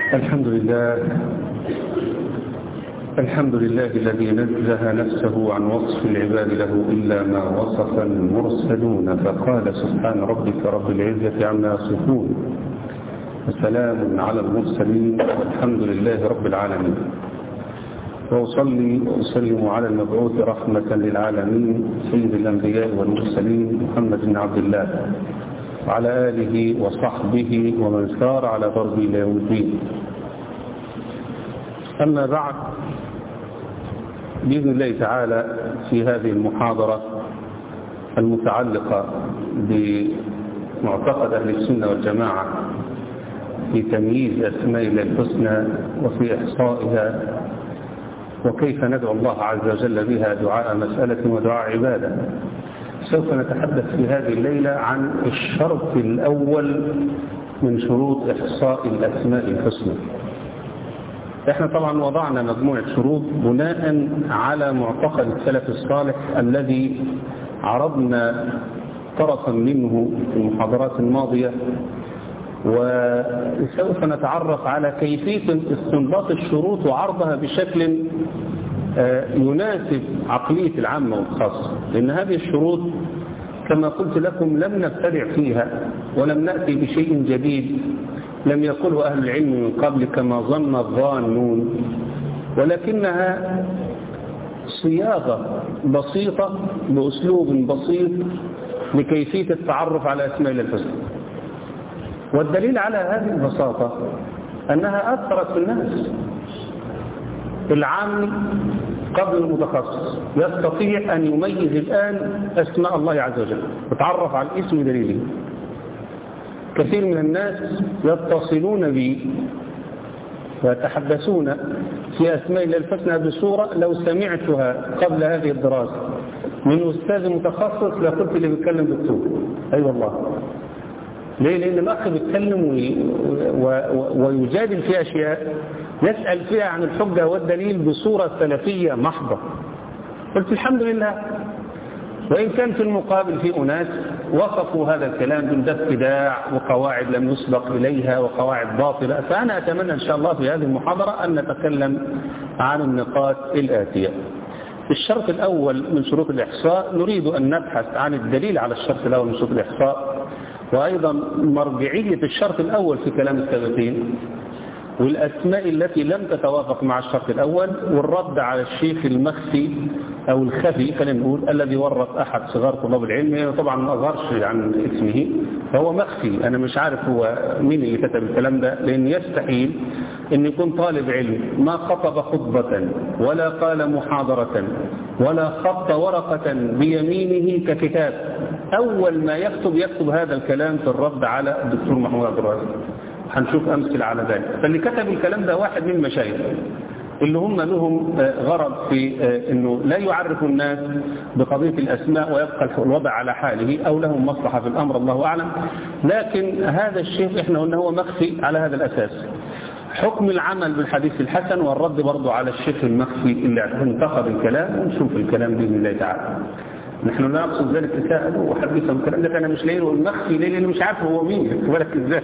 الحمد لله الحمد لله الذي نزه نفسه عن وصف العباد له إلا ما وصف المرسلون فقال سبحان ربك رب العزة عما يصفون وسلام على المرسلين والحمد لله رب العالمين وأصلي وأسلم على المبعوث رحمة للعالمين سيد الأنبياء والمرسلين محمد بن عبد الله وعلى آله وصحبه ومن سار على ضربه إلى يوم الدين أما بعد بإذن الله تعالى في هذه المحاضرة المتعلقة بمعتقد أهل السنة والجماعة في تمييز أسماء الله الحسنى وفي إحصائها وكيف ندعو الله عز وجل بها دعاء مسألة ودعاء عبادة سوف نتحدث في هذه الليلة عن الشرط الأول من شروط إحصاء الأسماء الحسنى احنا طبعا وضعنا مجموعة شروط بناء على معتقد السلف الصالح الذي عرضنا طرفا منه في المحاضرات الماضية وسوف نتعرف على كيفية استنباط الشروط وعرضها بشكل يناسب عقلية العامة والخاصة لأن هذه الشروط كما قلت لكم لم نبتدع فيها ولم نأتي بشيء جديد لم يقله أهل العلم من قبل كما ظن الظانون ولكنها صياغة بسيطة بأسلوب بسيط لكيفية التعرف على أسماء الله الحسنى والدليل على هذه البساطة أنها أثرت في الناس العام قبل المتخصص يستطيع أن يميز الآن أسماء الله عز وجل وتعرف على الاسم دليله كثير من الناس يتصلون بي ويتحدثون في أسماء الله الحسنى بصورة لو سمعتها قبل هذه الدراسة من أستاذ متخصص لقلت اللي بيتكلم دكتور أي أيوة والله ليه لأن الأخ بيتكلم ويجادل في أشياء يسأل فيها عن الحجة والدليل بصورة سلفية محضة قلت الحمد لله وإن كان في المقابل في أناس وصفوا هذا الكلام من ده ابتداع وقواعد لم يسبق إليها وقواعد باطلة فأنا أتمنى إن شاء الله في هذه المحاضرة أن نتكلم عن النقاط الآتية الشرط الأول من شروط الإحصاء نريد أن نبحث عن الدليل على الشرط الأول من شروط الإحصاء وأيضا مرجعية الشرط الأول في كلام السابقين والأسماء التي لم تتوافق مع الشرط الأول والرد على الشيخ المخفي أو الخفي خلينا نقول الذي ورط أحد صغار طلاب العلم طبعا ما أظهرش عن اسمه فهو مخفي أنا مش عارف هو مين اللي كتب الكلام ده لأن يستحيل أن يكون طالب علم ما خطب خطبة ولا قال محاضرة ولا خط ورقة بيمينه ككتاب أول ما يكتب يكتب هذا الكلام في الرد على الدكتور محمود عبد الرازق هنشوف أمثلة على ذلك فاللي كتب الكلام ده واحد من المشايخ اللي هم لهم غرض في أنه لا يعرفوا الناس بقضية الأسماء ويبقى الوضع على حاله أو لهم مصلحة في الأمر الله أعلم لكن هذا الشيخ إحنا قلنا هو مخفي على هذا الأساس حكم العمل بالحديث الحسن والرد برضه على الشيخ المخفي اللي انتقد الكلام ونشوف الكلام بإذن الله تعالى نحن لا نقصد ذلك تساءلوا وحدثهم الكلام ده انا مش لاقيه المخفي ليه لانه مش عارف هو مين بالك ازاي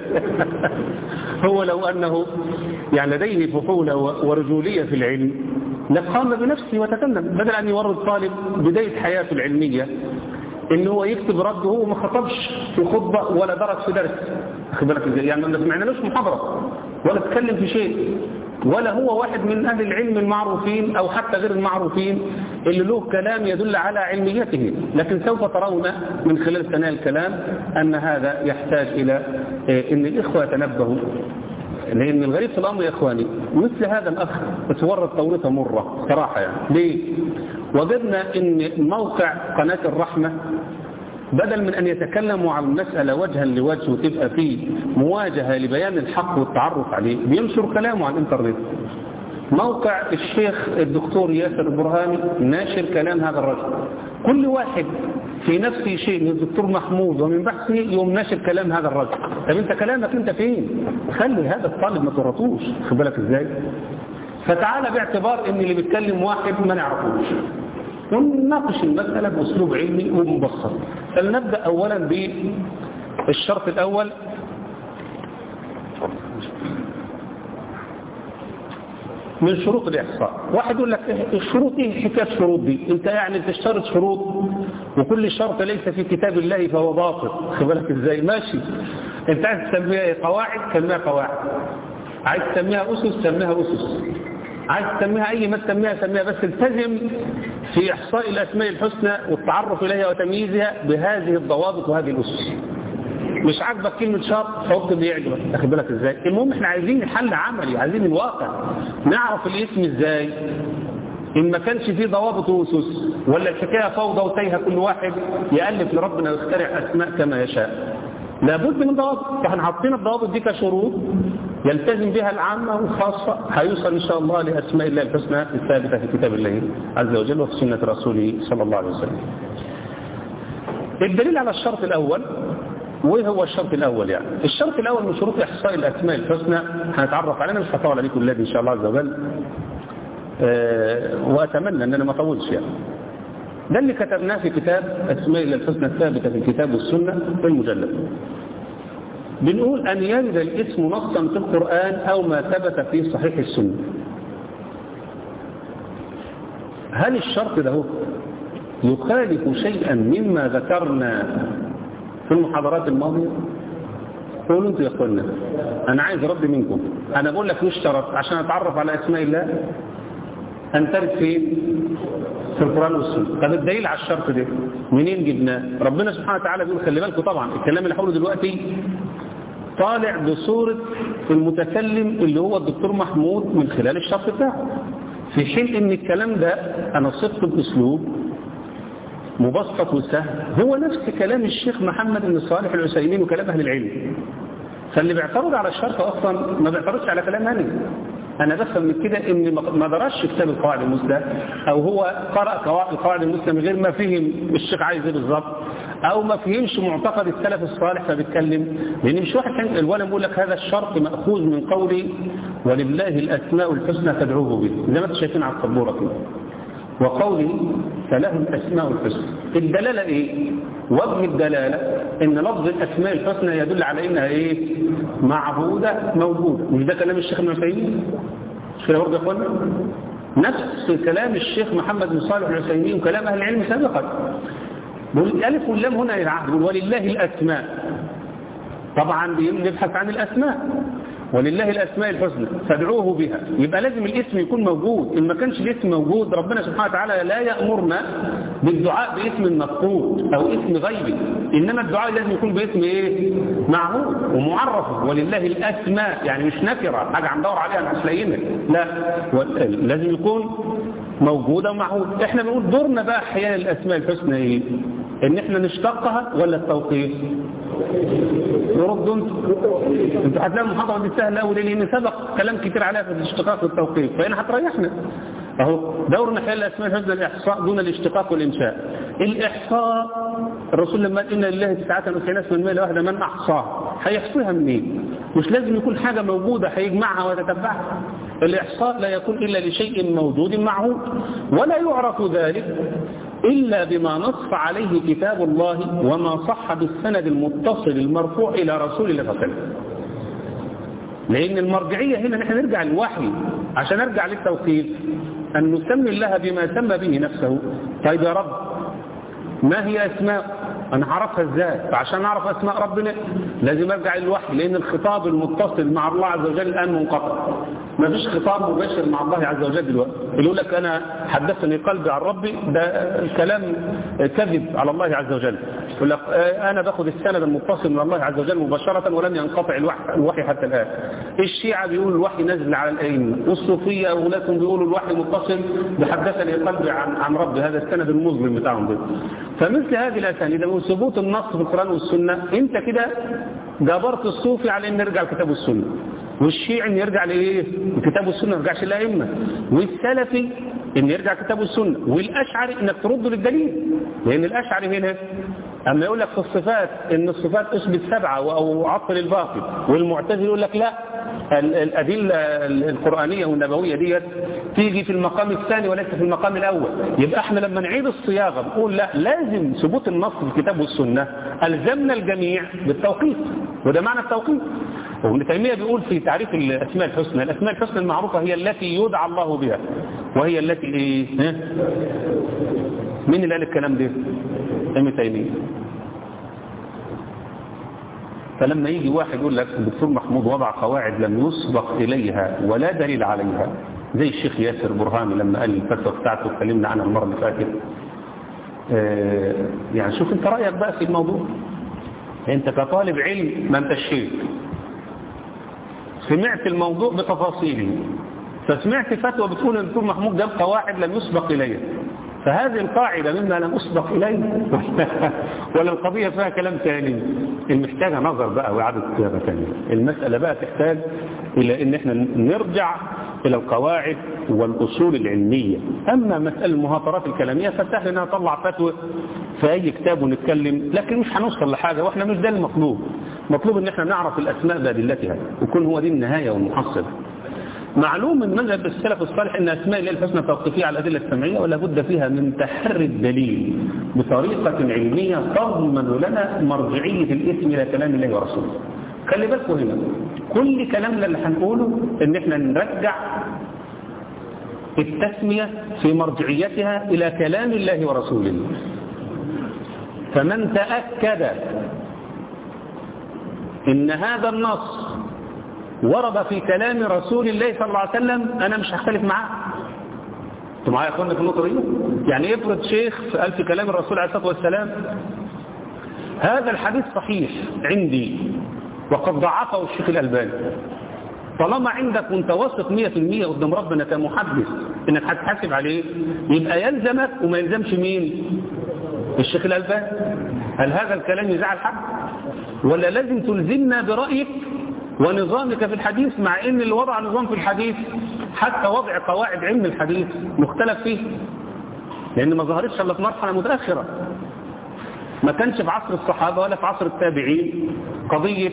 هو لو انه يعني لديه فحولة ورجولية في العلم لقام بنفسه وتكلم بدل ان يورد طالب بداية حياته العلمية ان هو يكتب رد هو ما خطبش في خطبة ولا درس في درس واخد بالك ازاي يعني ما سمعنالوش محاضرة ولا اتكلم في شيء ولا هو واحد من أهل العلم المعروفين أو حتى غير المعروفين اللي له كلام يدل على علميته لكن سوف ترون من خلال ثناء الكلام أن هذا يحتاج إلى أن الإخوة يتنبهوا لأن الغريب في الأمر يا إخواني مثل هذا الأخ تورط تورطة مرة صراحة يعني ليه؟ وجدنا أن موقع قناة الرحمة بدل من أن يتكلموا عن المسألة وجها لوجه وتبقى فيه مواجهة لبيان الحق والتعرف عليه بينشر كلامه على الانترنت موقع الشيخ الدكتور ياسر البرهاني ناشر كلام هذا الرجل كل واحد في نفسه شيء من الدكتور محمود ومن بحثه يوم ناشر كلام هذا الرجل طب انت كلامك انت فين خلي هذا الطالب ما تورطوش خد بالك ازاي فتعالى باعتبار ان اللي بيتكلم واحد ما نعرفوش ونناقش المسألة بأسلوب علمي ومبسط فلنبدأ أولا بالشرط الأول من شروط الإحصاء واحد يقول لك الشروط إيه حكاية شروط دي أنت يعني تشترط شروط وكل شرط ليس في كتاب الله فهو باطل خد بالك إزاي ماشي أنت عايز تسميها قواعد سميها قواعد عايز تسميها أسس سميها أسس عايز تسميها أي ما تسميها سميها بس التزم في إحصاء الأسماء الحسنى والتعرف إليها وتمييزها بهذه الضوابط وهذه الأسس مش عاجبك كلمة شرط حط اللي يعجبك اخد بالك ازاي المهم احنا عايزين حل عملي عايزين الواقع نعرف الاسم ازاي ان ما كانش فيه ضوابط واسس ولا الحكايه فوضى وتايهه كل واحد يالف لربنا ويخترع اسماء كما يشاء لابد من ضوابط فاحنا حاطين الضوابط دي كشروط يلتزم بها العامة والخاصة هيوصل إن شاء الله لأسماء الله الحسنى الثابتة في كتاب الله عز وجل وفي سنة رسوله صلى الله عليه وسلم الدليل على الشرط الأول وايه هو الشرط الاول يعني الشرط الاول من شروط احصاء الاسماء الحسنى هنتعرف علينا مش هطول عليكم الليل ان شاء الله عز وجل أه واتمنى ان انا ما اطولش يعني ده اللي كتبناه في كتاب اسماء الله الحسنى الثابته في الكتاب والسنه في المجلد بنقول ان يرد الاسم نصا في القران او ما ثبت في صحيح السنه هل الشرط ده يخالف شيئا مما ذكرنا في المحاضرات الماضية قولوا انتوا يا اخوانا انا عايز رد منكم انا بقول لك يشترط عشان اتعرف على اسماء الله ان ترد فين في القرآن والسنة طب الدليل على الشرط ده منين جبناه ربنا سبحانه وتعالى بيقول خلي بالكم طبعا الكلام اللي هقوله دلوقتي طالع بصورة المتكلم اللي هو الدكتور محمود من خلال الشرط بتاعه في حين ان الكلام ده انا صدت باسلوب مبسط وسهل هو نفس كلام الشيخ محمد بن صالح العسيمين وكلام أهل العلم فاللي بيعترض على الشرط أصلا ما بيعترضش على كلام أنا أنا بفهم من كده إن ما درسش كتاب القواعد المسلم أو هو قرأ القواعد المسلم غير ما فهم الشيخ عايز ايه بالظبط أو ما فهمش معتقد السلف الصالح فبيتكلم لأن مش واحد كان الولد بيقول لك هذا الشرط مأخوذ من قولي ولله الأسماء الحسنى فادعوه به زي ما انتم شايفين على السبورة كده وقوله فله الأسماء الحسنى الدلالة إيه؟ وجه الدلالة إن لفظ الأسماء الحسنى يدل على إنها إيه؟ معبودة موجودة مش ده كلام الشيخ ابن عثيمين؟ مش كده برضه يا إخوانا؟ نفس كلام الشيخ محمد بن صالح العثيمين وكلام أهل العلم سابقا بقول الألف واللام هنا للعهد بقول ولله الأسماء طبعا نبحث عن الأسماء ولله الأسماء الحسنى فادعوه بها يبقى لازم الاسم يكون موجود إن ما كانش الاسم موجود ربنا سبحانه وتعالى لا يأمرنا بالدعاء باسم مفقود أو اسم غيبي إنما الدعاء لازم يكون باسم إيه معهود ومعرف ولله الأسماء يعني مش نكرة حاجة هندور عليها مش لاقيينها لا لازم يكون موجودة ومعهود احنا بنقول دورنا بقى احيانا الأسماء الحسنى إيه إن احنا نشتقها ولا التوقيف يردوا انتوا انتوا هتلاقوا المحاضره دي سهله قوي لان سبق كلام كتير عليها في الاشتقاق والتوقيف فهنا هتريحنا اهو دورنا حل الاسماء الحسنى الاحصاء دون الاشتقاق والانشاء الاحصاء الرسول لما قال ان لله 99 اسما المال واحده من احصاها هيحصيها منين مش لازم يكون حاجه موجوده هيجمعها ويتتبعها الاحصاء لا يكون الا لشيء موجود معهود ولا يعرف ذلك إلا بما نص عليه كتاب الله وما صح بالسند المتصل المرفوع إلى رسول الله صلى الله عليه وسلم لأن المرجعية هنا نحن نرجع للوحي عشان نرجع للتوقيف أن نسمي الله بما سمى به نفسه طيب يا رب ما هي أسماء أنا عرفها إزاي فعشان أعرف أسماء ربنا لازم أرجع للوحي لأن الخطاب المتصل مع الله عز وجل الآن منقطع ما فيش خطاب مباشر مع الله عز وجل دلوقتي اللي يقول لك أنا حدثني قلبي عن ربي ده كلام كذب على الله عز وجل يقول لك أنا باخد السند المتصل من الله عز وجل مباشرة ولم ينقطع الوحي, الوحي حتى الآن الشيعة بيقولوا الوحي نزل على الأئمة والصوفية أولادكم بيقولوا الوحي متصل بحدثني قلبي عن, عن ربي هذا السند المظلم بتاعهم ده فمثل هذه الأسانيد من ثبوت النص في القرآن والسنة انت كده جبرت الصوفي على ان يرجع الكتاب والسنة والشيعي ان يرجع لايه الكتاب والسنة ما يرجعش للائمه والسلفي ان يرجع الكتاب والسنة والاشعري انك ترده للدليل لان الاشعري هنا اما يقول لك في الصفات ان الصفات اثبت سبعة او عطل الباقي والمعتزل يقول لك لا الأدلة القرآنية والنبوية ديت تيجي في المقام الثاني وليس في المقام الأول يبقى احنا لما نعيد الصياغة نقول لا لازم ثبوت النص في الكتاب والسنة ألزمنا الجميع بالتوقيت وده معنى التوقيت وابن تيمية بيقول في تعريف الأسماء الحسنى الأسماء الحسنى المعروفة هي التي يدعى الله بها وهي التي إيه ها؟ مين اللي قال الكلام ده ابن تيمية فلما يجي واحد يقول لك الدكتور محمود وضع قواعد لم يسبق إليها ولا دليل عليها زي الشيخ ياسر برهامي لما قال الفتوى بتاعته اتكلمنا عنها المرة اللي فاتت آه يعني شوف انت رأيك بقى في الموضوع انت كطالب علم ما انت شيخ سمعت الموضوع بتفاصيله فسمعت فتوى بتقول ان الدكتور محمود جاب قواعد لم يسبق اليها فهذه القاعدة مما لم أسبق إليه ولا القضية فيها كلام ثاني المحتاجة نظر بقى وإعادة كتابة ثانية المسألة بقى تحتاج إلى إن احنا نرجع إلى القواعد والأصول العلمية أما مسألة المهاترات الكلامية فسهل أنها تطلع فتوى في أي كتاب ونتكلم لكن مش هنوصل لحاجة وإحنا مش ده المطلوب مطلوب إن احنا نعرف الأسماء بأدلتها ويكون هو دي النهاية والمحصل معلوم من منهج السلف الصالح ان اسماء الله الحسنى توقيفيه على الادله السمعيه ولا بد فيها من تحري الدليل بطريقه علميه تضمن لنا مرجعيه الاسم الى كلام الله ورسوله. خلي بالكم هنا كل كلامنا اللي هنقوله ان احنا نرجع التسميه في مرجعيتها الى كلام الله ورسوله. فمن تاكد ان هذا النص ورد في كلام رسول الله صلى الله عليه وسلم أنا مش هختلف معاه انتوا معايا يا اخوانا في النقطه دي يعني افرض شيخ قال في كلام الرسول عليه الصلاه والسلام هذا الحديث صحيح عندي وقد ضعفه الشيخ الالباني طالما عندك وانت واثق 100% قدام ربنا كمحدث انك هتحاسب عليه يبقى يلزمك وما يلزمش مين الشيخ الالباني هل هذا الكلام يزعل حد ولا لازم تلزمنا برايك ونظامك في الحديث مع ان اللي وضع نظام في الحديث حتى وضع قواعد علم الحديث مختلف فيه لان ما ظهرتش الا في مرحله متاخره ما كانش في عصر الصحابه ولا في عصر التابعين قضيه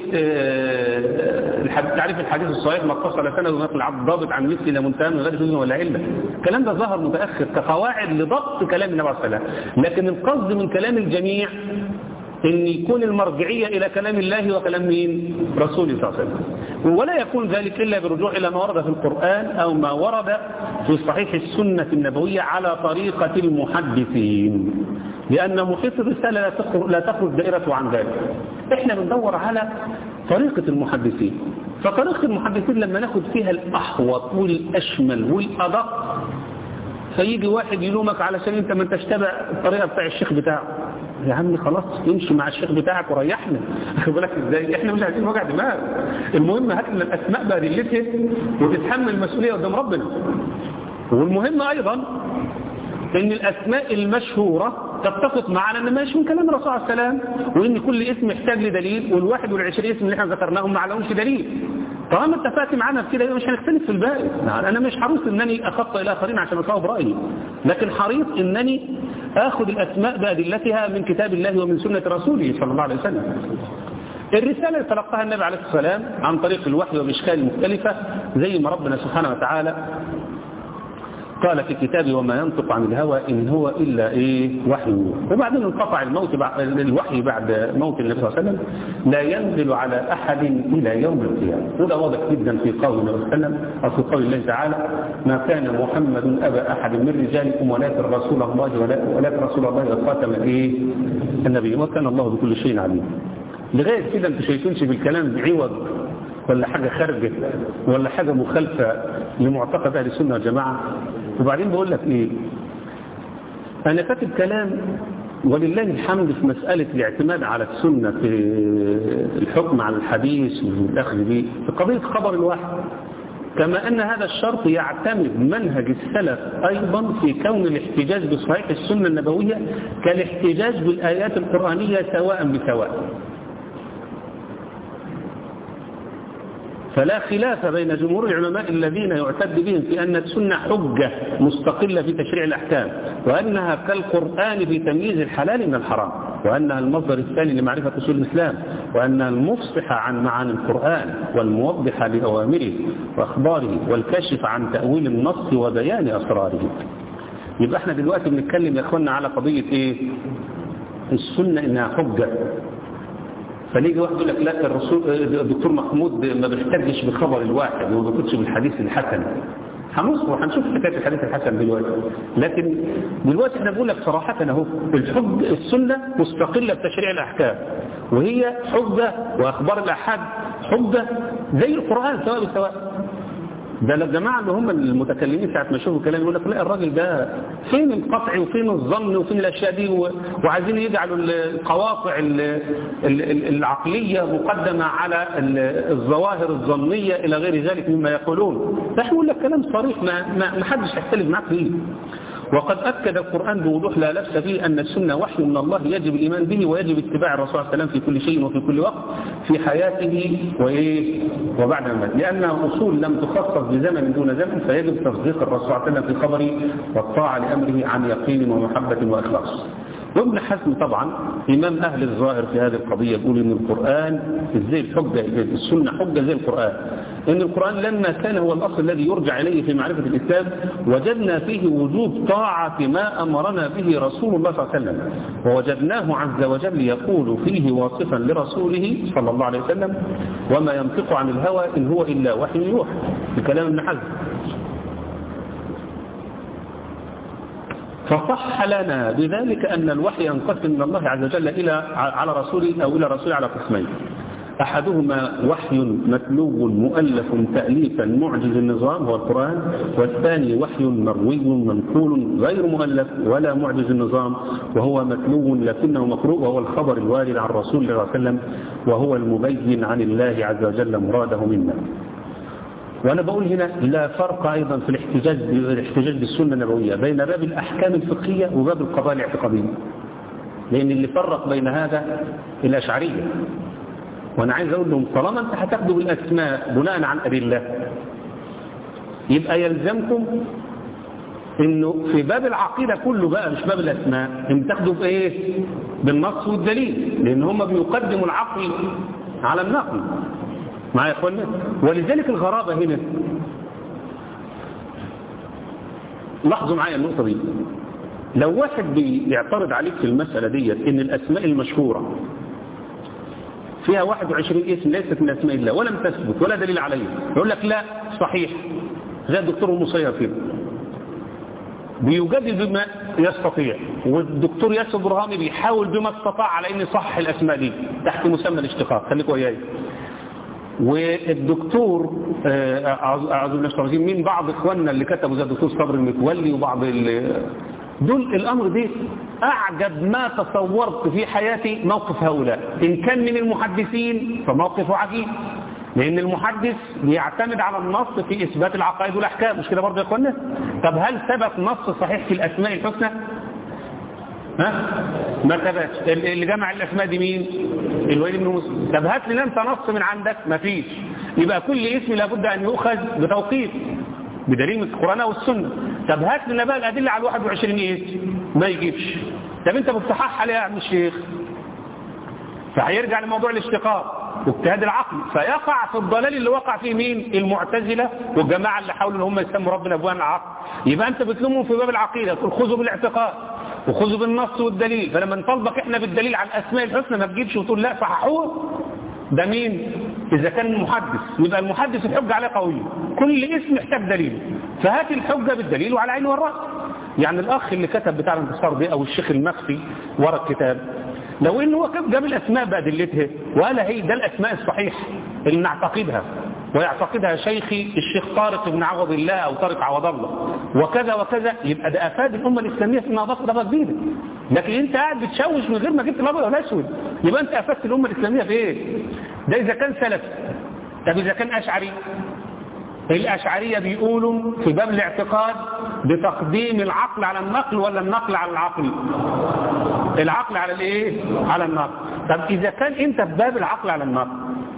تعريف الحديث الصحيح ما اتصل سند ونقل العبد ضابط عن مثل الى منتهى من غير جزء ولا عله الكلام ده ظهر متاخر كقواعد لضبط كلام النبي صلى الله عليه وسلم لكن القصد من كلام الجميع ان يكون المرجعية الى كلام الله وكلام مين رسوله صلى الله عليه وسلم ولا يكون ذلك الا بالرجوع الى ما ورد في القرآن او ما ورد في صحيح السنة النبوية على طريقة المحدثين لان محيط الرسالة لا تخرج, لا تخرج دائرته عن ذلك احنا بندور على طريقة المحدثين فطريقة المحدثين لما ناخد فيها الاحوط والاشمل والادق فيجي واحد يلومك علشان انت ما انتش تابع الطريقة بتاع الشيخ بتاعه يا عم خلاص امشي مع الشيخ بتاعك وريحنا واخد بالك ازاي احنا مش عايزين وجع دماغ المهم هات لنا الاسماء بادلتها وتتحمل المسؤوليه قدام ربنا والمهم ايضا ان الاسماء المشهوره تتفق معنا ان ماشي من كلام الرسول عليه السلام وان كل اسم يحتاج لدليل والواحد والعشرين اسم اللي احنا ذكرناهم ما لهمش دليل طالما اتفقت معانا في كده مش هنختلف في الباقي انا مش حريص انني اخطئ الاخرين عشان اصاب رايي لكن حريص انني اخذ الاسماء بادلتها من كتاب الله ومن سنه رسوله صلى الله عليه وسلم الرسالة اللي تلقاها النبي عليه الصلاة والسلام عن طريق الوحي وبإشكال مختلفة زي ما ربنا سبحانه وتعالى قال في كتابه وما ينطق عن الهوى إن هو إلا إيه وحي وبعدين انقطع الموت بعد الوحي بعد موت النبي صلى الله عليه وسلم لا ينزل على أحد إلى يوم القيامة وده واضح جدا في قول النبي صلى الله عليه وسلم أو في قول الله تعالى ما كان محمد أبا أحد من رجالكم ولكن رسول الله ولكن رسول الله وخاتم إيه النبي وكان الله بكل شيء عليم لغاية كده انتوا شايفينش بالكلام بعوض ولا حاجة خارجة ولا حاجة مخالفة لمعتقد أهل السنة والجماعة وبعدين بقول لك إيه أنا كاتب كلام ولله الحمد في مسألة الاعتماد على السنة في الحكم على الحديث والأخذ به في قضية خبر الواحد كما أن هذا الشرط يعتمد منهج السلف أيضا في كون الاحتجاج بصحيح السنة النبوية كالاحتجاج بالآيات القرآنية سواء بسواء فلا خلاف بين جمهور العلماء الذين يعتد بهم في أن السنة حجة مستقلة في تشريع الأحكام وأنها كالقرآن في تمييز الحلال من الحرام وأنها المصدر الثاني لمعرفة أصول الإسلام وأنها المفصحة عن معاني القرآن والموضحة لأوامره وأخباره والكشف عن تأويل النص وبيان أسراره يبقى احنا دلوقتي بنتكلم يا اخوانا على قضية ايه السنة انها حجة فنيجي واحد يقول لك لا الرسول الدكتور محمود ما بيحتجش بخبر الواحد وما بيقولش بالحديث الحسن هنصبر هنشوف حكايه الحديث الحسن دلوقتي لكن دلوقتي احنا بنقول لك صراحه اهو الحج السنه مستقله بتشريع الاحكام وهي حجه واخبار الاحاد حجه زي القران سواء بسواء ده الجماعة اللي هم المتكلمين ساعة ما يشوفوا كلام يقول لك لا الراجل ده فين القطع وفين الظن وفين الأشياء دي وعايزين يجعلوا القواطع العقلية مقدمة على الظواهر الظنية إلى غير ذلك مما يقولون فاحنا نقول لك كلام صريح ما, ما حدش هيختلف معاك فيه وقد أكد القرآن بوضوح لا لبس فيه أن السنة وحي من الله يجب الإيمان به ويجب اتباع الرسول صلى الله عليه وسلم في كل شيء وفي كل وقت في حياته وإيه وبعد الموت لأنها أصول لم تخصص بزمن دون زمن فيجب تصديق الرسول صلى الله عليه وسلم في خبره والطاعة لأمره عن يقين ومحبة وإخلاص وابن حزم طبعا إمام أهل الظاهر في هذه القضية يقول إن القرآن زي الحجة السنة حجة زي القرآن إن القرآن لما كان هو الأصل الذي يرجع إليه في معرفة الإسلام وجدنا فيه وجوب طاعة ما أمرنا به رسول الله صلى الله عليه وسلم ووجدناه عز وجل يقول فيه واصفا لرسوله صلى الله عليه وسلم وما ينطق عن الهوى إن هو إلا وحي يوحى بكلام ابن حزم فصح لنا بذلك أن الوحي ينقسم من الله عز وجل إلى على رسوله أو إلى رسوله على قسمين أحدهما وحي متلو مؤلف تأليفا معجز النظام هو القرآن والثاني وحي مروي منقول غير مؤلف ولا معجز النظام وهو متلو لكنه مقروء وهو الخبر الوارد عن رسول الله صلى الله عليه وسلم وهو المبين عن الله عز وجل مراده منا وأنا بقول هنا لا فرق أيضا في الاحتجاج الاحتجاج بالسنة النبوية بين باب الأحكام الفقهية وباب القضايا الاعتقادية لأن اللي فرق بين هذا الأشعرية وأنا عايز أقول لهم طالما أنت هتاخدوا بالأسماء بناء عن أدلة يبقى يلزمكم انه في باب العقيدة كله بقى مش باب الاسماء ان تاخدوا بايه بالنص والدليل لان هم بيقدموا العقل على النقل معايا يا اخوانا ولذلك الغرابة هنا لاحظوا معايا النقطة دي لو واحد بيعترض عليك في المسألة دي ان الاسماء المشهورة فيها 21 اسم ليست من اسماء الله ولم تثبت ولا دليل عليها يقول لك لا صحيح زي الدكتور المصير كده بيجادل بما يستطيع والدكتور ياسر برهامي بيحاول بما استطاع على ان يصحح الاسماء دي تحت مسمى الاشتقاق خليكوا وياي والدكتور اعوذ بالله الرجيم من بعض اخواننا اللي كتبوا زي الدكتور صبري المتولي وبعض دول الامر ده اعجب ما تصورت في حياتي موقف هؤلاء ان كان من المحدثين فموقفه عجيب لان المحدث بيعتمد على النص في اثبات العقائد والاحكام مش كده برضه يا اخوانا طب هل ثبت نص صحيح في الاسماء الحسنى ها ما ثبتش اللي جمع الاسماء دي مين الوليد بن مسلم طب هات لنا انت نص من عندك ما فيش يبقى كل اسم لابد ان يؤخذ بتوقيت بدليل من القران والسنه طب هات لنا بقى الادله على 21 اسم ما يجيبش طب انت بتصحح عليها يا عم الشيخ فهيرجع لموضوع الاشتقاق واجتهاد العقل فيقع في الضلال اللي وقع فيه مين المعتزله والجماعه اللي حاولوا ان هم يسموا ربنا ابوان العقل يبقى انت بتلومهم في باب العقيده تقول خذوا بالاعتقاد وخذوا بالنص والدليل فلما نطالبك احنا بالدليل على الاسماء الحسنى ما تجيبش وتقول لا صححوه ده مين اذا كان المحدث يبقى المحدث الحجه عليه قويه كل اسم يحتاج دليل فهات الحجه بالدليل وعلى عينه والراس يعني الاخ اللي كتب بتاع الانتصار دي او الشيخ المخفي ورا الكتاب لو انه هو جاب الاسماء بادلتها وقال هي ده الاسماء الصحيحه اللي نعتقدها ويعتقدها شيخي الشيخ طارق بن عوض الله او طارق عوض الله وكذا وكذا يبقى ده افاد الامه الاسلاميه في انها ضفه جديده لكن انت قاعد بتشوش من غير ما جبت الابيض والاسود يبقى انت افدت الامه الاسلاميه في ايه؟ ده اذا كان سلفي طب اذا كان اشعري الأشعرية بيقولوا في باب الاعتقاد بتقديم العقل على النقل ولا النقل على العقل العقل على الايه على النقل طب إذا كان انت في باب العقل على النقل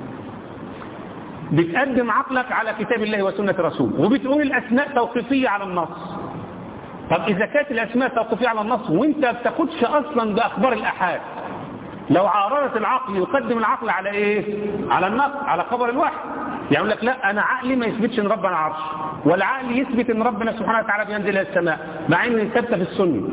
بتقدم عقلك على كتاب الله وسنة رسوله وبتقول الأسماء توقيفية على النص طب إذا كانت الأسماء توقيفية على النص وانت ما بتاخدش أصلا بأخبار الأحاد لو عارضت العقل يقدم العقل على ايه على النقل على خبر الواحد يقول لك لا انا عقلي ما يثبتش ان ربنا عرش ولا عقلي يثبت ان ربنا سبحانه وتعالى بينزل الى السماء مع ان ثابته في السنه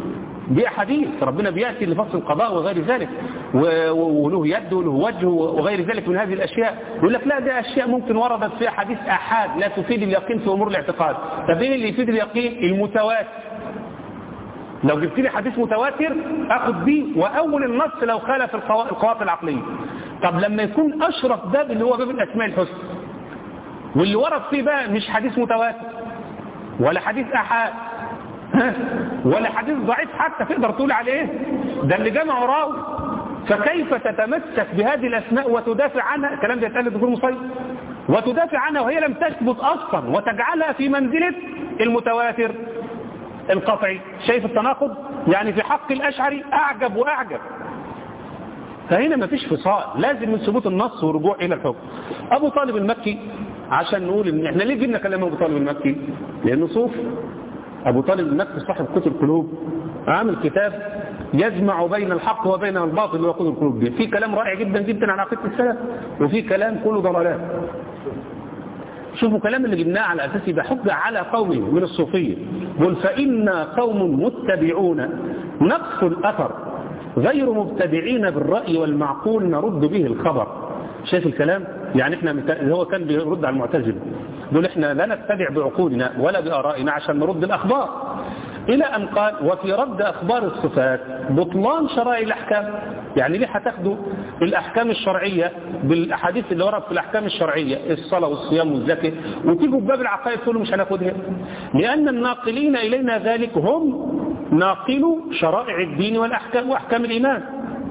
دي أحاديث ربنا بيأتي لفصل القضاء وغير ذلك وله يد وله وجه وغير ذلك من هذه الأشياء يقول لك لا ده أشياء ممكن وردت فيها حديث أحاد لا تفيد اليقين في أمور الاعتقاد طب ايه اللي يفيد اليقين المتواتر لو جبت لي حديث متواتر اخد بيه واول النص لو خالف القواعد العقليه طب لما يكون اشرف باب اللي هو باب الاسماء الحسنى واللي ورد فيه بقى مش حديث متواتر ولا حديث احاد ولا حديث ضعيف حتى تقدر تقول عليه ده اللي جمعه راوي فكيف تتمسك بهذه الاسماء وتدافع عنها الكلام ده يتقال للدكتور مصيب وتدافع عنها وهي لم تثبت اصلا وتجعلها في منزله المتواتر القطعي شايف التناقض يعني في حق الأشعري أعجب وأعجب فهنا ما فيش فصال لازم من ثبوت النص ورجوع إلى الحكم أبو طالب المكي عشان نقول إن إحنا ليه جبنا كلام أبو طالب المكي لأنه صوف أبو طالب المكي صاحب كتب القلوب عامل كتاب يجمع بين الحق وبين الباطل اللي هو كتب القلوب دي في كلام رائع جدا جدا عن عقيدة السلف وفي كلام كله ضلالات شوفوا كلام اللي جبناه على أساس يبقى حجة على قوم من الصوفية قل فإنا قوم متبعون نقص الأثر غير مبتدعين بالرأي والمعقول نرد به الخبر شايف الكلام يعني احنا هو كان بيرد على المعتزله دول احنا لا نتبع بعقولنا ولا بآرائنا عشان نرد الأخبار إلى أن قال وفي رد أخبار الصفات بطلان شرائع الأحكام يعني ليه هتاخدوا الأحكام الشرعية بالأحاديث اللي ورد في الأحكام الشرعية الصلاة والصيام والزكاة وتيجوا بباب العقائد تقولوا مش هناخدها لأن الناقلين إلينا ذلك هم ناقلوا شرائع الدين والأحكام وأحكام الإيمان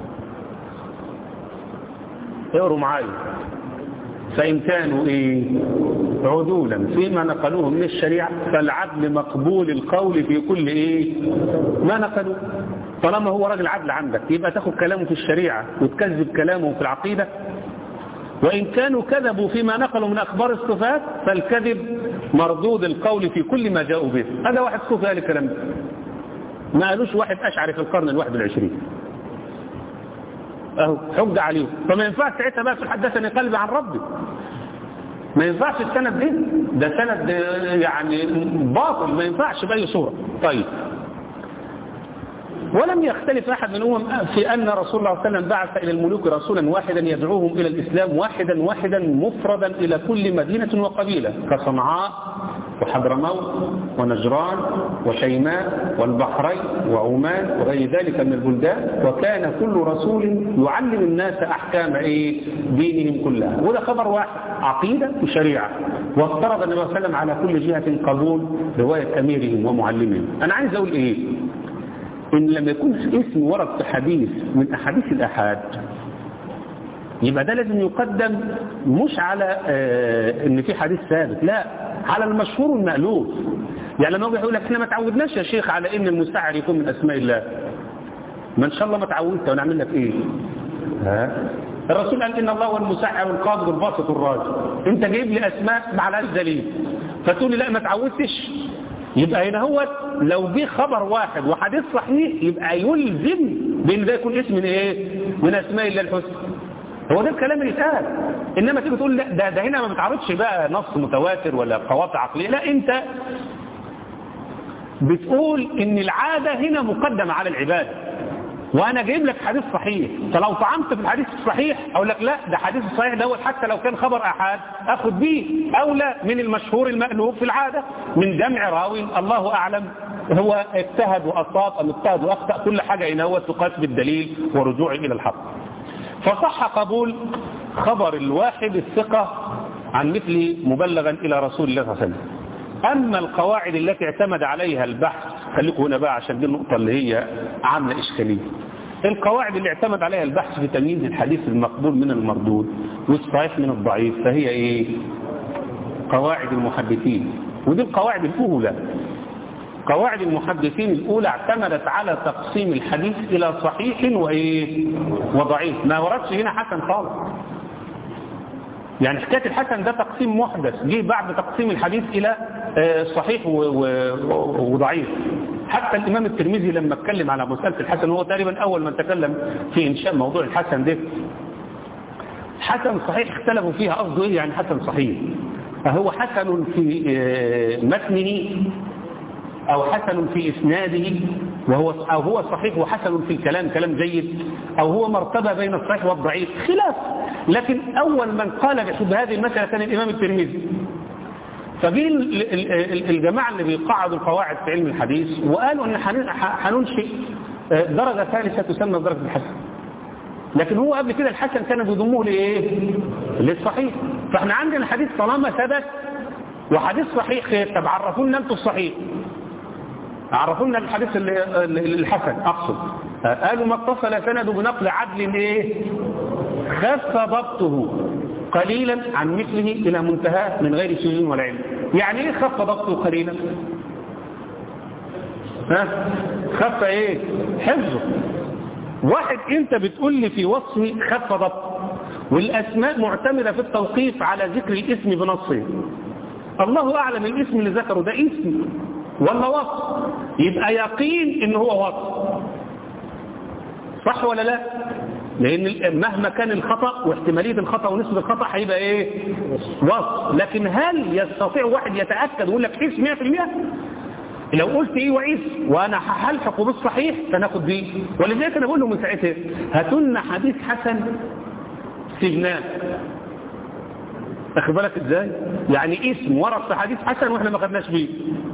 اقروا معايا فإن كانوا إيه عدولا فيما نقلوه من الشريعة فالعدل مقبول القول في كل إيه ما نقلوه طالما هو راجل عدل عندك يبقى تاخد كلامه في الشريعة وتكذب كلامه في العقيدة وإن كانوا كذبوا فيما نقلوا من أخبار الصفات فالكذب مردود القول في كل ما جاءوا به هذا واحد صوفي قال الكلام ده ما قالوش واحد أشعري في القرن الواحد والعشرين اهو حج عليهم فما ينفعش ساعتها بقى في حدثني قلبي عن ربي ما ينفعش السند دي ده سند يعني باطل ما ينفعش بأي صورة طيب ولم يختلف أحد من الأمم في أن رسول الله صلى الله عليه وسلم بعث إلى الملوك رسولا واحدا يدعوهم إلى الإسلام واحدا واحدا مفردا إلى كل مدينة وقبيلة كصنعاء وحضرموت ونجران وشيماء والبحرين وعمان وغير ذلك من البلدان وكان كل رسول يعلم الناس أحكام إيه دينهم كلها وده خبر واحد عقيدة وشريعة وافترض النبي صلى الله عليه وسلم على كل جهة قبول رواية أميرهم ومعلمهم أنا عايز أقول إيه إن لما يكون اسم ورد في حديث من أحاديث الأحاد يبقى ده لازم يقدم مش على آه ان في حديث ثابت لا على المشهور والمألوف يعني لما يقول لك احنا ما تعودناش يا شيخ على ان المستعر يكون من اسماء الله ما ان شاء الله ما تعودت ونعمل لك ايه ها الرسول قال ان الله هو المسعر والقابض الباسط الراجل انت جايب لي اسماء ما عليهاش دليل فتقول لي لا ما تعودتش يبقى هنا هو لو جه خبر واحد وحديث صحيح يبقى يلزم بان ده يكون اسم من ايه من اسماء الله الحسنى هو ده الكلام اللي اتقال انما تيجي تقول لا ده, ده هنا ما بتعرضش بقى نص متواتر ولا قواطع عقليه لا انت بتقول ان العاده هنا مقدمه على العباده وانا جايب لك حديث صحيح فلو طعمت في الحديث الصحيح اقول لك لا ده حديث الصحيح دوت حتى لو كان خبر احاد اخد بيه اولى من المشهور المألوف في العاده من جمع راوي الله اعلم هو اجتهد واصاب ام اجتهد واخطا كل حاجه ان هو تقاس بالدليل ورجوع الى الحق فصح قبول خبر الواحد الثقة عن مثل مبلغا إلى رسول الله صلى الله عليه وسلم أما القواعد التي اعتمد عليها البحث خليكم هنا بقى عشان دي النقطة اللي هي عاملة إشكالية القواعد اللي اعتمد عليها البحث في تمييز الحديث المقبول من المردود والصحيح من الضعيف فهي إيه قواعد المحدثين ودي القواعد الأولى قواعد المحدثين الأولى اعتمدت على تقسيم الحديث إلى صحيح وإيه وضعيف ما وردش هنا حسن خالص يعني حكاية الحسن ده تقسيم محدث جه بعد تقسيم الحديث إلى صحيح وضعيف حتى الإمام الترمذي لما اتكلم على مسألة الحسن هو تقريبا أول من تكلم في إنشاء موضوع الحسن ده حسن صحيح اختلفوا فيها قصده إيه يعني حسن صحيح فهو حسن في متنه أو حسن في إسناده وهو أو هو صحيح وحسن في الكلام كلام جيد أو هو مرتبة بين الصحيح والضعيف خلاف لكن أول من قال بهذه المسألة كان الإمام الترمذي فجي الجماعة اللي بيقعدوا القواعد في علم الحديث وقالوا ان هننشئ درجة ثالثة تسمى درجة الحسن لكن هو قبل كده الحسن كانوا بيضموه لايه للصحيح فاحنا عندنا الحديث طالما ثبت وحديث صحيح خير طب عرفونا انتوا الصحيح عرفونا الحديث الحسن اقصد قالوا ما اتصل سنده بنقل عدل ايه خف ضبطه قليلا عن مثله إلى منتهى من غير شيء ولا علم يعني ايه خف ضبطه قليلا ها خف ايه حفظه واحد انت بتقول لي في وصفه خف ضبطه والاسماء معتمدة في التوقيف على ذكر الاسم بنصه الله اعلم الاسم اللي ذكره ده اسم ولا وصف يبقى يقين ان هو وصف صح ولا لا لان مهما كان الخطأ واحتمالية الخطأ ونسبة الخطأ هيبقى ايه وصف لكن هل يستطيع واحد يتأكد ويقول لك اسم 100% لو قلت ايه واسم وانا هلحقه بالصحيح فناخد بيه ولذلك انا بقول له من ساعتها هاتوا لنا حديث حسن سجنان اخد بالك ازاي يعني اسم ورد في حديث حسن واحنا ما خدناش بيه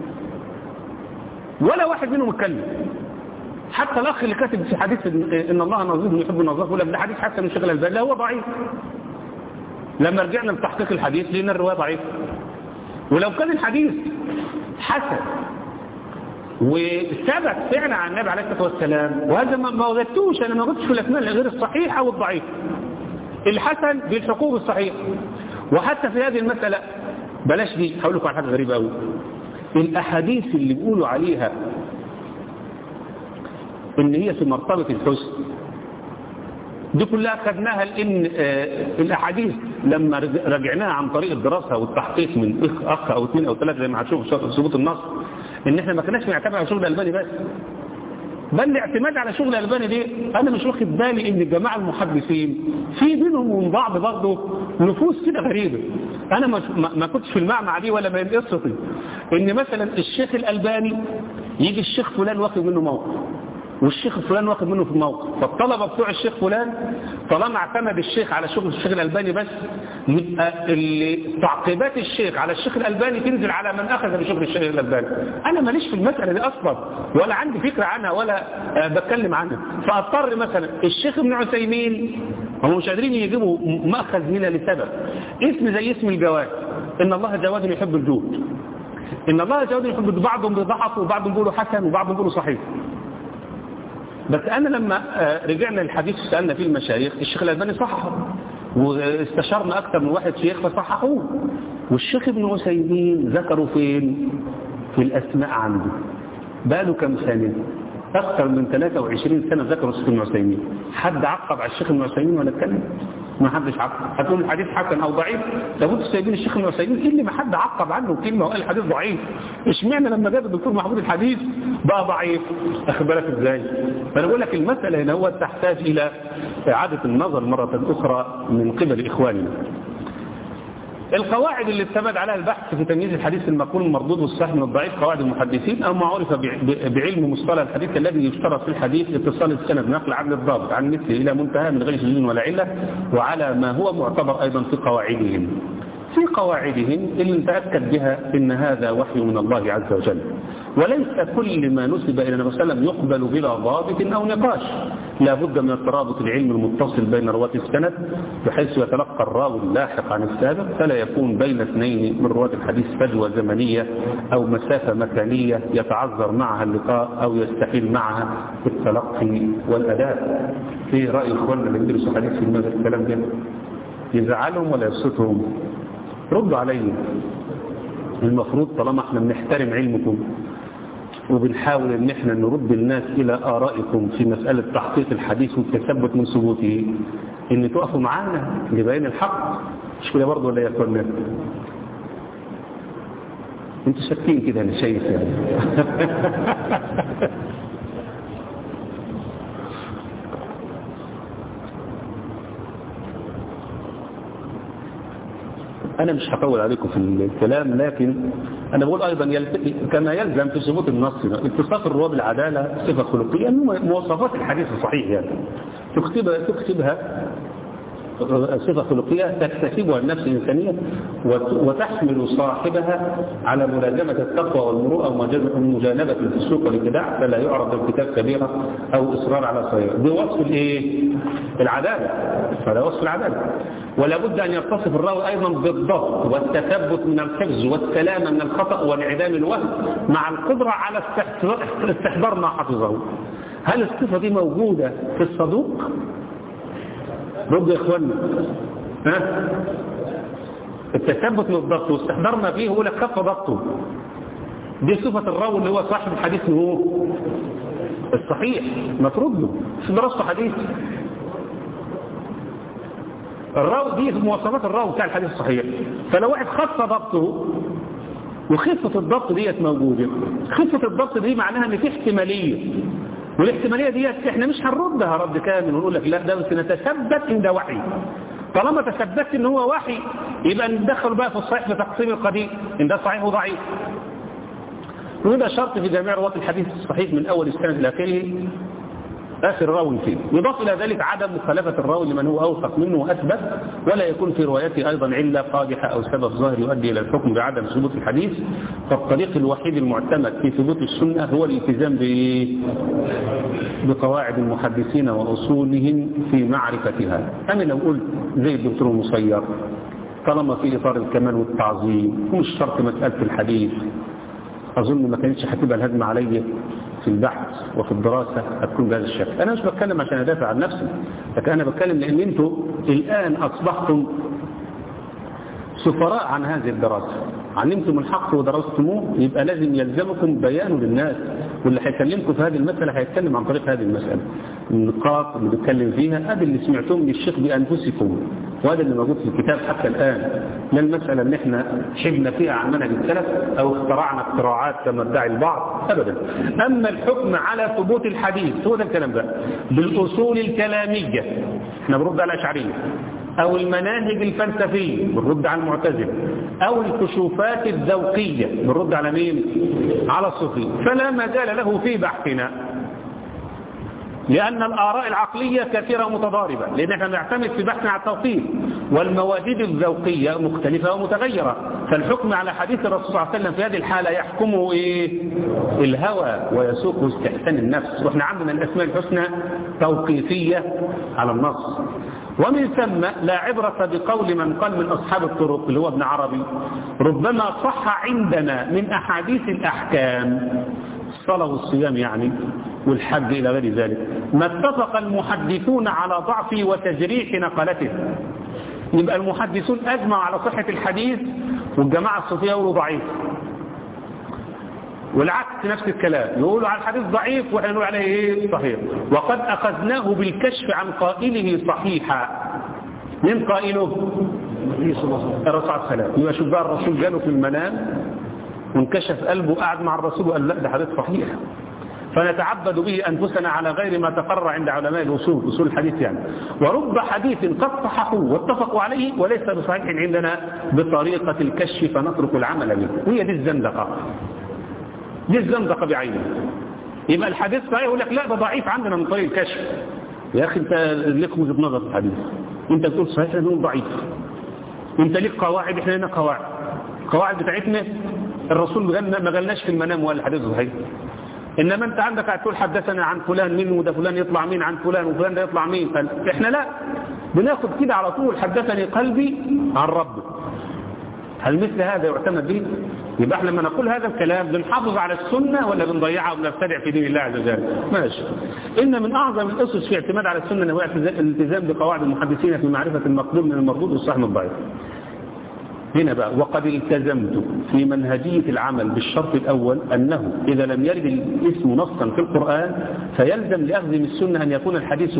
ولا واحد منهم اتكلم حتى الاخ اللي كاتب في حديث ان الله نظيف يحب النظافه يقول لك ده حديث حسن الشيخ الالباني لا هو ضعيف لما رجعنا لتحقيق الحديث لقينا الروايه ضعيفه ولو كان الحديث حسن وثبت فعلا عن النبي عليه الصلاه والسلام وهذا ما وجدتوش انا ما وجدتش في الاسماء غير الصحيح او الضعيف الحسن بيلحقوه بالصحيح وحتى في هذه المساله بلاش دي هقول لكم على حاجه غريبه قوي الاحاديث اللي بيقولوا عليها ان هي في مرتبة الحسن دي كلها خدناها لان الاحاديث لما رجعناها عن طريق الدراسة والتحقيق من اخ او اثنين او ثلاثة زي ما هتشوف ثبوت النص ان احنا ما كناش بنعتمد على شغل الالباني بس بل الاعتماد على شغل الالباني دي انا مش واخد بالي ان الجماعه المحدثين في بينهم وبين بعض برضه نفوس كده غريبه انا ما, ما كنتش في المعمعة دي ولا بين قصتي ان مثلا الشيخ الالباني يجي الشيخ فلان واخد منه موقف والشيخ فلان واخد منه في الموقف فالطلبة بتوع الشيخ فلان طالما اعتمد الشيخ على شغل الشيخ الألباني بس يبقى اللي تعقيبات الشيخ على الشيخ الألباني تنزل على من أخذ بشغل الشيخ الألباني أنا ماليش في المسألة دي أصلا ولا عندي فكرة عنها ولا بتكلم عنها فأضطر مثلا الشيخ ابن عثيمين هم مش قادرين يجيبوا مأخذ هنا لسبب اسم زي اسم الجواد إن الله جواد يحب الجود إن الله جواد يحب الجود بعضهم بيضعف وبعضهم بيقولوا حسن وبعضهم بيقولوا صحيح بس أنا لما رجعنا للحديث سألنا فيه المشايخ الشيخ الألباني صححه واستشرنا أكثر من واحد شيخ فصححوه والشيخ ابن عثيمين ذكروا فين في الأسماء عنده بقاله كم سنة أكثر من 23 سنة ذكروا الشيخ ابن عثيمين حد عقب على الشيخ ابن عثيمين ولا اتكلم ما حدش عقب هتقول الحديث حسن أو ضعيف لابد سايبين الشيخ ابن عثيمين إيه اللي ما حد عقب عنه كلمة وقال الحديث ضعيف اشمعنى لما جاب الدكتور محمود الحديث بقى ضعيف أخد بالك إزاي فأنا بقول لك المسألة هنا هو تحتاج إلى إعادة النظر مرة أخرى من قبل إخواننا القواعد اللي اعتمد عليها البحث في تمييز الحديث المقول المردود والصحيح من الضعيف قواعد المحدثين أو ما عرف بعلم مصطلح الحديث الذي يشترط في الحديث اتصال السند نقل عدل الضابط عن مثله إلى منتهى من غير شذوذ ولا علة وعلى ما هو معتبر أيضا في قواعدهم في قواعدهم اللي نتأكد بها إن هذا وحي من الله عز وجل وليس كل ما نسب إلى النبي صلى الله عليه وسلم يقبل بلا ضابط أو نقاش لا بد من الترابط العلمي المتصل بين رواة السند بحيث يتلقى الراوي اللاحق عن السابق فلا يكون بين اثنين من رواة الحديث فجوة زمنية أو مسافة مكانية يتعذر معها اللقاء أو يستحيل معها التلقي والأداء في رأي إخواننا اللي بيدرسوا حديث في الماذا الكلام ده يزعلهم ولا يبسطهم ردوا علينا المفروض طالما احنا بنحترم علمكم وبنحاول ان احنا نرد الناس الى ارائكم في مسألة تحقيق الحديث والتثبت من ثبوته ان تقفوا معانا لبيان الحق مش كده برضه ولا يا اخوانا انتوا شاكين كده انا شايف يعني أنا مش هطول عليكم في الكلام لكن أنا بقول أيضا يلت... كما يلزم في ثبوت النص اتصاف الرواة بالعدالة صفة خلقية مواصفات الحديث الصحيح يعني تكتبها تكتبها صفة خلقية تكتسبها النفس الإنسانية وتحمل صاحبها على ملازمة التقوى والمروءة ومجانبة الفسوق والابتداع فلا يعرض الكتاب كبيرة أو إصرار على صغيرة دي وصف الإيه؟ العدالة فلا وصف العدالة ولا بد أن يتصف الراوي أيضا بالضبط والتثبت من الحفظ والسلامة من الخطأ وانعدام الوهم مع القدرة على استحضار ما حفظه هل الصفة دي موجودة في الصدوق؟ رد يا اخوانا ها التثبت من الضبط واستحضار ما فيه هو لك كف ضبطه دي صفة الراوي اللي هو صاحب الحديث هو الصحيح ما ترده مش دراسته حديث الراوي دي مواصفات الراوي بتاع الحديث الصحيح فلو واحد خف ضبطه وخفة الضبط ديت موجودة خفة الضبط دي معناها ان في احتمالية والاحتمالية ديت احنا مش هنردها رد كامل ونقول لك لا ده بس نتثبت عند وحي طالما تثبتت ان هو وحي يبقى ندخل بقى في الصحيح في تقسيم القديم ان ده صحيح وضعيف وده شرط في جميع رواة الحديث الصحيح من اول السنة الى اخره آخر راوي فيه يضاف إلى ذلك عدم مخالفة الراوي لمن هو أوثق منه وأثبت ولا يكون في روايته أيضا علة قادحة أو سبب ظاهر يؤدي إلى الحكم بعدم ثبوت الحديث فالطريق الوحيد المعتمد في ثبوت السنة هو الالتزام بقواعد المحدثين وأصولهم في معرفتها أنا لو قلت زي الدكتور المصير طالما في إطار الكمال والتعظيم مش شرط مسألة الحديث أظن ما كانتش هتبقى الهجمة عليا في البحث وفي الدراسة هتكون بهذا الشكل أنا مش بتكلم عشان أدافع عن نفسي لكن أنا بتكلم لأن أنتوا الآن أصبحتم سفراء عن هذه الدراسة علمتم الحق ودرستموه يبقى لازم يلزمكم بيانه للناس واللي هيكلمكم في هذه المسألة هيتكلم عن طريق هذه المسألة النقاط اللي بيتكلم فيها هذا اللي سمعتم من الشيخ بأنفسكم وهذا اللي موجود في الكتاب حتى الآن لا المسألة ان احنا حبنا فيها عن منهج السلف او اخترعنا اختراعات كما ادعي البعض ابدا اما الحكم على ثبوت الحديث هو ده الكلام ده بالاصول الكلامية احنا بنرد على الاشعرية او المناهج الفلسفية بنرد على المعتزلة او الكشوفات الذوقية بنرد على مين على الصوفية فلا مجال له في بحثنا لأن الآراء العقلية كثيرة ومتضاربة لأن احنا نعتمد في بحثنا على التوقيت والمواجيد الذوقية مختلفة ومتغيرة فالحكم على حديث الرسول صلى الله عليه وسلم في هذه الحالة يحكمه إيه؟ الهوى ويسوق استحسان النفس واحنا عندنا الأسماء الحسنى توقيفية على النص ومن ثم لا عبرة بقول من قال من أصحاب الطرق اللي هو ابن عربي ربما صح عندنا من أحاديث الأحكام الصلاة والصيام يعني والحج إلى غير ذلك ما اتفق المحدثون على ضعف وتجريح نقلته يبقى المحدثون أجمعوا على صحة الحديث والجماعة الصوفية يقولوا ضعيف والعكس نفس الكلام يقولوا على الحديث ضعيف واحنا نقول عليه ايه صحيح وقد أخذناه بالكشف عن قائله صحيحا من قائله الرسول عليه السلام يبقى شوف بقى الرسول جاله في المنام وانكشف قلبه قعد مع الرسول وقال لا ده حديث صحيح فنتعبد به أنفسنا على غير ما تقرر عند علماء الأصول أصول الحديث يعني ورب حديث قد صححوه واتفقوا عليه وليس بصحيح عندنا بطريقة الكشف فنترك العمل به وهي دي الزندقة دي الزندقة بعينها يبقى الحديث صحيح يقول لك لا ده ضعيف عندنا من طريق الكشف يا أخي أنت لك وجهه نظر في الحديث أنت بتقول صحيح احنا بنقول ضعيف أنت ليك قواعد احنا لنا قواعد القواعد بتاعتنا الرسول ما قالناش في المنام ولا الحديث صحيح إنما أنت عندك هتقول حدثنا عن فلان مين وده فلان يطلع مين عن فلان وفلان ده يطلع مين إحنا لا بناخد كده على طول حدثني قلبي عن ربي هل مثل هذا يعتمد به يبقى احنا لما نقول هذا الكلام بنحافظ على السنة ولا بنضيعها وبنبتدع في دين الله عز وجل ماشي إن من أعظم الأسس في اعتماد على السنة هو الالتزام بقواعد المحدثين في معرفة المقدوم من المردود والصحيح من الضعيف هنا بقى وقد التزمت في منهجية العمل بالشرط الأول أنه إذا لم يرد الاسم نصا في القرآن فيلزم لأخذ من السنة أن يكون الحديث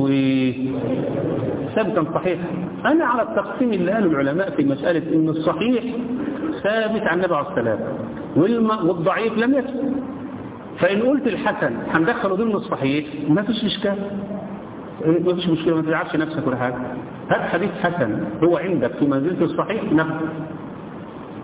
ثابتا صحيحا أنا على التقسيم اللي قاله العلماء في مسألة أن الصحيح ثابت عن النبي عليه السلام والضعيف لم يثبت فإن قلت الحسن هندخله ضمن الصحيح ما فيش إشكال ما فيش مشكلة ما تزعلش نفسك ولا حاجة هات حديث حسن هو عندك في منزلة الصحيح نعم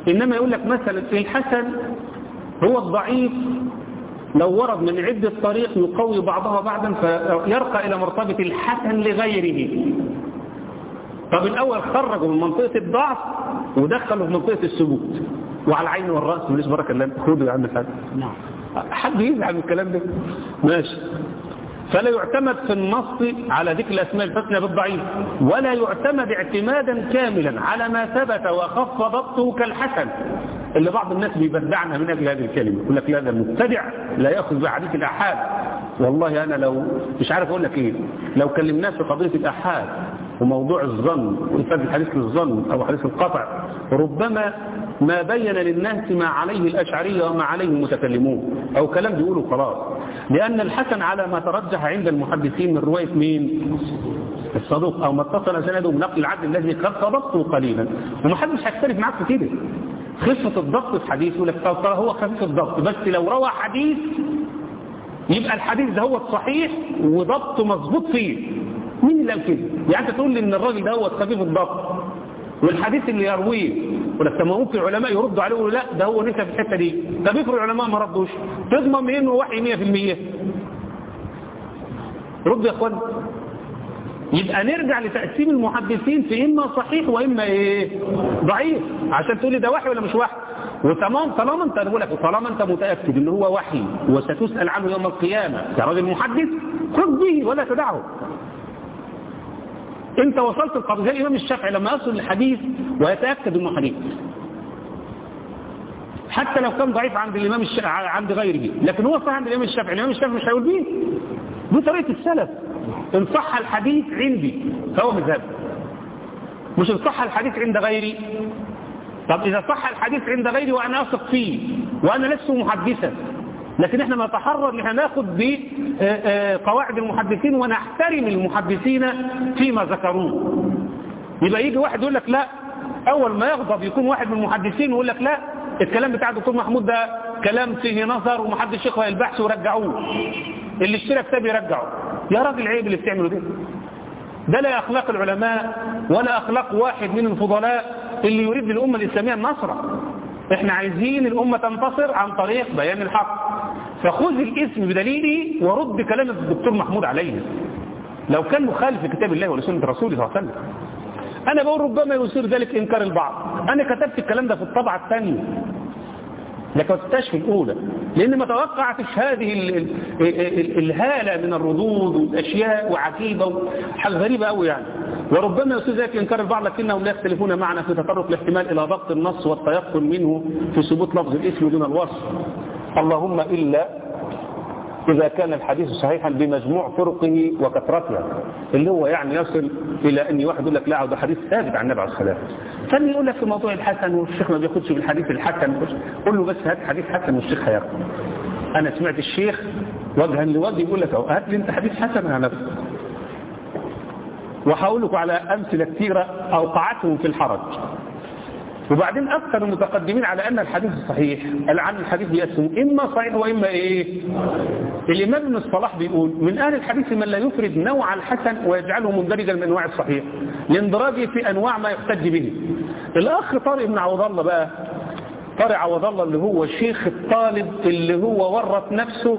إنما يقول لك مثلا الحسن هو الضعيف لو ورد من عدة طريق يقوي بعضها بعضا فيرقى إلى مرتبة الحسن لغيره طب الأول خرجوا من منطقة الضعف ودخلوا في منطقة الثبوت وعلى العين والرأس وليس بركة الله خذوا يا عم الحاج نعم حد يزعل من الكلام ده ماشي فلا يعتمد في النص على ذكر الأسماء الحسنى بالضعيف ولا يعتمد اعتمادا كاملا على ما ثبت وخف ضبطه كالحسن اللي بعض الناس بيبدعنا من أجل هذه الكلمة يقول لك لا ده المبتدع لا يأخذ بحديث الأحاد والله أنا لو مش عارف أقول لك إيه لو كلمناه في قضية الأحاد وموضوع الظن وإنفاذ الحديث للظن أو حديث القطع ربما ما بين للناس ما عليه الأشعرية وما عليه المتكلمون أو كلام بيقولوا خلاص لأن الحسن على ما ترجح عند المحدثين من رواية مين الصدوق أو ما اتصل سنده بنقل العدل الذي قد ضبطه قليلا ومحدش هيختلف معاك في كده خفة الضبط في حديث يقول لك ترى هو خفيف الضبط بس لو روى حديث يبقى الحديث ده هو الصحيح وضبطه مظبوط فيه مين اللي قال كده؟ يعني انت تقول لي ان الراجل ده هو خفيف الضبط والحديث اللي يرويه ولك طب ممكن العلماء يردوا عليه ويقولوا لا ده هو نسى في الحته دي طب افرض العلماء ما ردوش تضمن منين انه وحي 100% رد يا اخوان يبقى نرجع لتقسيم المحدثين في اما صحيح واما ايه ضعيف عشان تقول لي ده وحي ولا مش وحي وتمام طالما انت بقول لك طالما انت متاكد ان هو وحي وستسال عنه يوم القيامه كراجل محدث خذ به ولا تدعه انت وصلت القضيه زي الامام الشافعي لما يصل الحديث ويتاكد انه حديث حتى لو كان ضعيف عند الامام الشافعي عند غيره لكن هو صح عند الامام الشافعي الامام الشافعي مش هيقول بيه دي طريقه السلف ان صح الحديث عندي فهو مذهب مش ان صح الحديث عند غيري طب اذا صح الحديث عند غيري وانا اثق فيه وانا لست محدثا لكن احنا نتحرر ان احنا ناخد بقواعد المحدثين ونحترم المحدثين فيما ذكروه يبقى يجي واحد يقول لك لا اول ما يغضب يكون واحد من المحدثين ويقول لك لا الكلام بتاع الدكتور محمود ده كلام فيه نظر ومحدش يقرا البحث ورجعوه اللي اشترى كتاب يرجعه يا راجل عيب اللي بتعمله ده ده لا اخلاق العلماء ولا اخلاق واحد من الفضلاء اللي يريد للامه الاسلاميه النصر احنا عايزين الامه تنتصر عن طريق بيان الحق فخذ الاسم بدليله ورد كلام الدكتور محمود عليه لو كان مخالف لكتاب الله ولسنه رسوله صلى الله عليه وسلم انا بقول ربما يصير ذلك انكار البعض انا كتبت الكلام ده في الطبعه الثانيه لكن ما في الاولى لان ما توقعتش هذه ال ال ال الهاله من الردود والاشياء وعجيبه وحاجه غريبه قوي يعني وربما يصير ذلك انكار البعض لكنهم لا يختلفون معنا في تطرق الاحتمال الى ضبط النص والتيقن منه في ثبوت لفظ الاسم دون الوصف اللهم الا إذا كان الحديث صحيحا بمجموع طرقه وكثرتها اللي هو يعني يصل إلى أن واحد يقول لك لا ده حديث ثابت عن النبي عليه الصلاة والسلام ثاني يقول لك في موضوع الحسن والشيخ ما بياخدش بالحديث الحسن قول له بس هات حديث حسن والشيخ هياخد أنا سمعت الشيخ وجها لوجه يقول لك هات لي أنت حديث حسن أنا نفسي وهقول لكم على أمثلة كثيرة أوقعتهم في الحرج وبعدين أكثر المتقدمين على أن الحديث صحيح عن الحديث بيقسم إما صحيح وإما إيه الإمام ابن الصلاح بيقول من أهل الحديث من لا يفرد نوع الحسن ويجعله مندرجا من أنواع الصحيح لاندراجه في أنواع ما يحتج به الأخ طارق بن عوض الله بقى طارق عوض الله اللي هو شيخ الطالب اللي هو ورط نفسه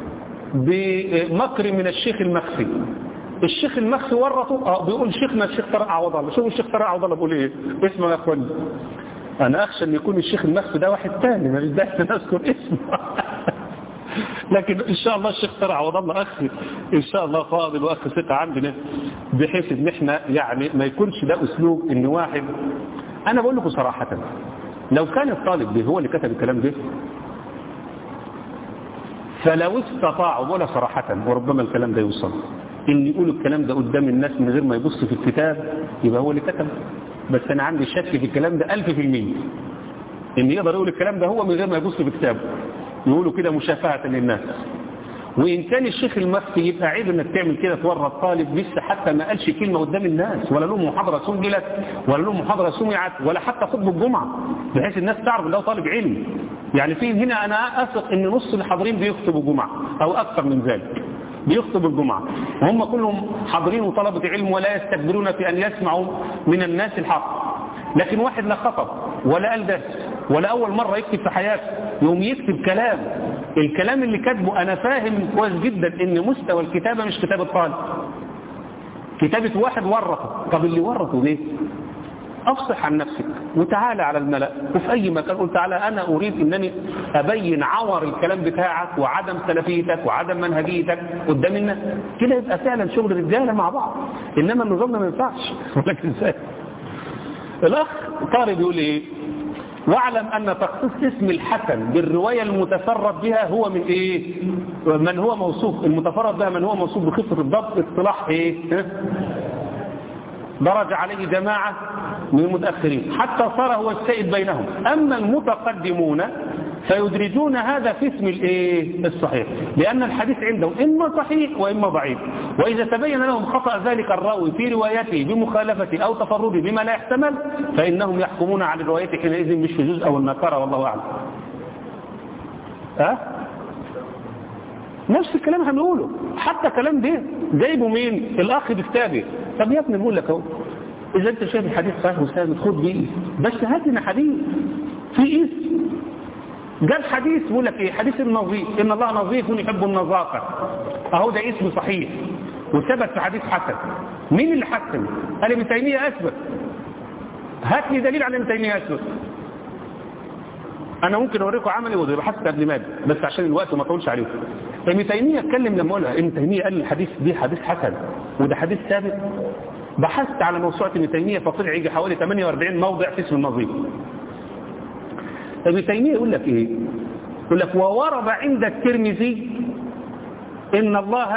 بمكر من الشيخ المخفي الشيخ المخفي ورطه اه بيقول شيخنا الشيخ طارق عوض الله شوفوا الشيخ طارق عوض الله بيقول ايه اسمه يا اخواني انا اخشى ان يكون الشيخ المخفي ده واحد تاني مش ده احنا نذكر اسمه لكن ان شاء الله الشيخ طارق عوض الله اخ ان شاء الله فاضل واخ ثقه عندنا بحيث ان احنا يعني ما يكونش ده اسلوب ان واحد انا بقول لكم صراحه لو كان الطالب ده هو اللي كتب الكلام ده فلو استطاعوا بقولها صراحه وربما الكلام ده يوصل ان يقول الكلام ده قدام الناس من غير ما يبص في الكتاب يبقى هو اللي كتب بس انا عندي شك في الكلام ده ألف في المية ان يقدر يقول الكلام ده هو من غير ما يبص في كتابه يقولوا كده مشافهة للناس وإن كان الشيخ المفتي يبقى عيب انك تعمل كده تورط طالب لسه حتى ما قالش كلمة قدام الناس ولا له محاضرة سجلت ولا له محاضرة سمعت ولا حتى خطبة الجمعة بحيث الناس تعرف ان ده طالب علم يعني في هنا انا اثق ان نص الحاضرين بيخطبوا جمعة او اكثر من ذلك بيخطب الجمعة وهم كلهم حاضرين وطلبة علم ولا يستكبرون في أن يسمعوا من الناس الحق لكن واحد لا خطب ولا قال درس ولا أول مرة يكتب في حياته يوم يكتب كلام الكلام اللي كاتبه أنا فاهم كويس جدا إن مستوى الكتابة مش كتابة طالب كتابة واحد ورطه طب اللي ورطه ليه افصح عن نفسك وتعالى على الملأ وفي اي مكان قل تعالى انا اريد انني ابين عور الكلام بتاعك وعدم سلفيتك وعدم منهجيتك قدام الناس كده يبقى فعلا شغل رجاله مع بعض انما النظام ده ما ينفعش لكن ازاي الاخ طارق بيقول ايه واعلم ان تخصيص اسم الحسن بالروايه المتفرد بها هو من ايه من هو موصوف المتفرد بها من هو موصوف بخفه الضبط اصطلاح ايه درج عليه جماعة من المتأخرين حتى صار هو السيد بينهم أما المتقدمون فيدرجون هذا في اسم الايه الصحيح لأن الحديث عندهم إما صحيح وإما ضعيف وإذا تبين لهم خطأ ذلك الراوي في روايته بمخالفة أو تفرده بما لا يحتمل فإنهم يحكمون على روايته حينئذ بالشذوذ أو النكارة والله أعلم أه؟ نفس الكلام هنقوله حتى كلام ده جايبه مين الاخ بالتابع طب يا ابني بقول لك اهو اذا انت شايف الحديث صحيح وثابت خد بيه بس هات لنا حديث في اسم جاب حديث بيقول لك ايه حديث النظيف ان الله نظيف يحب النظافه اهو ده اسم صحيح وثبت في حديث حسن مين اللي حسن قال ابن تيميه اثبت هات لي دليل على ابن تيميه اثبت انا ممكن اوريكم عملي وده بحثت قبل ما بس عشان الوقت ما اطولش عليكم ابن تيميه اتكلم لما قالها ابن تيميه قال الحديث دي حديث حسن وده حديث ثابت بحثت على موسوعه ابن تيميه فطلع يجي حوالي 48 موضع في اسم النظيف ابن تيميه يقول لك ايه يقول لك وورد عند الترمذي ان الله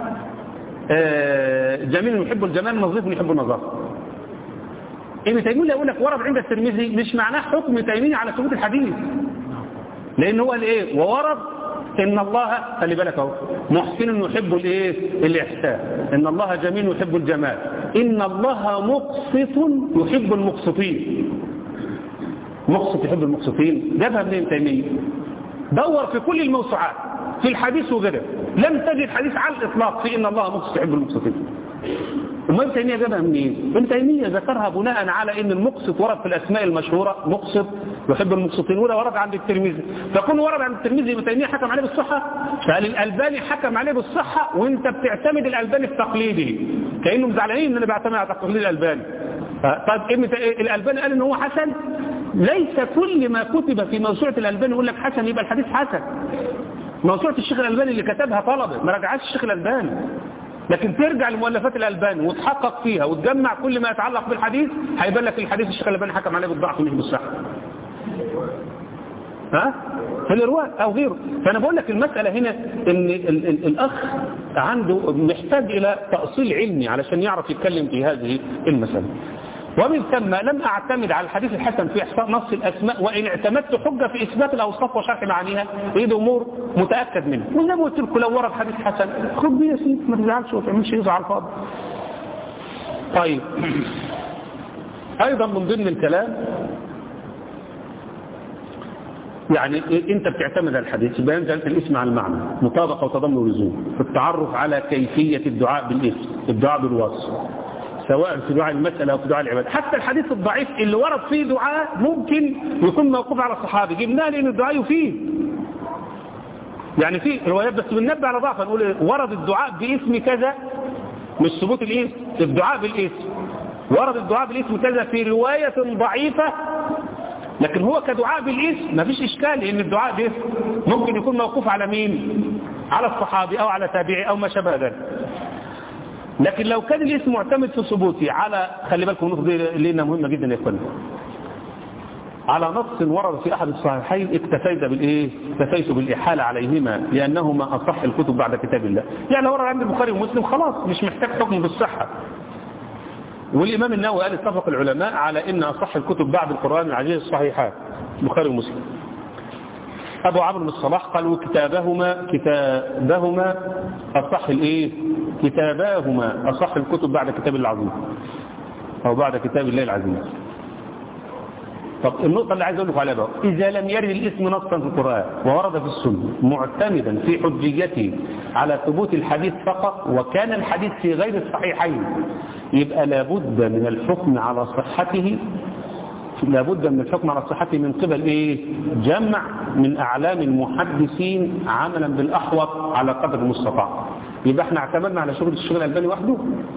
جميل يحب الجمال نظيف يحب النظافه ابن تيميه يقول لك ورد عند الترمذي مش معناه حكم تيميه على ثبوت الحديث لان هو الايه وورد ان الله خلي بالك اهو محسن يحب الايه الاحسان ان الله جميل يحب الجمال ان الله مقسط يحب المقسطين مقسط يحب المقسطين جابها منين تيميه دور في كل الموسوعات في الحديث وغيره لم تجد حديث على الاطلاق في ان الله مقسط يحب المقسطين وما ابن تيميه جابها منين ابن تيميه ذكرها بناء على ان المقسط ورد في الاسماء المشهوره مقسط يحب المقسطين وده ورد عند الترمذي فكون ورد عند الترمذي ابن تيميه حكم عليه بالصحه فقال الالباني حكم عليه بالصحه وانت بتعتمد الالباني في تقليده كانهم زعلانين ان انا بعتمد على تقليد الالباني طيب ابن الالباني قال ان هو حسن ليس كل ما كتب في موسوعه الالباني يقول لك حسن يبقى الحديث حسن موسوعه الشيخ الالباني اللي كتبها طلبه ما رجعتش الشيخ الالباني لكن ترجع لمؤلفات الألباني وتحقق فيها وتجمع كل ما يتعلق بالحديث هيبان لك الحديث الشيخ الألباني حكم عليه بالضعف مش بالصحة ها في الإرواء أو غيره فأنا بقول لك المسألة هنا إن ال ال الأخ عنده محتاج إلى تأصيل علمي علشان يعرف يتكلم في هذه المسألة ومن ثم لم أعتمد على الحديث الحسن في إحصاء نص الأسماء وإن اعتمدت حجة في إثبات الأوصاف وشرح معانيها هي دي أمور متأكد منها وزي ما قلت لكم لو ورد حديث حسن خد بيه يا سيدي ما تزعلش وما تعملش يزعل على الفاضي طيب أيضا من ضمن الكلام يعني انت بتعتمد على الحديث يبقى انت الاسم على المعنى مطابقه وتضمن ولزوم التعرف على كيفيه الدعاء بالاسم الدعاء بالوصف سواء في دعاء المسألة أو في دعاء العبادة حتى الحديث الضعيف اللي ورد فيه دعاء ممكن يكون موقوف على الصحابي جبناه لأن الدعاء يفيد يعني في روايات بس بننبه على ضعف نقول ورد الدعاء باسم كذا مش ثبوت الاسم الدعاء بالاسم ورد الدعاء بالاسم كذا في رواية ضعيفة لكن هو كدعاء بالاسم ما فيش إشكال لأن الدعاء باسم ممكن يكون موقوف على مين على الصحابي أو على تابعي أو ما شابه ذلك لكن لو كان الاسم معتمد في ثبوته على خلي بالكم النقطه دي لنا مهمه جدا يا اخوانا على نص ورد في احد الصحيحين اكتفيت بالايه اكتفيت بالاحاله عليهما لانهما اصح الكتب بعد كتاب الله يعني ورد عند البخاري ومسلم خلاص مش محتاج حكم بالصحه والامام النووي قال اتفق العلماء على ان اصح الكتب بعد القران العزيز الصحيحات البخاري ومسلم أبو عمرو بن الصلاح قالوا كتابهما كتابهما أصح الإيه كتاباهما أصح الكتب بعد كتاب الله العظيم أو بعد كتاب الله العزيز طب النقطة اللي عايز أقول لكم عليها بقى إذا لم يرد الاسم نصا في القرآن وورد في السنة معتمدا في حجيته على ثبوت الحديث فقط وكان الحديث في غير الصحيحين يبقى لابد من الحكم على صحته لابد من الحكم على صحته من قبل ايه جمع من اعلام المحدثين عملا بالاحوط على قدر المستطاع يبقى احنا اعتمدنا على شغل الشيخ الالباني وحده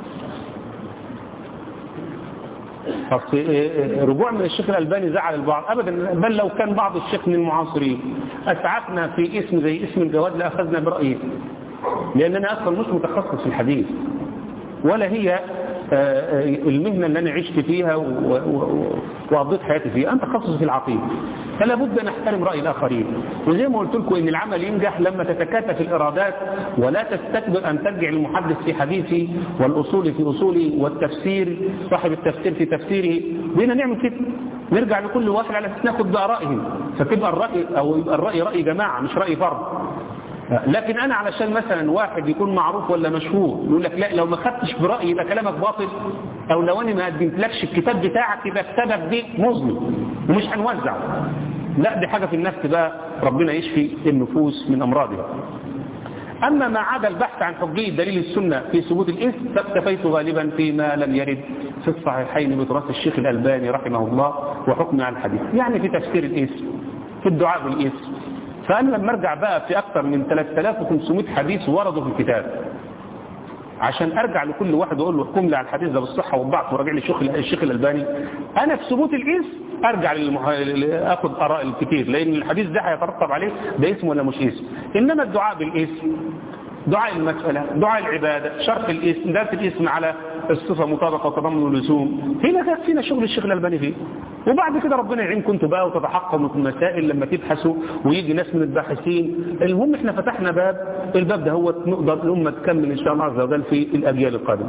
اصل رجوع من الشيخ الالباني زعل البعض ابدا بل لو كان بعض الشيخ من المعاصرين اسعفنا في اسم زي اسم الجواد لاخذنا برايه لاننا اصلا مش متخصص في الحديث ولا هي المهنة اللي أنا عشت فيها وقضيت حياتي فيها أنت تخصص في العقيدة فلا بد أن أحترم رأي الآخرين وزي ما قلت لكم إن العمل ينجح لما تتكاتف الإرادات ولا تستكبر أن ترجع المحدث في حديثه والأصول في أصوله والتفسير صاحب التفسير في تفسيره بينا نعمل كده نرجع لكل واحد على أساس ناخد بآرائهم فتبقى الرأي أو يبقى الرأي رأي جماعة مش رأي فرد لكن انا علشان مثلا واحد يكون معروف ولا مشهور يقول لك لا لو ما خدتش برأيي يبقى كلامك باطل او لو انا ما قدمتلكش الكتاب بتاعك يبقى كتابك دي مظلم ومش هنوزعه لا دي حاجة في النفس بقى ربنا يشفي النفوس من امراضها أما ما عدا البحث عن حجية دليل السنة في ثبوت الإثم فاكتفيت غالبا فيما لم يرد في الصحيحين بتراث الشيخ الألباني رحمه الله وحكم على الحديث يعني في تفسير الإثم في الدعاء بالإثم فأنا لما ارجع بقى في أكثر من 3500 حديث وردوا في الكتاب عشان ارجع لكل واحد واقول له احكم لي على الحديث ده بالصحه والضعف وراجع لي الشيخ الشيخ الالباني انا في ثبوت الاسم ارجع للمح... اخذ اراء الكتير لان الحديث ده هيترتب عليه ده اسم ولا مش اسم انما الدعاء بالاسم دعاء المسألة دعاء العبادة شرط الاسم دالة الاسم على الصفة مطابقة وتضمن ولزوم هنا فينا شغل الشيخ الألباني فيه وبعد كده ربنا يعينكم انتوا بقى وتتحققوا في المسائل لما تبحثوا ويجي ناس من الباحثين المهم احنا فتحنا باب الباب ده هو نقدر الأمة تكمل إن شاء الله عز وجل في الأجيال القادمة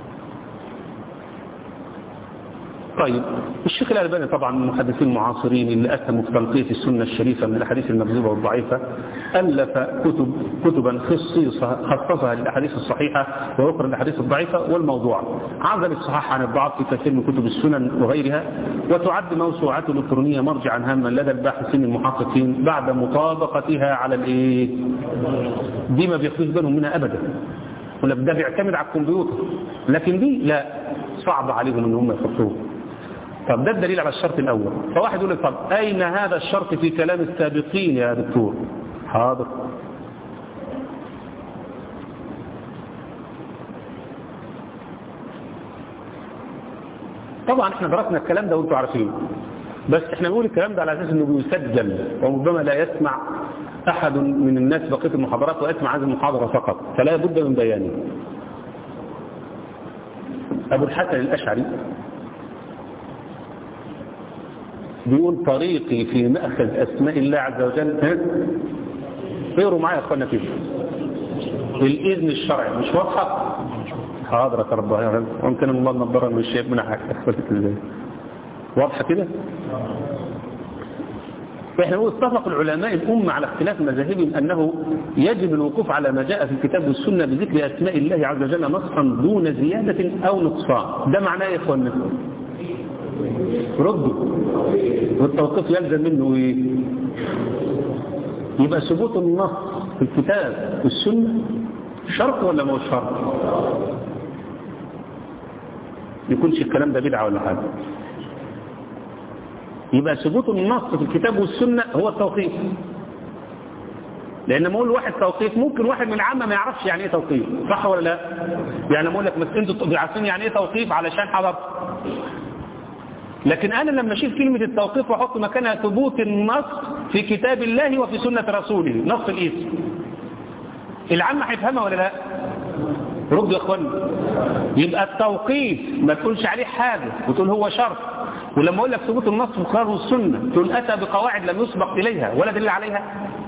طيب الشيخ الألباني طبعا من المحدثين المعاصرين اللي أسهموا في تنقية السنة الشريفة من الأحاديث المكذوبة والضعيفة ألف كتب كتبا خصيصة خصصها للأحاديث الصحيحة وأخرى للأحاديث الضعيفة والموضوع عزل الصحاح عن الضعف في كثير من كتب السنن وغيرها وتعد موسوعاته الإلكترونية مرجعا هاما لدى الباحثين المحققين بعد مطابقتها على الإيه دي ما بياخدوش بالهم منها أبدا ولا ده بيعتمد على الكمبيوتر لكن دي لا صعب عليهم ان هم يحطوه طب ده الدليل على الشرط الأول فواحد يقول لك طب أين هذا الشرط في كلام السابقين يا دكتور حاضر طبعا احنا درسنا الكلام ده وانتم عارفين بس احنا بنقول الكلام ده على اساس انه بيسجل وربما لا يسمع احد من الناس بقيه المحاضرات ويسمع هذه المحاضره فقط فلا بد من بيانه ابو الحسن الاشعري بيقول طريقي في مأخذ أسماء الله عز وجل اقروا معايا يا اخوانا كده الإذن الشرعي مش واضحة حاضر يا رب ممكن الله نضرر من الشيء من حاجة ازاي واضحة كده فإحنا نقول اتفق العلماء الأمة على اختلاف مذاهبهم أنه يجب الوقوف على ما جاء في الكتاب والسنة بذكر أسماء الله عز وجل نصا دون زيادة أو نقصان ده معناه يا إخواننا ردوا والتوقيف يلزم منه ايه يبقى ثبوت النص في الكتاب والسنة شرط ولا مش شرط يكونش الكلام ده بدعة ولا حاجة يبقى ثبوت النص في الكتاب والسنة هو التوقيف لان لما اقول واحد توقيف ممكن واحد من العامه ما يعرفش يعني ايه توقيف صح ولا لا يعني لما اقول لك بس انتوا عارفين يعني ايه توقيف علشان حضرت لكن أنا لما أشيل كلمة التوقيف وأحط مكانها ثبوت النص في كتاب الله وفي سنة رسوله نص الاسم العامة هيفهمها ولا لا رد يا اخوان يبقى التوقيف ما تقولش عليه حاجة وتقول هو شرط ولما أقول لك ثبوت النص في القرآن والسنة تقول أتى بقواعد لم يسبق إليها ولا دليل عليها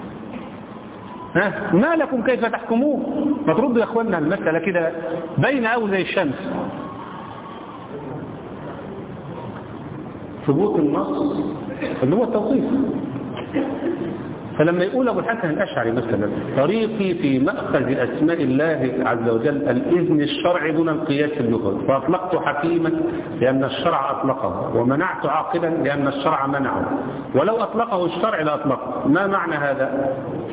ها ما لكم كيف تحكمون ما تردوا يا اخواننا المسألة كده بين أو زي الشمس ثبوت النص اللي هو التوقيف فلما يقول أبو الحسن الأشعري مثلا طريقي في مأخذ أسماء الله عز وجل الإذن الشرعي دون القياس اللغوي فأطلقت حكيما لأن الشرع أطلقه ومنعت عاقلا لأن الشرع منعه ولو أطلقه الشرع لأطلقه ما معنى هذا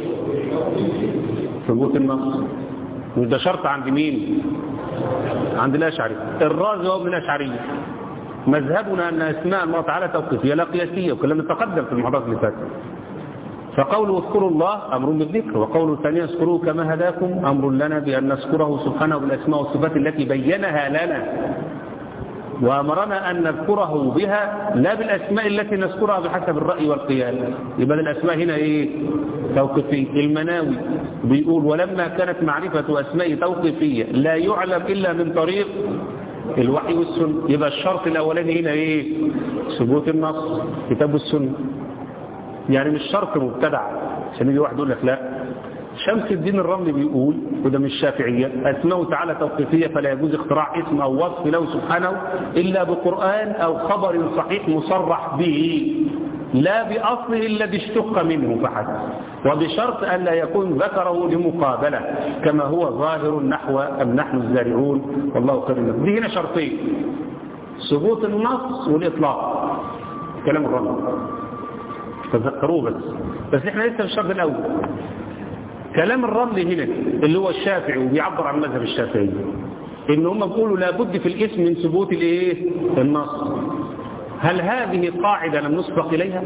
ثبوت النص وده شرط عند مين عند الأشعري الرازي هو من الأشعرية مذهبنا أن أسماء الله تعالى توقيفية لا قياسية وكلام تقدم في المحاضرات اللي فاتت فقوله اذكروا الله أمر بالذكر وقوله الثانية اذكروه كما هداكم أمر لنا بأن نذكره سبحانه بالأسماء والصفات التي بينها لنا وأمرنا أن نذكره بها لا بالأسماء التي نذكرها بحسب الرأي والقياس يبقى الأسماء هنا إيه توقيفية المناوي بيقول ولما كانت معرفة أسماء توقيفية لا يعلم إلا من طريق الوحي والسنة يبقى الشرط الأولاني هنا إيه ثبوت النص كتاب السنة يعني مش شرط مبتدع عشان يجي واحد يقول لك لا شمس الدين الرملي بيقول وده مش شافعية أسماء تعالى توقيفية فلا يجوز اختراع اسم أو وصف له سبحانه إلا بقرآن أو خبر صحيح مصرح به لا بأصله الذي اشتق منه فحسب وبشرط أن لا يكون ذكره لمقابلة كما هو ظاهر نحو أم نحن الزارعون والله خير منه دي هنا شرطين ثبوت النص والإطلاق كلام الرمل تذكروه بس بس احنا لسه في الشرط الأول كلام الرمل هنا اللي هو الشافعي وبيعبر عن مذهب الشافعي ان هم بيقولوا لابد في الاسم من ثبوت الايه النص هل هذه قاعدة لم نسبق إليها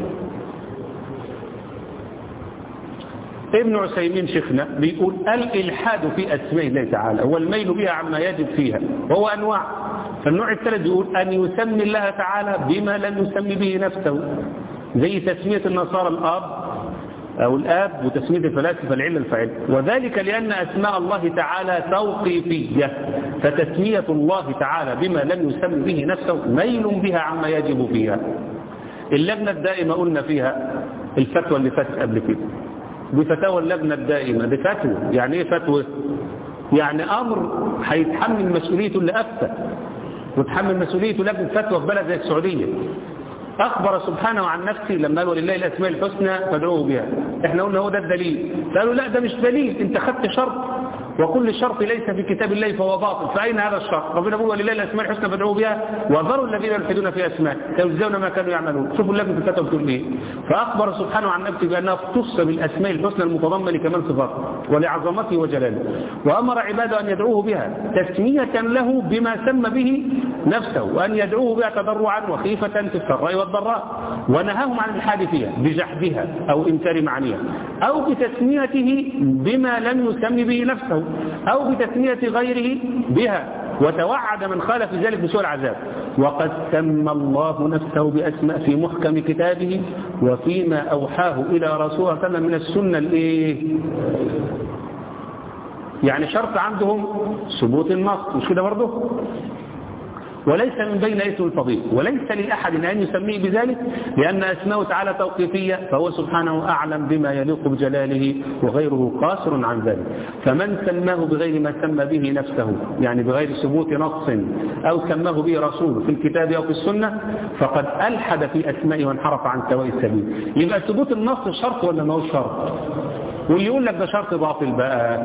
ابن عسيمين شيخنا بيقول الإلحاد في أسماء الله تعالى هو الميل بها عما يجب فيها وهو أنواع فالنوع الثالث يقول أن يسمي الله تعالى بما لم يسمي به نفسه زي تسمية النصارى الآب أو الآب وتسمية الفلاسفة العلة الفعل وذلك لأن أسماء الله تعالى توقيفية فتسمية الله تعالى بما لم يسمي به نفسه ميل بها عما يجب فيها اللجنة الدائمة قلنا فيها الفتوى اللي فاتت قبل كده بفتاوى اللجنة الدائمة دي فتوى يعني ايه فتوى يعني أمر هيتحمل مسؤوليته اللي أفتى وتحمل مسؤوليته لجنة فتوى في بلد زي السعودية أخبر سبحانه عن نفسه لما قالوا لله الأسماء الحسنى فادعوه بها احنا قلنا هو ده الدليل قالوا لا ده مش دليل انت خدت شرط وكل شرط ليس في كتاب الله فهو باطل فأين هذا الشرط ربنا بيقول ولله الأسماء الحسنى فادعوه بها وذروا الذين يلحدون في أسماء يجزون ما كانوا يعملون شوفوا اللجنة الفتوى بتقول ايه فأخبر سبحانه عن نفسه بأنها اختص بالأسماء الحسنى المتضمنة كمان صفاته ولعظمته وجلاله وأمر عباده أن يدعوه بها تسمية له بما سمى به نفسه وأن يدعوه بها تضرعا وخيفة في السراء والضراء ونهاهم عن الحاد فيها بجحدها أو إنكار معانيها أو بتسميته بما لم يسمي به نفسه أو بتسمية غيره بها وتوعد من خالف ذلك بسوء العذاب وقد سمى الله نفسه بأسماء في محكم كتابه وفيما أوحاه إلى رسوله صلى من السنة الإيه يعني شرط عندهم ثبوت النص مش كده برضه وليس من بين اسم الفضيل وليس لأحد أن يسميه بذلك لأن أسماءه تعالى توقيفية فهو سبحانه أعلم بما يليق بجلاله وغيره قاصر عن ذلك فمن سماه بغير ما سمى به نفسه يعني بغير ثبوت نص أو سماه به رسول في الكتاب أو في السنة فقد ألحد في أسمائه وانحرف عن سواء السبيل يبقى ثبوت النص شرط ولا ما هو شرط واللي يقول لك ده شرط باطل بقى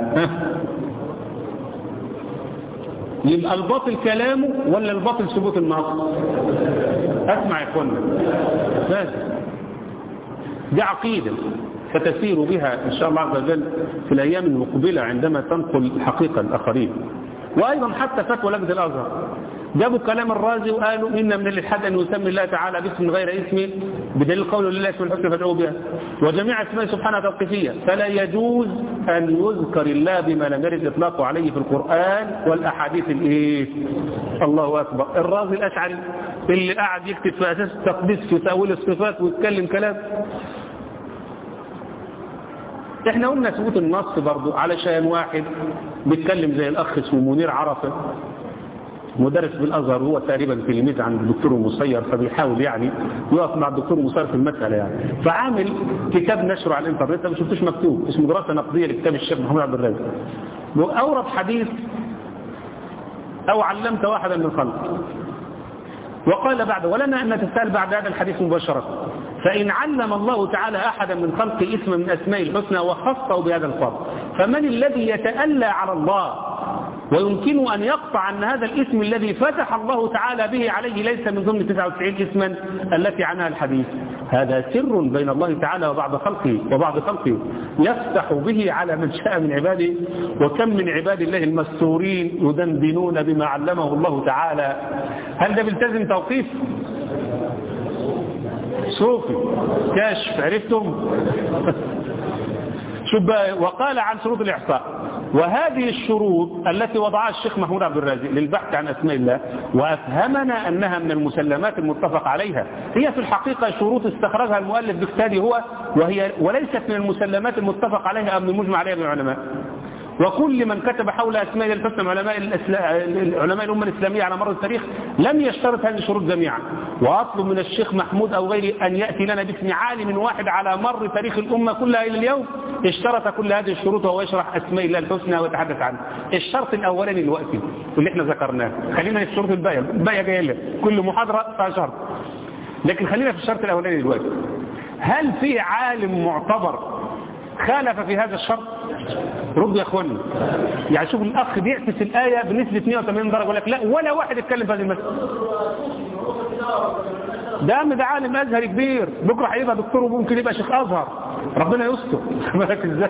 يبقى الباطل كلامه ولا الباطل ثبوت النص اسمع يا اخوانا بس دي عقيدة ستسير بها إن شاء الله عز وجل في الأيام المقبلة عندما تنقل حقيقة الآخرين وأيضا حتى فتوى لجنة الأزهر جابوا كلام الرازي وقالوا إن من الإلحاد أن يسمي الله تعالى باسم غير اسمه بدليل قوله لله اسم الحسنى فادعوه بها وجميع اسماء سبحانه توقيفية فلا يجوز أن يذكر الله بما لم يرد إطلاقه عليه في القرآن والأحاديث الإيه الله أكبر الرازي الأشعري اللي قاعد يكتب في أساس التقديس في تأويل الصفات ويتكلم كلام احنا قلنا ثبوت النص برضو علشان واحد بيتكلم زي الأخ اسمه منير عرفة مدرس بالأزهر هو تقريبا تلميذ عند الدكتور المسير فبيحاول يعني يقف مع الدكتور المسير في المسألة يعني فعامل كتاب نشره على الانترنت ما شفتوش مكتوب اسمه دراسة نقدية لكتاب الشيخ محمد عبد الرازق وأورد حديث أو علمت واحدا من خلق وقال بعد ولنا أن نتساءل بعد هذا الحديث مباشرة فإن علم الله تعالى أحدا من خلقه اسما من أسماء الحسنى وخصه بهذا الفضل فمن الذي يتألى على الله ويمكن أن يقطع أن هذا الاسم الذي فتح الله تعالى به عليه ليس من ضمن 99 اسما التي عنها الحديث هذا سر بين الله تعالى وبعض خلقه وبعض خلقه يفتح به على من شاء من عباده وكم من عباد الله المستورين يدندنون بما علمه الله تعالى هل ده بيلتزم توقيف صوفي كاشف عرفتم شوف بقى وقال عن شروط الإحصاء وهذه الشروط التي وضعها الشيخ محمود عبد الرازق للبحث عن أسماء الله وأفهمنا أنها من المسلمات المتفق عليها هي في الحقيقة شروط استخرجها المؤلف بكتابه هو وهي وليست من المسلمات المتفق عليها أو من المجمع عليها من العلماء وكل من كتب حول أسماء الحسنى من علماء علماء الأمة الإسلامية على مر التاريخ لم يشترط هذه الشروط جميعا وأطلب من الشيخ محمود أو غيره أن يأتي لنا باسم عالم واحد على مر تاريخ الأمة كلها إلى اليوم اشترط كل هذه الشروط وهو يشرح أسماء الله الحسنى ويتحدث عنها الشرط الأولاني الوقتي اللي احنا ذكرناه خلينا في الشروط الباقية الباقية جاية لك كل محاضرة فيها شرط لكن خلينا في الشرط الأولاني دلوقتي هل في عالم معتبر خالف في هذا الشرط رد يا اخواني يعني شوف الاخ بيعكس الايه بنسبه 180 درجه يقول لك لا ولا واحد اتكلم في هذه المساله ده ده عالم ازهري كبير بكره هيبقى دكتور وممكن يبقى شيخ ازهر ربنا يستر بالك ازاي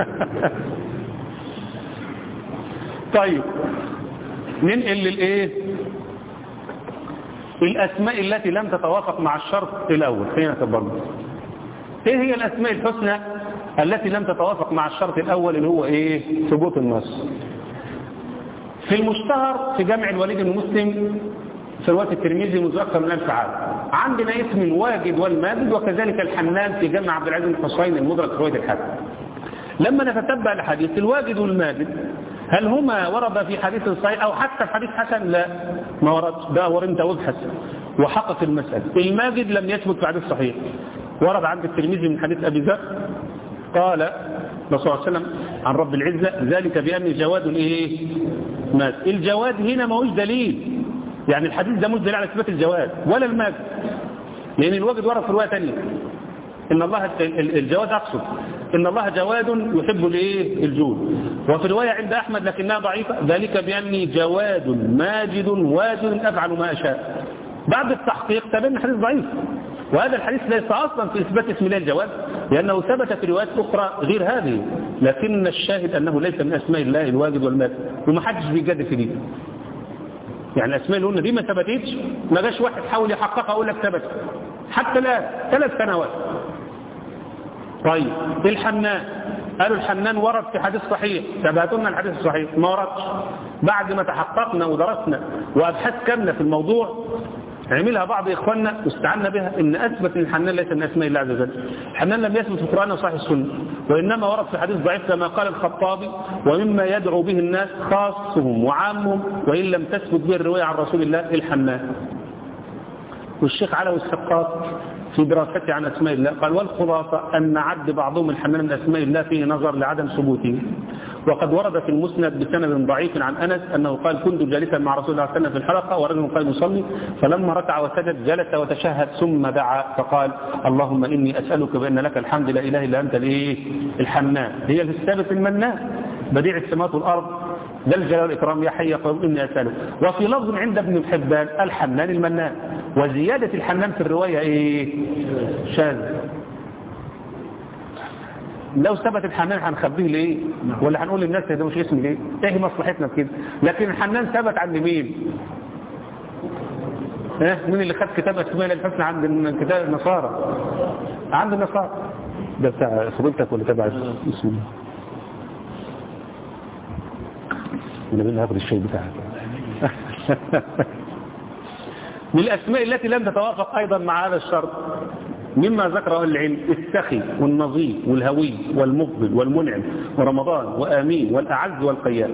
طيب ننقل للايه الاسماء التي لم تتوافق مع الشرط الاول خلينا برضه ايه هي الاسماء الحسنى التي لم تتوافق مع الشرط الأول اللي هو إيه ثبوت النص في المشتهر في جمع الوليد بن مسلم في رواية الترمذي منذ أكثر من ألف عام عندنا اسم الواجد والماجد وكذلك الحنان في جمع عبد العزيز بن حسين المدرك في رواية الحاكم لما نتتبع الحديث الواجد والماجد هل هما ورد في حديث صحيح أو حتى في حديث حسن لا ما ورد ده ورنت وابحث وحقق المسألة الماجد لم يثبت في حديث صحيح ورد عند الترمذي من حديث أبي ذر قال الرسول صلى الله عليه وسلم عن رب العزة ذلك بأن جواد إيه مات الجواد هنا ما هوش دليل يعني الحديث ده مش دليل على إثبات الجواد ولا المات لأن الواجد ورد في رواية ثانيه إن الله الجواد أقصد إن الله جواد يحب الايه الجود وفي رواية عند أحمد لكنها ضعيفة ذلك بأني جواد ماجد واجد أفعل ما أشاء بعد التحقيق تبين الحديث ضعيف وهذا الحديث ليس أصلا في إثبات اسم الله الجواد لأنه ثبت في روايات أخرى غير هذه لكن الشاهد أنه ليس من أسماء الله الواجد والمات ومحدش بيجد في دي يعني الأسماء اللي قلنا دي ما ثبتتش ما جاش واحد حاول يحققها أقول لك ثبت حتى لا ثلاث سنوات طيب الحنان قالوا الحنان ورد في حديث صحيح ثبتوا لنا الحديث الصحيح ما وردش بعد ما تحققنا ودرسنا وأبحاث كاملة في الموضوع عملها بعض إخواننا واستعنا بها إن أثبت أن الحنان ليس من أسماء الله عز وجل الحنان لم يثبت في القرآن وصحيح السنة وإنما ورد في حديث ضعيف كما قال الخطابي ومما يدعو به الناس خاصهم وعامهم وإن لم تثبت به الرواية عن رسول الله الحنان والشيخ علوي السقاط في دراسته عن أسماء الله قال والخلاصة أن عد بعضهم الحنان من أسماء الله فيه نظر لعدم ثبوته وقد ورد في المسند بسند ضعيف عن أنس أنه قال كنت جالسا مع رسول الله صلى الله عليه وسلم في الحلقة ورجل قال يصلي فلما ركع وسجد جلس وتشهد ثم دعا فقال اللهم إني أسألك بأن لك الحمد لا إله إلا أنت الإيه الحنان هي الثابت المنان بديع السماوات والأرض ذا الجلال والإكرام يا حي يقول إني أسأله وفي لفظ عند ابن حبان الحنان المنان وزيادة الحنان في الرواية إيه شاذ لو ثبت الحنان هنخبيه ليه ولا هنقول للناس ده مش اسم ليه ايه مصلحتنا في كده لكن الحنان ثبت عند مين اه مين اللي خد كتاب اسماء الحسنى عند كتاب النصارى عند النصارى ده بتاع فضيلتك ولا تبع اسم الله ونبيل هاخد الشيء بتاعك من الأسماء التي لم تتوافق أيضا مع هذا الشرط مما ذكره العلم السخي والنظيف والهوي والمقبل والمنعم ورمضان وآمين والأعز والقيام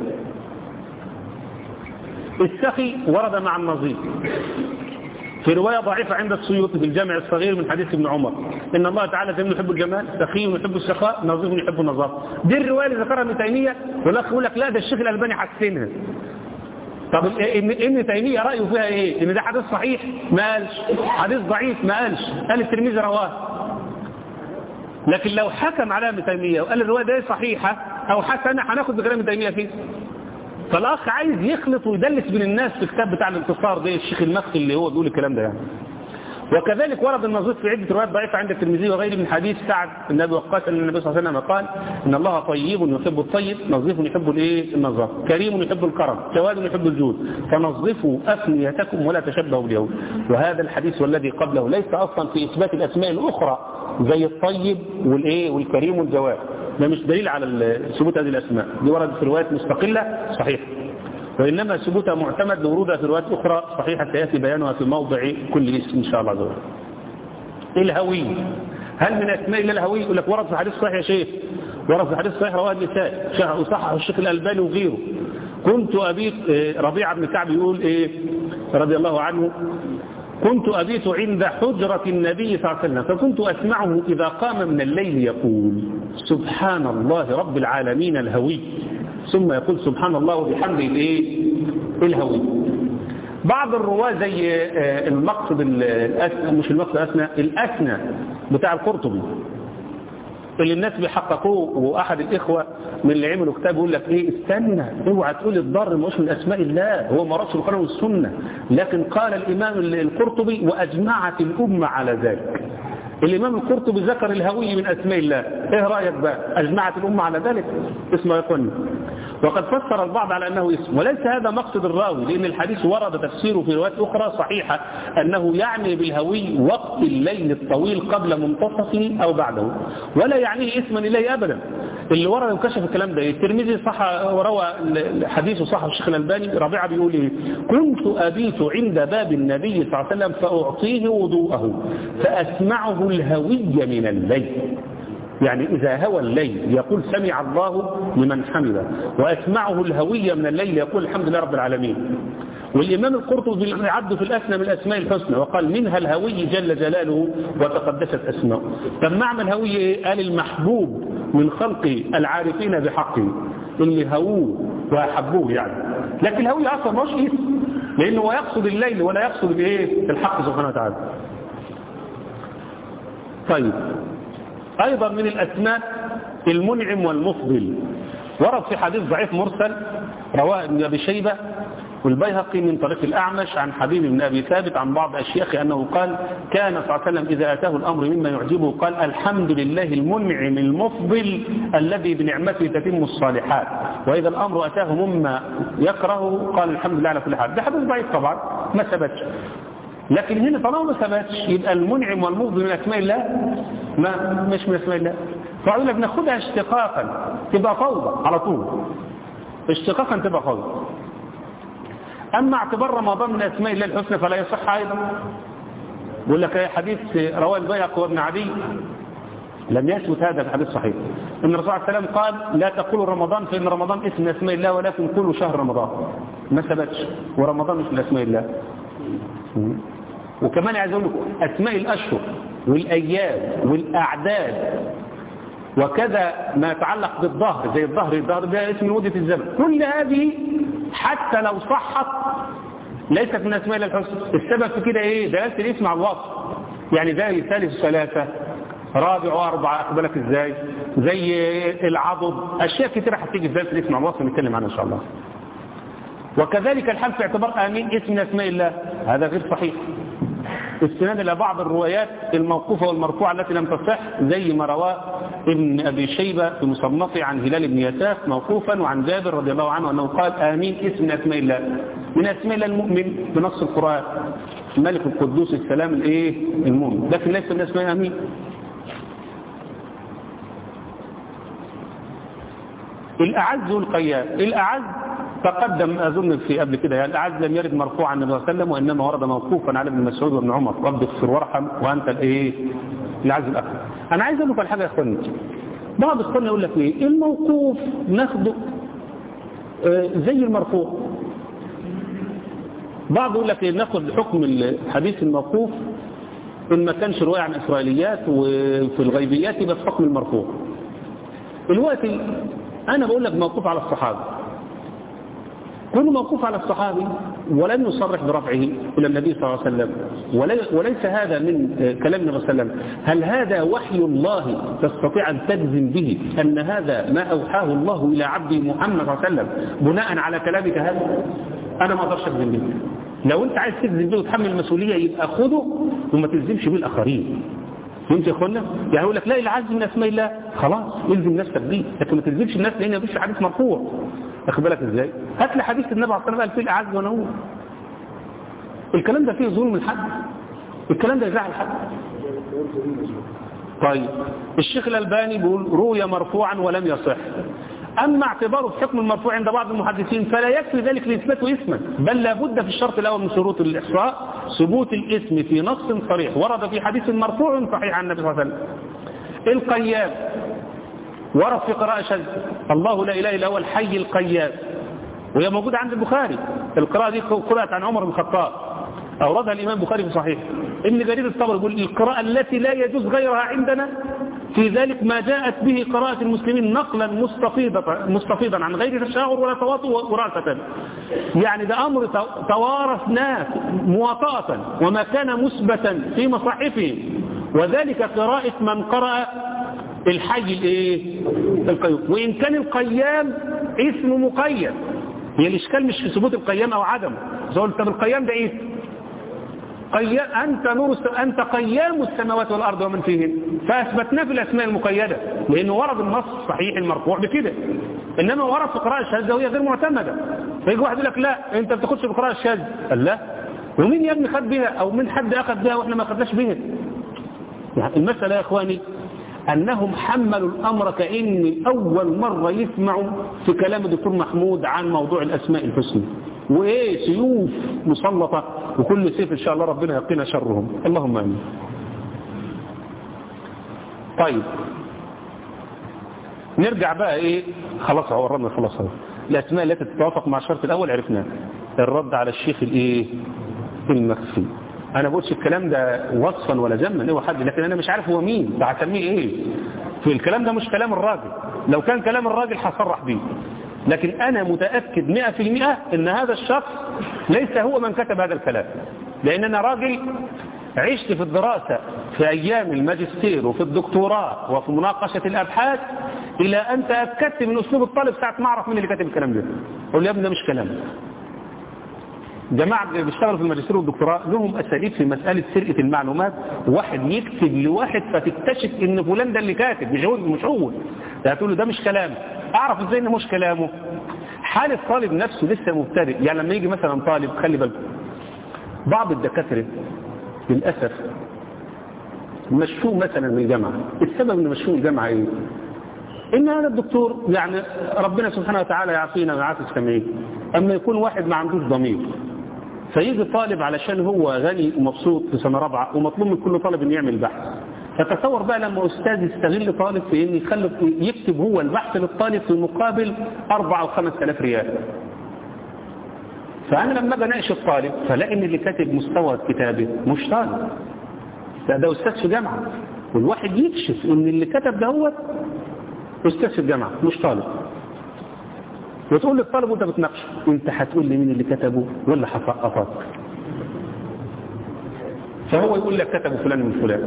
السخي ورد مع النظيف في رواية ضعيفة عند السيوطي في الجامع الصغير من حديث ابن عمر إن الله تعالى زي يحب الجمال سخي يحب السخاء نظيف يحب النظافة دي الرواية اللي ذكرها ابن تيمية والأخ يقول لك لا ده الشيخ الألباني حسنها طب ابن تيمية رأيه فيها ايه ان ده حديث صحيح ما قالش حديث ضعيف ما قالش قال الترمذي رواه لكن لو حكم على ابن تيمية وقال الرواية دي صحيحة او حسنة هناخد بكلام ابن تيمية فيه فالاخ عايز يخلط ويدلس بين الناس في الكتاب بتاع الانتصار ده الشيخ المخي اللي هو بيقول الكلام ده يعني وكذلك ورد النظيف في عدة روايات ضعيفة عند الترمذي وغيره من حديث سعد بن ابي وقاص ان النبي صلى الله عليه وسلم قال ان الله طيب يحب الطيب نظيف يحب الايه النظافه كريم يحب الكرم جواد يحب الجود فنظفوا افنيتكم ولا تشبهوا باليهود وهذا الحديث والذي قبله ليس اصلا في اثبات الاسماء الاخرى زي الطيب والايه والكريم والجواد ده مش دليل على ثبوت هذه الاسماء دي وردت في روايات مستقله صحيحه وإنما ثبوتها معتمد لورودها في روايات أخرى صحيحة سيأتي بيانها في موضع كل اسم إن شاء الله عز وجل الهوي هل من أسماء الله الهوي يقول لك ورد في حديث صحيح يا شيخ ورد في حديث صحيح رواه النساء وصححه الشيخ الألباني وغيره كنت أبيت ربيعة بن كعب يقول إيه رضي الله عنه كنت أبيت عند حجرة النبي صلى الله عليه وسلم فكنت أسمعه إذا قام من الليل يقول سبحان الله رب العالمين الهوي ثم يقول سبحان الله وبحمده الايه الهوي بعض الرواه زي المقصد الأسنى مش المقصد الأسنى الأسنى بتاع القرطبي اللي الناس بيحققوه واحد الاخوه من اللي عملوا كتاب يقول لك ايه استنى اوعى تقول الضر مش من اسماء الله هو ما رأس القرآن والسنه لكن قال الامام القرطبي واجمعت الامه على ذلك الإمام القرطبي ذكر الهوي من أسماء الله إيه رأيك بقى أجمعت الأمة على ذلك اسمه يقول وقد فسر البعض على أنه اسم وليس هذا مقصد الراوي لأن الحديث ورد تفسيره في روايات أخرى صحيحة أنه يعني بالهوي وقت الليل الطويل قبل منتصفه أو بعده ولا يعنيه اسما إليه أبدا اللي ورد وكشف الكلام ده الترمذي صح وروى حديث صح الشيخ الألباني ربيعة بيقول إيه كنت أبيت عند باب النبي صلى الله عليه وسلم فأعطيه وضوءه فأسمعه الهوي من الليل يعني إذا هوى الليل يقول سمع الله لمن حمده وأسمعه الهوية من الليل يقول الحمد لله رب العالمين والإمام القرطبي عد في الأسنى من الأسماء الحسنى وقال منها الهوي جل جلاله وتقدست أسماءه فمعنى الهوي قال المحبوب من خلق العارفين بحقه اللي هووه وأحبوه يعني لكن الهوي أصلا مش اسم لأنه هو يقصد الليل ولا يقصد بإيه الحق سبحانه وتعالى طيب أيضا من الأسماء المنعم والمفضل ورد في حديث ضعيف مرسل رواه ابن أبي شيبة والبيهقي من طريق الأعمش عن حبيب بن أبي ثابت عن بعض أشياخ أنه قال كان صلى الله عليه وسلم إذا أتاه الأمر مما يعجبه قال الحمد لله المنعم المفضل الذي بنعمته تتم الصالحات وإذا الأمر أتاه مما يكره قال الحمد لله على كل حال ده حديث ضعيف طبعا ما ثبتش لكن هنا طالما ما ثبتش يبقى المنعم والمفضل من أسماء الله ما مش من أسماء الله فأقول لك ناخدها اشتقاقا تبقى فوضى على طول اشتقاقا تبقى فوضى أما اعتبار رمضان من أسماء الله الحسنى فلا يصح أيضا بقول لك حديث رواه البيهقي وابن عدي لم يثبت هذا في حديث صحيح ان الرسول صلى الله عليه وسلم قال لا تقولوا رمضان فإن رمضان اسم أسماء الله ولكن قولوا شهر رمضان ما ثبتش ورمضان مش من أسماء الله وكمان عايز اقول لكم أسماء الأشهر والأيام والأعداد وكذا ما يتعلق بالظهر زي الظهر الظهر ده اسم مدة الزمن كل هذه حتى لو صحت ليست من أسماء الله الحسنى السبب في كده ايه دلالة الاسم على الوصف يعني زي ثالث ثلاثة رابع واربعة اقبلك ازاي زي العضد اشياء كتيرة هتيجي في دلالة الاسم على الوصف نتكلم عنها ان شاء الله وكذلك الحال في اعتبار امين اسم من اسماء الله هذا غير صحيح استناد الى بعض الروايات الموقوفة والمرفوعة التي لم تصح زي ما رواه ابن أبي شيبة في مصنفه عن هلال بن يساف موقوفا وعن جابر رضي الله عنه أنه قال آمين اسم من أسماء الله من أسماء الله المؤمن بنص القرآن الملك القدوس السلام الايه المؤمن لكن ليس من أسماء آمين الأعز والقيام الأعز تقدم أظن في قبل كده يعني الأعز لم يرد مرفوعا عن النبي صلى الله عليه وسلم وإنما ورد موقوفا على ابن مسعود وابن عمر رب اغفر وارحم وأنت الإيه العز الأكبر أنا عايز أقول لك على حاجة يا إخواني بعض إخواننا يقول لك إيه الموقوف ناخده آه زي المرفوع بعض يقول لك إيه ناخد حكم الحديث الموقوف إن ما كانش رواية عن إسرائيليات وفي الغيبيات يبقى في حكم المرفوع دلوقتي أنا بقول لك موقوف على الصحابة كونه موقوف على الصحابي ولم يصرح برفعه إلى النبي صلى الله عليه وسلم وليس هذا من كلام النبي صلى الله عليه وسلم هل هذا وحي الله تستطيع أن تجزم به أن هذا ما أوحاه الله إلى عبده محمد صلى الله عليه وسلم بناء على كلامك هذا أنا ما أقدرش أجزم به لو أنت عايز تجزم به وتحمل المسؤولية يبقى خده وما تلزمش به الآخرين فهمت يا اخوانا يعني يقول لك لا العز من اسماء الله خلاص الزم نفسك بيه لكن ما تلزمش الناس لان مفيش حديث مرفوع واخد بالك ازاي هات لي حديث النبي عليه الصلاه والسلام قال فيه الاعز وانا هو الكلام ده فيه ظلم الحد الكلام ده يزعل الحد طيب الشيخ الالباني بيقول روي مرفوعا ولم يصح أما اعتباره في حكم المرفوع عند بعض المحدثين فلا يكفي ذلك لإثباته اسما بل لابد في الشرط الأول من شروط الإحصاء ثبوت الاسم في نص صريح ورد في حديث مرفوع صحيح عن النبي صلى الله عليه وسلم القيام ورد في قراءة شذ الله لا إله إلا هو الحي القيام وهي موجودة عند البخاري القراءة دي قرأت عن عمر بن الخطاب أوردها الإمام البخاري في صحيح ابن جرير الطبري يقول القراءة التي لا يجوز غيرها عندنا في ذلك ما جاءت به قراءة المسلمين نقلا مستفيضا مستفيضا عن غير تشاعر ولا تواطؤ وراثة يعني ده أمر توارثناه مواطأة وما كان مثبتا في مصاحفهم وذلك قراءة من قرأ الحي الايه القيوم وإن كان القيام اسم مقيد هي الإشكال مش في ثبوت القيام أو عدمه زول طب القيام ده إيه قيام أنت, نور أنت قيام السماوات والأرض ومن فيهن فأثبتنا في الأسماء المقيدة لأنه ورد النص صحيح المرفوع بكده إنما ورد في قراءة الشاذة وهي غير معتمدة فيجي واحد يقول لك لا أنت بتاخدش بقراءة الشاذة قال لا ومين يا ابني خد بها أو من حد أخذ بها وإحنا ما خدناش بها يعني المسألة يا إخواني أنهم حملوا الأمر كأن أول مرة يسمعوا في كلام الدكتور محمود عن موضوع الأسماء الحسنى وإيه سيوف مسلطة وكل سيف إن شاء الله ربنا يقينا شرهم اللهم أمين طيب نرجع بقى إيه خلاص هو الرد خلاص هو الأسماء التي تتوافق مع الشرط الأول عرفناه الرد على الشيخ الإيه المخفي انا بقولش الكلام ده وصفا ولا جما هو حد لكن انا مش عارف هو مين فهسميه ايه في الكلام ده مش كلام الراجل لو كان كلام الراجل هصرح بيه لكن انا متاكد 100% ان هذا الشخص ليس هو من كتب هذا الكلام لان انا راجل عشت في الدراسة في أيام الماجستير وفي الدكتوراه وفي مناقشة الأبحاث إلى أن تأكدت من أسلوب الطالب ساعة ما أعرف مين اللي كتب الكلام ده قول لي يا ابني ده مش كلام جماعة بيشتغلوا في الماجستير والدكتوراه لهم أساليب في مسألة سرقة المعلومات واحد يكتب لواحد فتكتشف إن فلان ده اللي كاتب مش هو مش هو ده هتقول له ده مش كلامه أعرف إزاي إنه مش كلامه حال الطالب نفسه لسه مبتدئ يعني لما يجي مثلا طالب خلي بالك بعض الدكاترة للأسف مشوه مثلا من الجامعة السبب ان مشوه من الجامعة ايه ان هذا الدكتور يعني ربنا سبحانه وتعالى يعطينا ويعافي السامعين اما يكون واحد ما عندوش ضمير فيجي طالب علشان هو غني ومبسوط في سنة رابعة ومطلوب من كل طالب انه يعمل بحث فتصور بقى لما أستاذ يستغل طالب في ان يخلف يكتب هو البحث للطالب في مقابل أربعة أو خمس آلاف ريال فأنا لما أجي اناقش الطالب فلاقي ان اللي كاتب مستوى كتابه مش طالب ده, ده أستاذ في جامعة والواحد يكشف ان اللي كتب ده هو أستاذ في الجامعة مش طالب وتقول للطالب وانت بتناقشه انت هتقول لي مين اللي كتبه ولا هسقطك فهو يقول لك كتبه فلان من فلان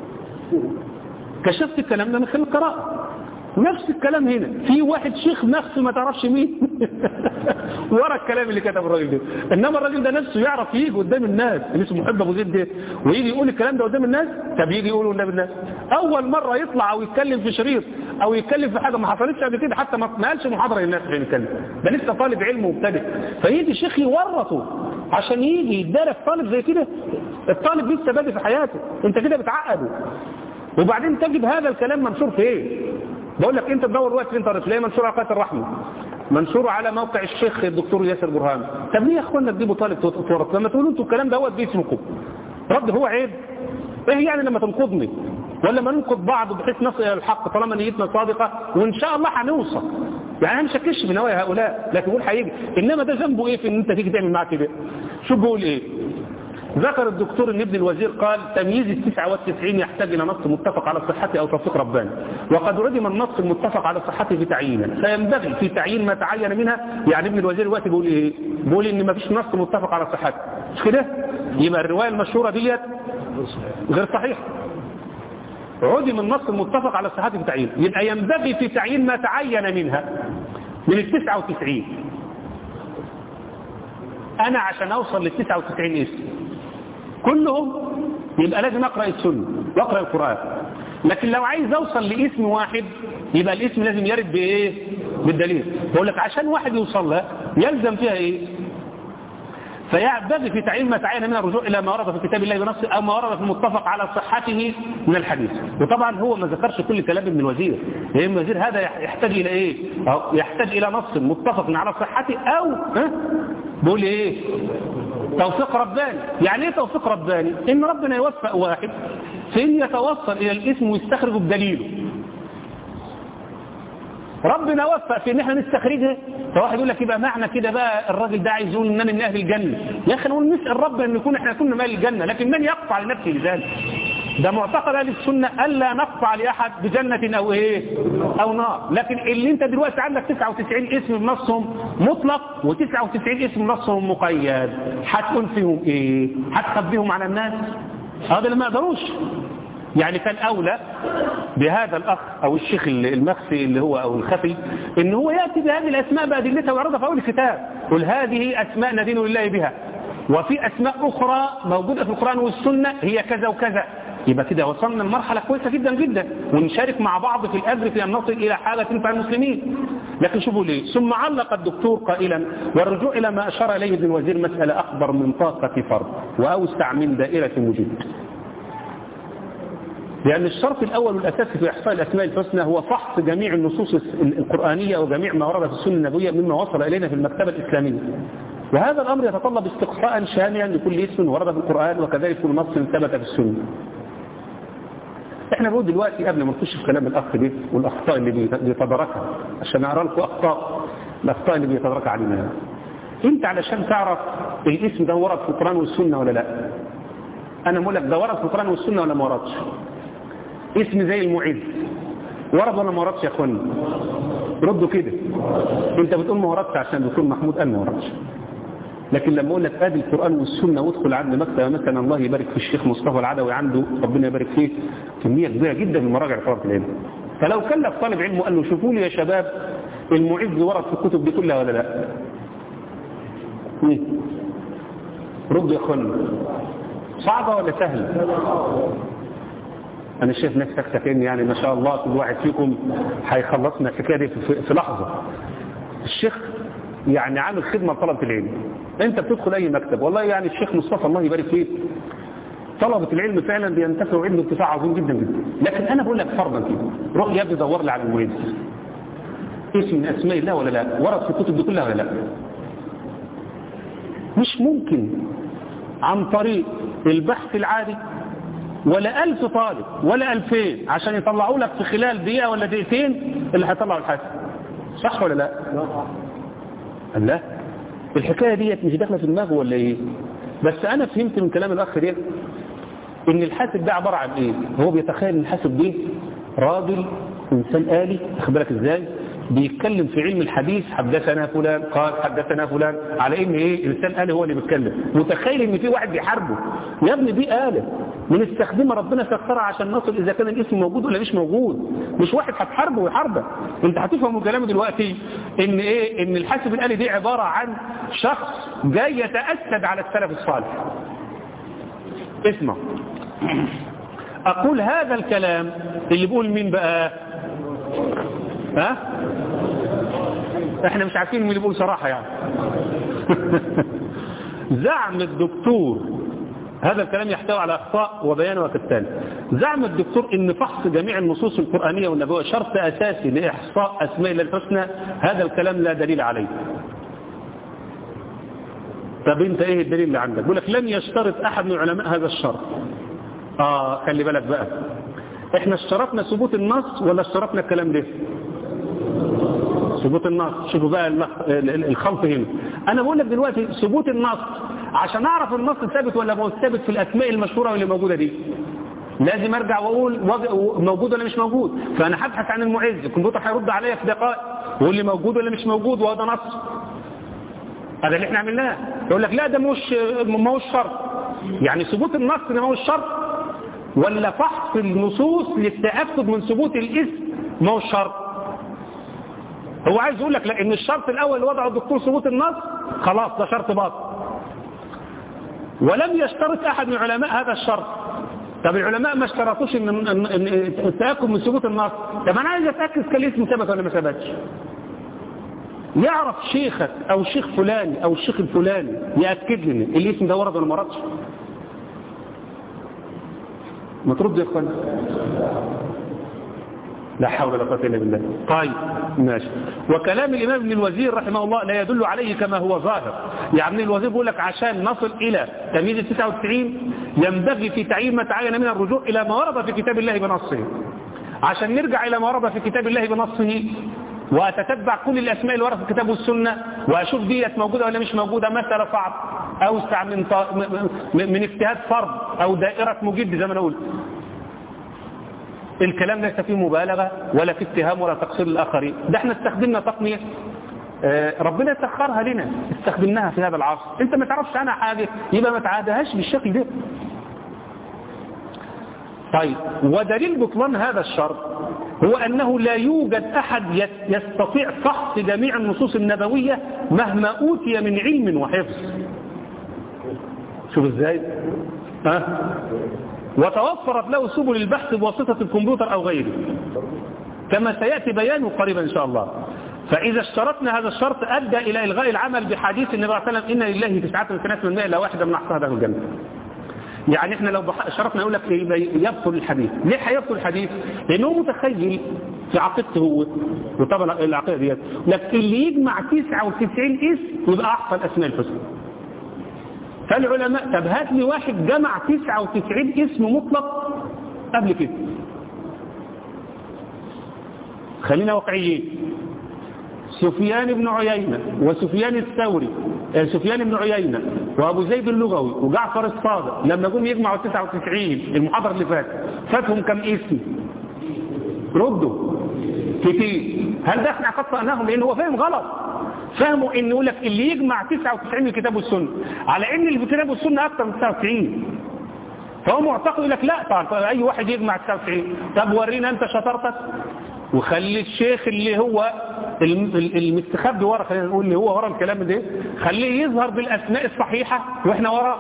كشفت الكلام ده من خلال القراءة نفس الكلام هنا في واحد شيخ نفسه ما تعرفش مين ورا الكلام اللي كتب الراجل ده انما الراجل ده نفسه يعرف يجي قدام الناس اللي اسمه محب ابو زيد ده ويجي يقول الكلام ده قدام الناس طب يجي يقوله قدام الناس اول مره يطلع او يتكلم في شريط او يتكلم في حاجه ما حصلتش قبل كده حتى ما قالش محاضره للناس عشان يتكلم ده لسه طالب علم مبتدئ فيجي شيخ يورطه عشان يجي يدارك طالب زي كده الطالب لسه بادئ في حياته انت كده بتعقده وبعدين تجد هذا الكلام منشور في ايه بقول لك انت تدور وقت في الانترنت تلاقيه منشور على قناه الرحمه منشور على موقع الشيخ الدكتور ياسر برهان طب ليه يا اخوانا تجيبوا طالب تورط لما تقولوا انتوا الكلام دوت باسمكم رد هو عيب ايه يعني لما تنقضني ولا ما ننقض بعض بحيث نصل الى الحق طالما نيتنا صادقه وان شاء الله هنوصل يعني انا مش هكش في نوايا هؤلاء لكن بقول هيجي انما ده ذنبه ايه في ان انت تيجي تعمل معاه كده شوف بيقول ايه ذكر الدكتور ان ابن الوزير قال تمييز التسعة والتسعين يحتاج إلى نص متفق على صحته أو توفيق رباني وقد ردم النص المتفق على صحته في تعيينه فينبغي في تعيين ما تعين منها يعني ابن الوزير دلوقتي بيقول إيه بيقول ان مفيش نص متفق على صحته مش كده يبقى الروايه المشهوره ديت غير صحيحه عدم النص المتفق على صحته في تعيين يبقى ينبغي في تعيين ما تعين منها من ال 99 انا عشان اوصل لل 99 اسم كلهم يبقى لازم اقرا السنه واقرا القران لكن لو عايز اوصل لاسم واحد يبقى الاسم لازم يرد بايه بالدليل بقول لك عشان واحد يوصل لها يلزم فيها ايه فينبغي في تعيين ما تعين من الرجوع الى ما ورد في كتاب الله بنص او ما ورد في المتفق على صحته من الحديث وطبعا هو ما ذكرش كل كلام ابن الوزير لان ابن الوزير هذا يحتاج الى ايه أو يحتاج الى نص متفق على صحته او ها بقول ايه توفيق رباني يعني ايه توفيق رباني ان ربنا يوفق واحد في ان يتوصل الى الاسم ويستخرجه بدليله ربنا وفق في ان احنا نستخرجها فواحد يقول لك يبقى معنى كده بقى الراجل ده عايز يقول ان انا من اهل الجنه يا اخي نقول نسال ربنا ان نكون احنا كنا من اهل الجنه لكن من يقطع لنفسه لذلك ده معتقد اهل السنه الا نقطع لاحد بجنه او ايه او نار لكن اللي انت دلوقتي عندك 99 اسم بنصهم مطلق و99 اسم بنصهم مقيد هتقول فيهم ايه هتخبيهم على الناس هذا اللي ما يقدروش يعني كان أولى بهذا الأخ أو الشيخ المخفي اللي هو أو الخفي إن هو يأتي بهذه الأسماء بأدلتها ويعرضها في أول الكتاب قل هذه أسماء ندين لله بها وفي أسماء أخرى موجودة في القرآن والسنة هي كذا وكذا يبقى كده وصلنا لمرحلة كويسة جدا جدا ونشارك مع بعض في الأجر في أن نصل إلى حالة تنفع المسلمين لكن شوفوا ليه ثم علق الدكتور قائلا والرجوع إلى ما أشار إليه ابن الوزير مسألة أكبر من طاقة فرد وأوسع من دائرة وجود لأن الشرط الأول والأساسي في إحصاء الأسماء الحسنى هو فحص جميع النصوص القرآنية وجميع ما ورد في السنة النبوية مما وصل إلينا في المكتبة الإسلامية وهذا الأمر يتطلب استقصاء شاملا لكل اسم ورد في القرآن وكذلك كل نص ثبت في السنة احنا بنقول دلوقتي قبل ما نخش في كلام الأخ دي والأخطاء اللي بيتداركها عشان أقرأ لكم أخطاء الأخطاء اللي بيتداركها علينا انت علشان تعرف الاسم ده ورد في القرآن والسنة ولا لا انا بقول لك ده ورد في القرآن والسنة ولا ما وردش اسم زي المعز ورد ولا ما وردش يا اخوانا ردوا كده انت بتقول ما وردش عشان الدكتور محمود قال ما وردش لكن لما اقول لك ادي القران والسنه وادخل عند مكتبه مثلا الله يبارك في الشيخ مصطفى العدوي عنده ربنا يبارك فيه كميه كبيره جدا من مراجع طلبه العلم فلو كلف طالب علم وقال له شوفوا لي يا شباب المعز ورد في الكتب دي كلها ولا لا ردوا يا اخوانا صعبه ولا سهله انا شايف ناس ساكته كأن يعني ما شاء الله كل واحد فيكم هيخلصنا الحكايه دي في, في لحظه الشيخ يعني عامل خدمه لطلبه العلم انت بتدخل اي مكتب والله يعني الشيخ مصطفى الله يبارك فيه طلبة العلم فعلا بينتفعوا عنده انتفاع عظيم جدا جدا لكن انا بقول لك فرضا كده روح يا ابني دور لي على المعز اسم من اسماء الله ولا لا ورد في الكتب دي كلها ولا لا مش ممكن عن طريق البحث العادي ولا ألف طالب ولا ألفين عشان يطلعوا لك في خلال دقيقة ولا دقيقتين اللي هيطلعوا الحاسب صح ولا لا لا الحكاية ديت مش داخله في دماغه ولا ايه بس انا فهمت من كلام الاخ ده ان الحاسب ده عبارة عن ايه هو بيتخيل ان الحاسب ده راجل انسان آلي واخد بالك ازاي بيتكلم في علم الحديث حدثنا فلان قال حدثنا فلان على ان ايه انسان آلي هو اللي بيتكلم متخيل ان في واحد بيحاربه يا ابني دي آلة بنستخدمها ربنا سخرها عشان نصل اذا كان الاسم موجود ولا مش موجود مش واحد هتحاربه ويحاربك انت هتفهم من كلامي دلوقتي ان ايه ان الحاسب الآلي دي عبارة عن شخص جاي يتأسد على السلف الصالح اسمع اقول هذا الكلام اللي بيقول مين بقى ها احنا مش عارفين مين اللي بيقول صراحة يعني زعم الدكتور هذا الكلام يحتوي على اخطاء وبيان وكالتالي زعم الدكتور ان فحص جميع النصوص القرآنية والنبوية شرط اساسي لاحصاء اسماء الله الحسنى هذا الكلام لا دليل عليه طب انت ايه الدليل اللي عندك بيقول لك لن يشترط احد من علماء هذا الشرط اه خلي بالك بقى احنا اشترطنا ثبوت النص ولا اشترطنا الكلام ده ثبوت النص شوفوا بقى الخلط هنا انا بقول لك دلوقتي ثبوت النص عشان اعرف النص ثابت ولا مش ثابت في الاسماء المشهوره اللي موجوده دي لازم ارجع واقول موجود ولا مش موجود فانا هبحث عن المعز الكمبيوتر هيرد عليا في دقائق ويقول لي موجود ولا مش موجود وهذا نص هذا اللي احنا عملناه يقول لك لا ده مش ما هوش شرط يعني ثبوت النص ده ما هوش شرط ولا فحص النصوص للتأكد من ثبوت الاسم ما هوش شرط هو عايز يقول لك لا ان الشرط الاول اللي وضعه الدكتور ثبوت النص خلاص ده شرط باطل ولم يشترط احد من علماء هذا الشرط طب العلماء ما اشترطوش ان ان التاكد من ثبوت النص طب انا عايز اتاكد كان الاسم ثبت ولا ما ثبتش يعرف شيخك او الشيخ فلاني او الشيخ الفلاني ياكد لي الاسم ده ورد ولا ما وردش ما ترد يا اخوان لا حول ولا قوه الا بالله طيب ماشي وكلام الامام ابن الوزير رحمه الله لا يدل عليه كما هو ظاهر يعني ابن الوزير بيقول لك عشان نصل الى تمييز ال 99 ينبغي في تعيين ما تعين من الرجوع الى ما ورد في كتاب الله بنصه عشان نرجع الى ما ورد في كتاب الله بنصه واتتبع كل الاسماء اللي ورد في الكتاب والسنه واشوف ديت موجوده ولا مش موجوده مساله صعب اوسع من ط... من اجتهاد فرض او دائره مجد زي ما انا قلت الكلام ليس فيه مبالغه ولا في اتهام ولا تقصير للاخرين ده احنا استخدمنا تقنيه ربنا سخرها لنا استخدمناها في هذا العصر انت ما تعرفش عنها حاجه يبقى ما تعادهاش بالشكل ده طيب ودليل بطلان هذا الشرط هو أنه لا يوجد أحد يستطيع فحص جميع النصوص النبوية مهما أوتي من علم وحفظ شوف ازاي ها وتوفرت له سبل البحث بواسطة الكمبيوتر أو غيره كما سيأتي بيانه قريبا إن شاء الله فإذا اشترطنا هذا الشرط أدى إلى إلغاء العمل بحديث النبي صلى الله عليه وسلم إن لله تسعة وثلاثة من لا واحدة من أحصاها داخل الجنة يعني احنا لو شرطنا يقول لك يبطل الحديث ليه هيبطل الحديث لانه متخيل في عقيدته هو وطبعا العقيده ديت لكن اللي يجمع 99 اسم يبقى احصى الاسماء الحسنى فالعلماء طب هات لي واحد جمع 99 اسم مطلق قبل كده خلينا واقعيين سفيان بن عيينة وسفيان الثوري سفيان بن عيينة وابو زيد اللغوي وجعفر الصادق لما جم يجمعوا 99 المحاضرة اللي فاتت فاتهم كم اسم ردوا كتير هل ده احنا خطأناهم لان هو فاهم غلط فهموا ان يقول لك اللي يجمع 99 من الكتاب والسنة على ان اللي في الكتاب والسنة اكثر من 99 فهو معتقد يقول لك لا طبعا اي واحد يجمع 99 طب ورينا انت شطارتك وخلي الشيخ اللي هو المستخبي ورا خلينا نقول اللي هو ورا الكلام ده خليه يظهر بالاسماء الصحيحه واحنا وراه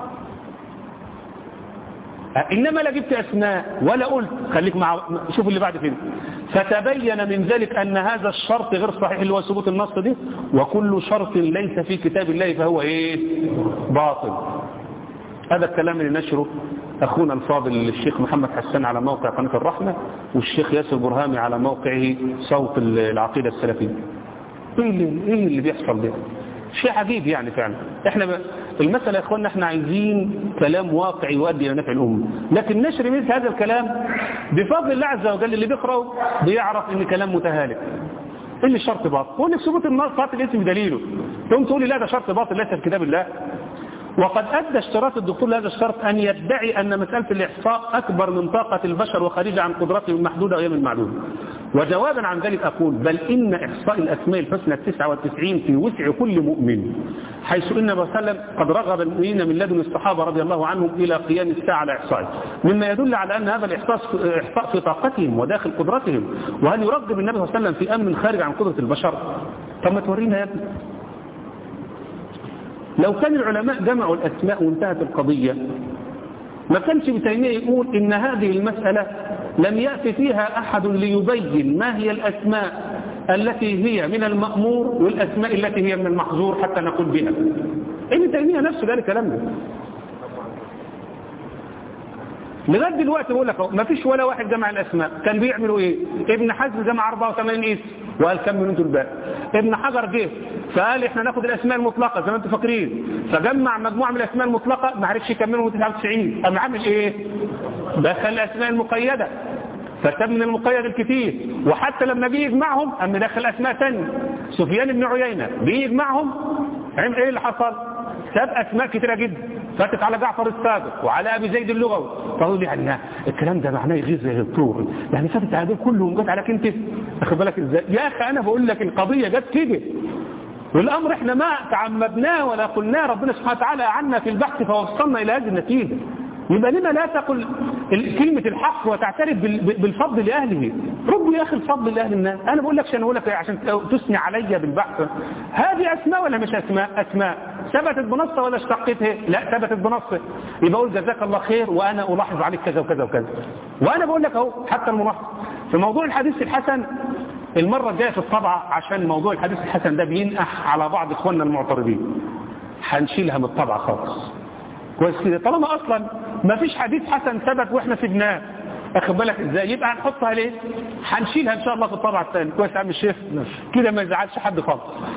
انما لا جبت اسماء ولا قلت خليك مع شوف اللي بعد كده فتبين من ذلك ان هذا الشرط غير صحيح اللي هو ثبوت النص دي وكل شرط ليس في كتاب الله فهو ايه باطل هذا الكلام اللي نشره أخونا الفاضل الشيخ محمد حسان على موقع قناة الرحمة والشيخ ياسر برهامي على موقعه صوت العقيدة السلفية ايه اللي, إيه اللي بيحصل ده شيء عجيب يعني فعلا احنا ب... المسألة يا اخوانا احنا عايزين كلام واقعي يؤدي الى نفع الأمة لكن نشر مثل هذا الكلام بفضل الله عز وجل اللي بيقرأه بيعرف ان كلام متهالك اللي شرط باطل قول لك ثبوت النص فات الاسم بدليله تقوم تقول لي لا ده شرط باطل ليس في كتاب الله وقد أدى اشتراط الدكتور لهذا الشرط أن يدعي أن مسألة الإحصاء أكبر من طاقة البشر وخارجة عن قدرته المحدودة وأيام المعدودة وجوابا عن ذلك أقول بل إن إحصاء الأسماء الحسنى التسعة والتسعين في وسع كل مؤمن حيث إن النبي صلى الله عليه وسلم قد رغب المؤمنين من لدن الصحابة رضي الله عنهم إلى قيام الساعة على إحصائه مما يدل على أن هذا الإحصاء إحصاء في طاقتهم وداخل قدرتهم وهل يرغب النبي صلى الله عليه وسلم في أمن خارج عن قدرة البشر طب ما تورينا يا ابني لو كان العلماء جمعوا الأسماء وانتهت القضية ما كانش ابن تيمية يقول إن هذه المسألة لم يأتي فيها أحد ليبين ما هي الأسماء التي هي من المأمور والأسماء التي هي من المحظور حتى نقول بها ابن تيمية نفسه قال الكلام ده لغايه دلوقتي بقول لك ما فيش ولا واحد جمع الاسماء كان بيعملوا ايه ابن حزم جمع 84 اسم وقال كملوا انتوا الباقي ابن حجر جه فقال احنا ناخد الاسماء المطلقه زي ما انتم فاكرين فجمع مجموعه من الاسماء المطلقه ما عرفش يكملهم 99 قام عامل ايه دخل الاسماء المقيده فساب من المقيد الكثير وحتى لما جه يجمعهم قام مدخل اسماء ثانيه سفيان بن عيينه جه يجمعهم عمل ايه اللي حصل ساب اسماء كثيره جدا فاتت على جعفر الصادق وعلى ابي زيد اللغوي فقالوا لي يعني الكلام ده معناه يغيظ زي الطور يعني فاتت على دول كلهم جت عليك انت واخد بالك ازاي يا اخي انا بقول لك القضيه جت كده والأمر احنا ما تعمدناه ولا قلناه ربنا سبحانه وتعالى عنا في البحث فوصلنا إلى هذه النتيجة يبقى لما لا تقل كلمة الحق وتعترف بالفضل لأهله رد يا أخي الفضل لأهل الناس أنا بقول لك عشان أقول لك عشان تثني علي بالبحث هذه أسماء ولا مش أسماء أسماء ثبتت بنص ولا اشتقتها لا ثبتت بنص يبقى أقول جزاك الله خير وأنا ألاحظ عليك كذا وكذا وكذا وأنا بقول لك أهو حتى الملاحظة في موضوع الحديث الحسن المرة الجاية في الطبعة عشان موضوع الحديث الحسن ده بينقح على بعض إخواننا المعترضين هنشيلها من الطبعة خالص كويس كده طالما أصلا ما فيش حديث حسن ثبت واحنا سيبناه اخد بالك ازاي يبقى هنحطها ليه هنشيلها ان شاء الله في الطبعه الثانيه كويس يا عم الشيخ كده ما يزعلش حد خالص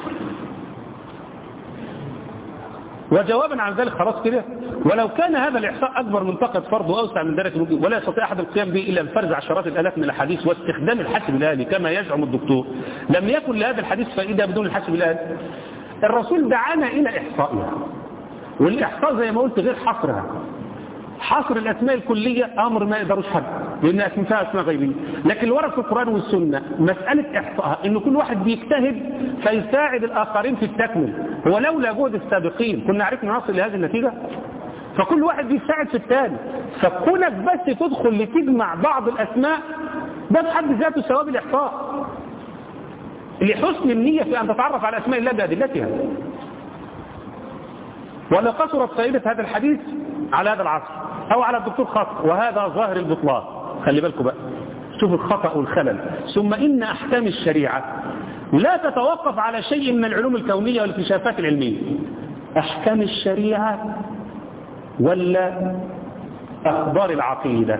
وجوابا عن ذلك خلاص كده ولو كان هذا الإحصاء أكبر منطقة فرض وأوسع من درجة الوجود ولا يستطيع أحد القيام به إلا بفرز عشرات الآلاف من الأحاديث واستخدام الحاسب الآلي كما يزعم الدكتور لم يكن لهذا الحديث فائدة بدون الحاسب الآلي الرسول دعانا إلى إحصائها والإحصاء زي ما قلت غير حصرها حصر الأسماء الكلية أمر ما يقدروش حد لأن أسماء فيها أسماء غيبية لكن الورق في القرآن والسنة مسألة إحصائها إن كل واحد بيجتهد فيساعد الآخرين في التكمل هو لولا جهد السابقين كنا عرفنا نصل لهذه النتيجة فكل واحد بيساعد في الثاني فكونك بس تدخل لتجمع بعض الأسماء ده في حد ذاته ثواب الإحصاء لحسن النية في أن تتعرف على أسماء الله بأدلتها ولا قصرت فائدة هذا الحديث على هذا العصر أو على الدكتور خاص وهذا ظاهر البطلان خلي بالكم بقى شوف الخطأ والخلل ثم إن أحكام الشريعة لا تتوقف على شيء من العلوم الكونية والاكتشافات العلمية أحكام الشريعة ولا أخبار العقيدة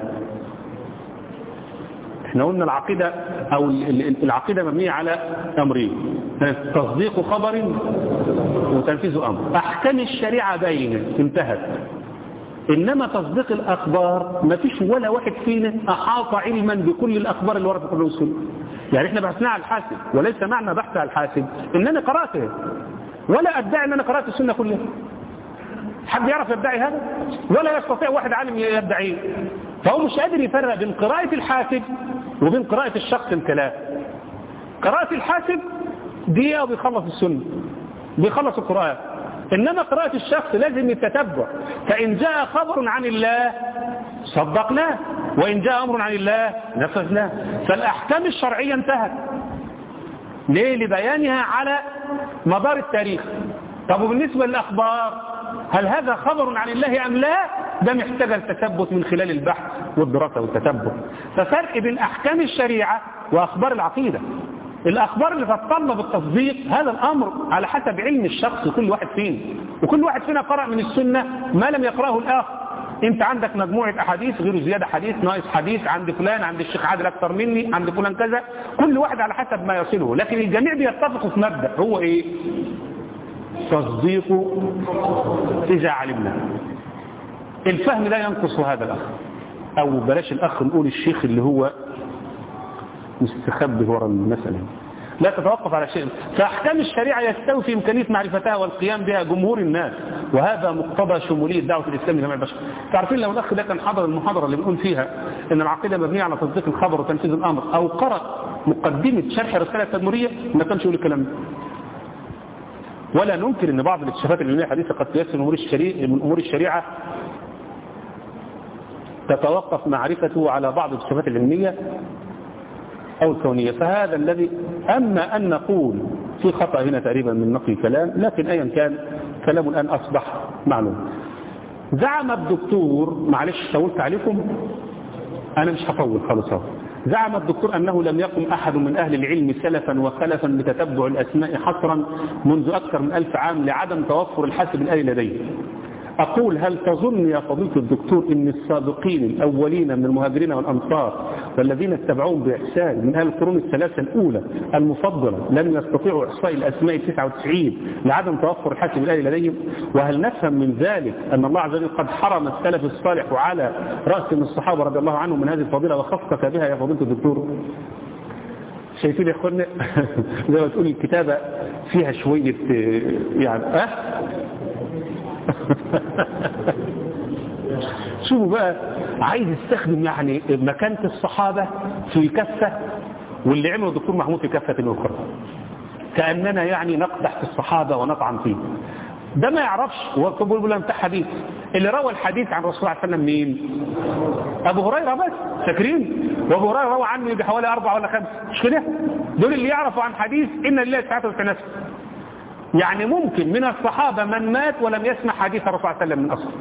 احنا قلنا العقيدة أو العقيدة مبنية على أمرين تصديق خبر وتنفيذ أمر أحكام الشريعة باينة انتهت إنما تصديق الأخبار ما فيش ولا واحد فينا أحاط علما بكل الأخبار اللي وردت في القرآن والسنة يعني احنا بحثنا على الحاسب وليس معنى بحث على الحاسب إن أنا قرأته ولا أدعي أن أنا قرأت السنة كلها حد يعرف يدعي هذا ولا يستطيع واحد عالم يدعيه فهو مش قادر يفرق بين قراءة الحاسب وبين قراءة الشخص الكلام قراءة الحاسب دقيقة وبيخلص السنة بيخلص القرآن إنما قراءة الشخص لازم يتتبع فإن جاء خبر عن الله صدقناه وإن جاء أمر عن الله نفذناه فالأحكام الشرعية انتهت ليه لبيانها على مدار التاريخ طب وبالنسبة للأخبار هل هذا خبر عن الله أم لا ده محتاج التثبت من خلال البحث والدراسة والتتبع ففرق بين أحكام الشريعة وأخبار العقيدة الأخبار اللي تتطلب التصديق هذا الأمر على حسب علم الشخص كل واحد فينا وكل واحد فينا قرأ من السنة ما لم يقرأه الآخر انت عندك مجموعة احاديث غير زيادة حديث ناقص حديث عند فلان عند الشيخ عادل اكتر مني عند فلان كذا كل واحد على حسب ما يصله لكن الجميع بيتفقوا في مبدأ هو ايه تصديق اذا علمنا الفهم لا ينقص هذا الاخ او بلاش الاخ نقول الشيخ اللي هو مستخبي ورا المسألة لا تتوقف على شيء فأحكام الشريعة يستوي في إمكانية معرفتها والقيام بها جمهور الناس وهذا مقتضى شمولية دعوة الإسلام لجميع البشر تعرفين لو الأخ ده كان حضر المحاضرة اللي بنقول فيها إن العقيدة مبنية على تصديق الخبر وتنفيذ الأمر أو قرأ مقدمة شرح الرسالة التدمرية ما كانش يقول الكلام ده ولا ننكر ان بعض الاكتشافات العلميه الحديثه قد تيسر من امور الشريعه من امور الشريعه تتوقف معرفته على بعض الاكتشافات العلميه أو الكونية فهذا الذي أما أن نقول في خطأ هنا تقريبا من نقل كلام لكن أيا كان كلام الآن أصبح معلوم زعم الدكتور معلش طولت عليكم أنا مش هطول خالص اهو زعم الدكتور أنه لم يقم أحد من أهل العلم سلفا وخلفا بتتبع الأسماء حصرا منذ أكثر من ألف عام لعدم توفر الحاسب الآلي لديه أقول هل تظن يا فضيلة الدكتور أن السابقين الأولين من المهاجرين والأنصار والذين اتبعوهم بإحسان من أهل القرون الثلاثة الأولى المفضلة لم يستطيعوا إحصاء الأسماء 99 لعدم توفر الحاسب الآلي لديهم وهل نفهم من ذلك أن الله عز وجل قد حرم السلف الصالح وعلى رأس من الصحابة رضي الله عنهم من هذه الفضيلة وخصك بها يا فضيلة الدكتور شايفين يا اخوانا زي ما تقول الكتابة فيها شوية يعني أه شوفوا بقى عايز يستخدم يعني مكانة الصحابة في كفة واللي عمله الدكتور محمود في كفة أخرى كأننا يعني نقدح في الصحابة ونطعن فيه ده ما يعرفش هو بيقول له بتاع حديث اللي روى الحديث عن الرسول صلى الله عليه وسلم مين ابو هريره بس فاكرين وابو هريره روى عنه بحوالي اربعه ولا خمسه مش كده دول اللي يعرفوا عن حديث ان لله ساعته وتناسب يعني ممكن من الصحابه من مات ولم يسمع حديث الرسول صلى الله عليه وسلم من اصله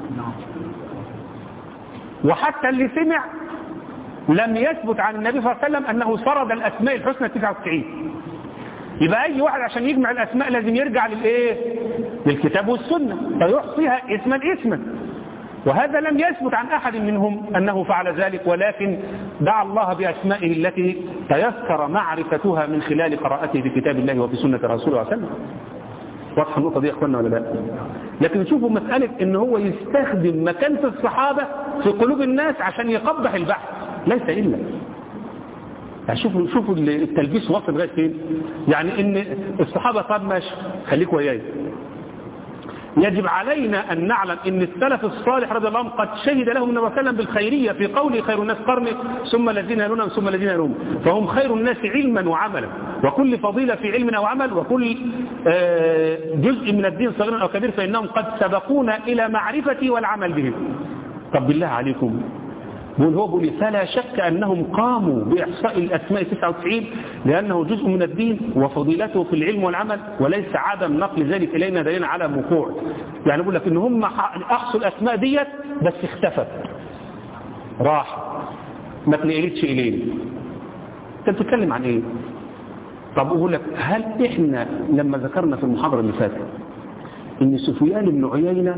وحتى اللي سمع لم يثبت عن النبي صلى الله عليه وسلم انه سرد الاسماء الحسنى 99 يبقى اي واحد عشان يجمع الاسماء لازم يرجع للايه للكتاب والسنه فيحصيها اسما اسما وهذا لم يثبت عن احد منهم انه فعل ذلك ولكن دعا الله باسمائه التي تيسر معرفتها من خلال قراءته في كتاب الله وفي سنه رسوله صلى الله عليه وسلم واضحه النقطه دي يا اخوانا ولا لا لكن شوفوا مساله ان هو يستخدم مكانه الصحابه في قلوب الناس عشان يقبح البحث ليس الا يعني شوفوا شوفوا التلبيس وصل لغايه فين يعني ان الصحابه طب ماشي خليكوا وياي يجب علينا ان نعلم ان السلف الصالح رضي الله عنهم قد شهد لهم النبي صلى الله عليه وسلم بالخيريه في قوله خير الناس قرني ثم الذين يلونهم ثم الذين يلونهم فهم خير الناس علما وعملا وكل فضيله في علم او عمل وكل جزء من الدين صغير او كبير فانهم قد سبقونا الى معرفتي والعمل بهم طب بالله عليكم بيقول هو بيقول فلا شك أنهم قاموا بإحصاء الأسماء 99 لأنه جزء من الدين وفضيلته في العلم والعمل وليس عدم نقل ذلك إلينا دليل على وقوع يعني بيقول لك إن هم أحصوا الأسماء ديت بس اختفت راح ما تنقلتش إلينا أنت بتتكلم عن إيه طب أقول لك هل إحنا لما ذكرنا في المحاضرة اللي فاتت إن سفيان بن عيينة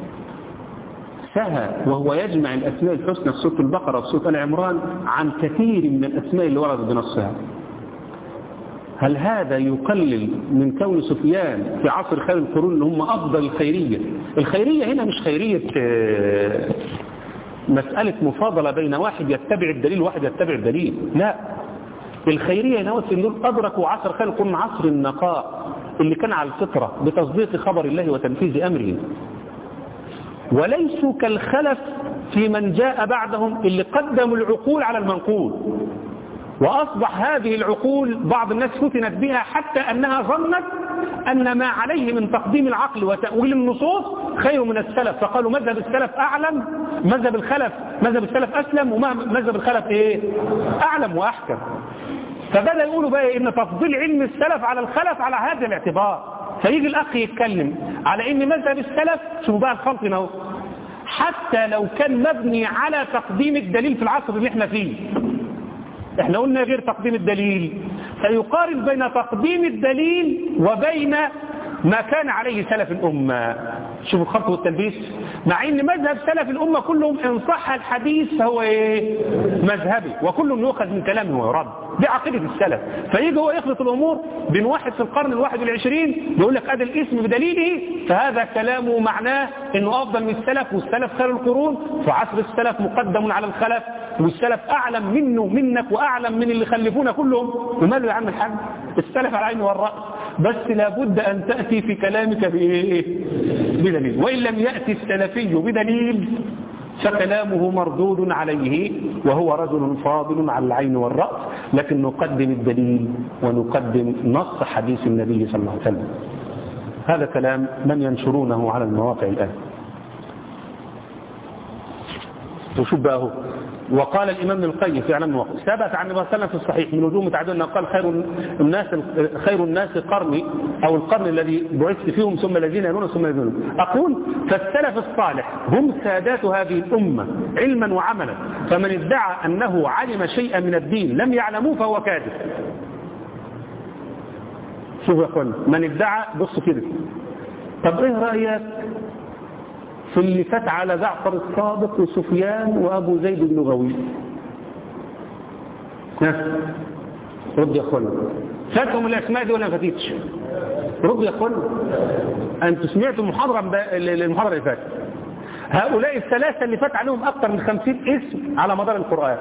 سهى وهو يجمع الأسماء الحسنى في سورة البقرة وفي سورة العمران عن كثير من الأسماء اللي وردت بنصها هل هذا يقلل من كون سفيان في عصر خير القرون اللي هم أفضل الخيرية الخيرية هنا مش خيرية مسألة مفاضلة بين واحد يتبع الدليل وواحد يتبع الدليل لا الخيرية هنا في دول أدركوا عصر خير القرون عصر النقاء اللي كان على الفطرة بتصديق خبر الله وتنفيذ أمره وليسوا كالخلف في من جاء بعدهم اللي قدموا العقول على المنقول وأصبح هذه العقول بعض الناس فتنت بها حتى أنها ظنت أن ما عليه من تقديم العقل وتأويل النصوص خير من السلف فقالوا مذهب السلف أعلم مذهب الخلف مذهب السلف أسلم ومذهب الخلف إيه أعلم وأحكم فبدأ يقولوا بقى إن تفضيل علم السلف على الخلف على هذا الاعتبار فيجي الأخ يتكلم على إن مذهب السلف شوفوا بقى الخلط هنا حتى لو كان مبني على تقديم الدليل في العصر اللي احنا فيه احنا قلنا غير تقديم الدليل فيقارن بين تقديم الدليل وبين ما كان عليه سلف الأمة شوفوا الخلط والتلبيس مع ان مذهب سلف الأمة كلهم ان صح الحديث فهو ايه مذهبي وكلهم يؤخذ من كلامه ويرد دي عقيدة السلف فيجي هو يخلط الأمور بين واحد في القرن الواحد والعشرين يقول لك هذا الاسم بدليله فهذا كلامه معناه انه افضل من السلف والسلف خير القرون فعصر السلف مقدم على الخلف والسلف اعلم منه منك واعلم من اللي خلفونا كلهم وماله يا عم الحاج السلف على العين والرأس بس لابد ان تأتي في كلامك بايه بدليل وان لم يأتي السلفي بدليل فكلامه مردود عليه وهو رجل فاضل على العين والرأس لكن نقدم الدليل ونقدم نص حديث النبي صلى الله عليه وسلم هذا كلام من ينشرونه على المواقع الآن وشوف بقى هو وقال الإمام ابن القيم في علم الوقت ثبت عن النبي صلى الله عليه وسلم في الصحيح من وجوه متعددة أنه قال خير الناس خير الناس قرني أو القرن الذي بعثت فيهم ثم الذين يلون ثم الذين يلون أقول فالسلف الصالح هم سادات هذه الأمة علما وعملا فمن ادعى أنه علم شيئا من الدين لم يعلموه فهو كاذب شوفوا يا اخوانا من ادعى بصوا كده طب ايه رأيك في اللي فات على جعفر الصادق وسفيان وابو زيد بن غوي رد يا اخوانا فاتهم الاسماء دي ولا ما فاتتش رد يا اخوانا انتوا سمعتوا المحاضره المحاضره اللي فاتت هؤلاء الثلاثه اللي فات عليهم اكثر من خمسين اسم على مدار القران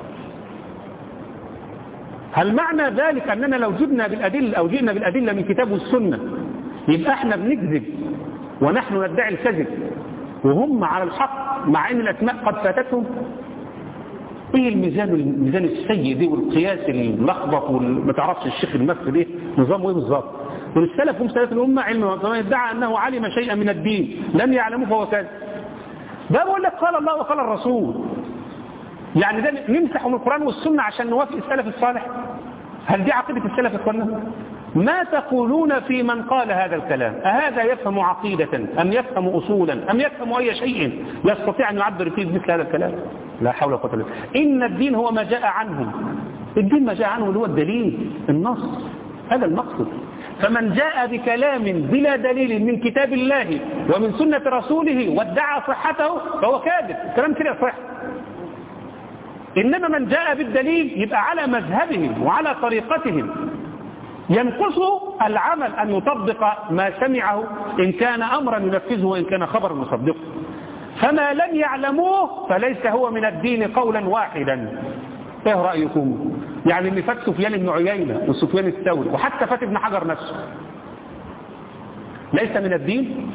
هل معنى ذلك اننا لو جبنا بالادله او جئنا بالادله من كتاب والسنه يبقى احنا بنكذب ونحن ندعي الكذب وهم على الحق مع ان الاسماء قد فاتتهم ايه الميزان الميزان السيء دي والقياس الملخبط وما تعرفش الشيخ المكي ده نظامه ايه بالظبط والسلف هم سلف الامه علم فمن يدعى انه علم شيئا من الدين لم يعلمه فهو كاذب ده بقول لك قال الله وقال الرسول يعني ده نمسحه من القران والسنه عشان نوافق السلف الصالح هل دي عقيده السلف يا اخوانا ما تقولون في من قال هذا الكلام أهذا يفهم عقيدة أم يفهم أصولا أم يفهم أي شيء يستطيع أن يعبر فيه مثل هذا الكلام لا حول ولا قوة الا بالله إن الدين هو ما جاء عنهم الدين ما جاء عنه اللي هو الدليل النص هذا المقصد فمن جاء بكلام بلا دليل من كتاب الله ومن سنة رسوله وادعى صحته فهو كاذب الكلام كده صح إنما من جاء بالدليل يبقى على مذهبهم وعلى طريقتهم ينقص العمل أن يطبق ما سمعه إن كان أمرا ينفذه وإن كان خبرا يصدقه فما لم يعلموه فليس هو من الدين قولا واحدا ايه رأيكم يعني اللي فات سفيان بن عيينة وسفيان الثوري وحتى فات ابن حجر نفسه ليس من الدين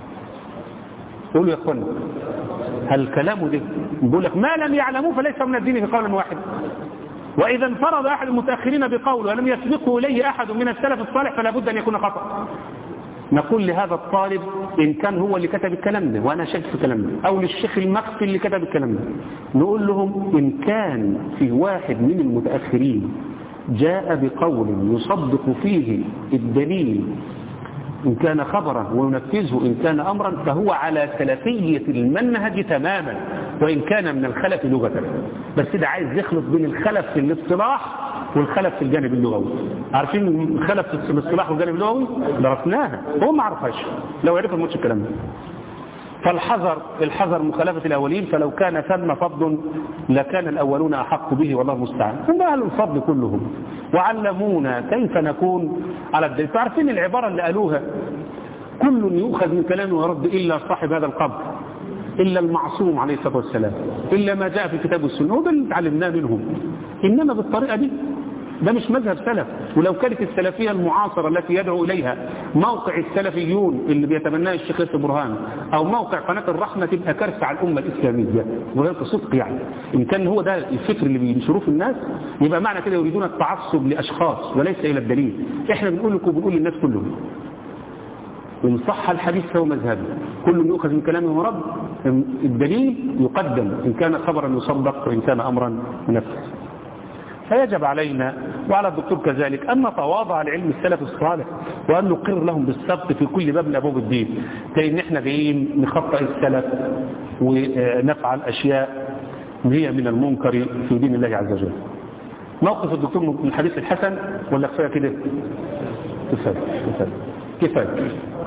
قولوا يا اخوانا هل كلامه ده بيقول لك ما لم يعلموه فليس من الدين قولا واحدا وإذا انفرد أحد المتأخرين بقول ولم يسبقه إليه أحد من السلف الصالح فلا بد أن يكون خطأ نقول لهذا الطالب إن كان هو اللي كتب الكلام ده وأنا شك في الكلام ده أو للشيخ المخفي اللي كتب الكلام ده نقول لهم إن كان في واحد من المتأخرين جاء بقول يصدق فيه الدليل إن كان خبرا وينفذه إن كان أمرا فهو على سلفية المنهج تماما وإن كان من الخلف لغة بس ده عايز يخلط بين الخلف في الاصطلاح والخلف في الجانب اللغوي عارفين الخلف في الاصطلاح والجانب اللغوي درسناها هو ما عرفهاش لو عرف الموتش الكلام ده فالحذر الحذر مخالفة الأولين فلو كان ثم فضل لكان الأولون أحق به والله المستعان هم أهل الفضل كلهم وعلمونا كيف نكون على الدليل تعرفين العبارة اللي قالوها كل يؤخذ من كلامه ويرد إلا صاحب هذا القبر إلا المعصوم عليه الصلاة والسلام إلا ما جاء في كتاب السنة وده اللي اتعلمناه منهم إنما بالطريقة دي ده مش مذهب سلف ولو كانت السلفية المعاصرة التي يدعو إليها موقع السلفيون اللي بيتبناه الشيخ ياسر برهان أو موقع قناة الرحمة تبقى كارثة على الأمة الإسلامية وهي صدق يعني إن كان هو ده الفكر اللي بينشروه في الناس يبقى معنى كده يريدون التعصب لأشخاص وليس إلى الدليل إحنا بنقول لكم بنقول للناس كلهم إن صح الحديث فهو مذهبي كل يؤخذ من كلامه ورد الدليل يقدم إن كان خبرا يصدق وإن كان أمرا ينفذ فيجب علينا وعلى الدكتور كذلك أن نتواضع لعلم السلف الصالح وأن نقر لهم بالسبق في كل باب من أبواب الدين لأن احنا جايين نخطئ السلف ونفعل أشياء هي من المنكر في دين الله عز وجل موقف الدكتور من الحديث الحسن ولا كفايه كده كفايه كفايه كفايه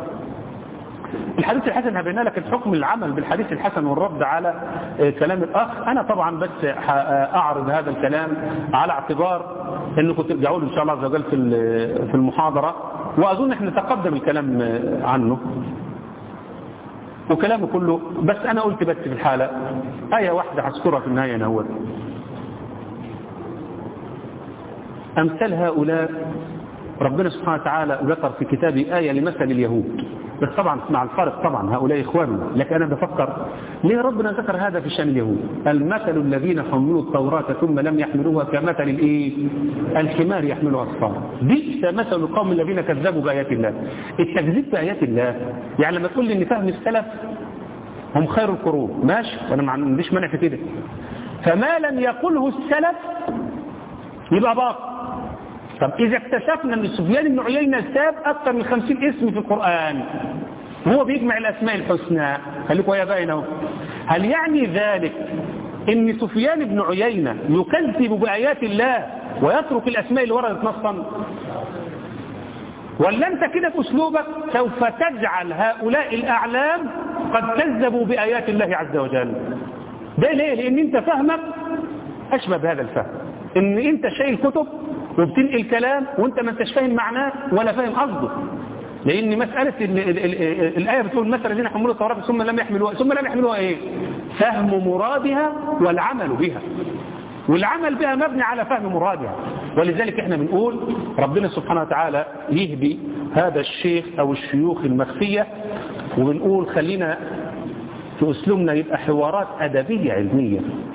الحديث الحسن هبينا لك الحكم العمل بالحديث الحسن والرد على كلام الأخ أنا طبعا بس أعرض هذا الكلام على اعتبار أنكم ترجعوا له إن شاء الله عز وجل في المحاضرة وأظن احنا تقدم الكلام عنه وكلامه كله بس أنا قلت بس في الحالة آية واحدة هذكرها في النهاية نهوت أمثال هؤلاء ربنا سبحانه وتعالى ذكر في كتابه آية لمثل اليهود بس طبعا مع الفارق طبعا هؤلاء إخواننا لكن أنا بفكر ليه ربنا ذكر هذا في شأن اليهود المثل الذين حملوا التوراة ثم لم يحملوها كمثل الإيه الحمار يحملها أصفار بئس مثل القوم الذين كذبوا بآيات الله التكذيب بآيات الله يعني لما تقول لي إن فهم السلف هم خير القرون ماشي وأنا ما عنديش مانع في كده فما لم يقله السلف يبقى باطل طب إذا اكتشفنا أن سفيان بن عيينة ساب أكثر من خمسين اسم في القرآن هو بيجمع الأسماء الحسنى خليكم يا باينه هل يعني ذلك أن سفيان بن عيينة يكذب بآيات الله ويترك الأسماء اللي وردت نصا ولا أنت كده بأسلوبك سوف تجعل هؤلاء الأعلام قد كذبوا بآيات الله عز وجل ده ليه لأن أنت فهمك أشبه بهذا الفهم أن أنت شايل كتب وبتنقل كلام وانت ما انتش فاهم معناه ولا فاهم قصده لان مسألة ال ال ال الآية بتقول مثل الذين حملوا التوراة ثم لم يحملوها ثم لم يحملوها ايه فهم مرادها والعمل بها والعمل بها مبني على فهم مرادها ولذلك احنا بنقول ربنا سبحانه وتعالى يهدي هذا الشيخ او الشيوخ المخفية وبنقول خلينا في اسلوبنا يبقى حوارات ادبية علمية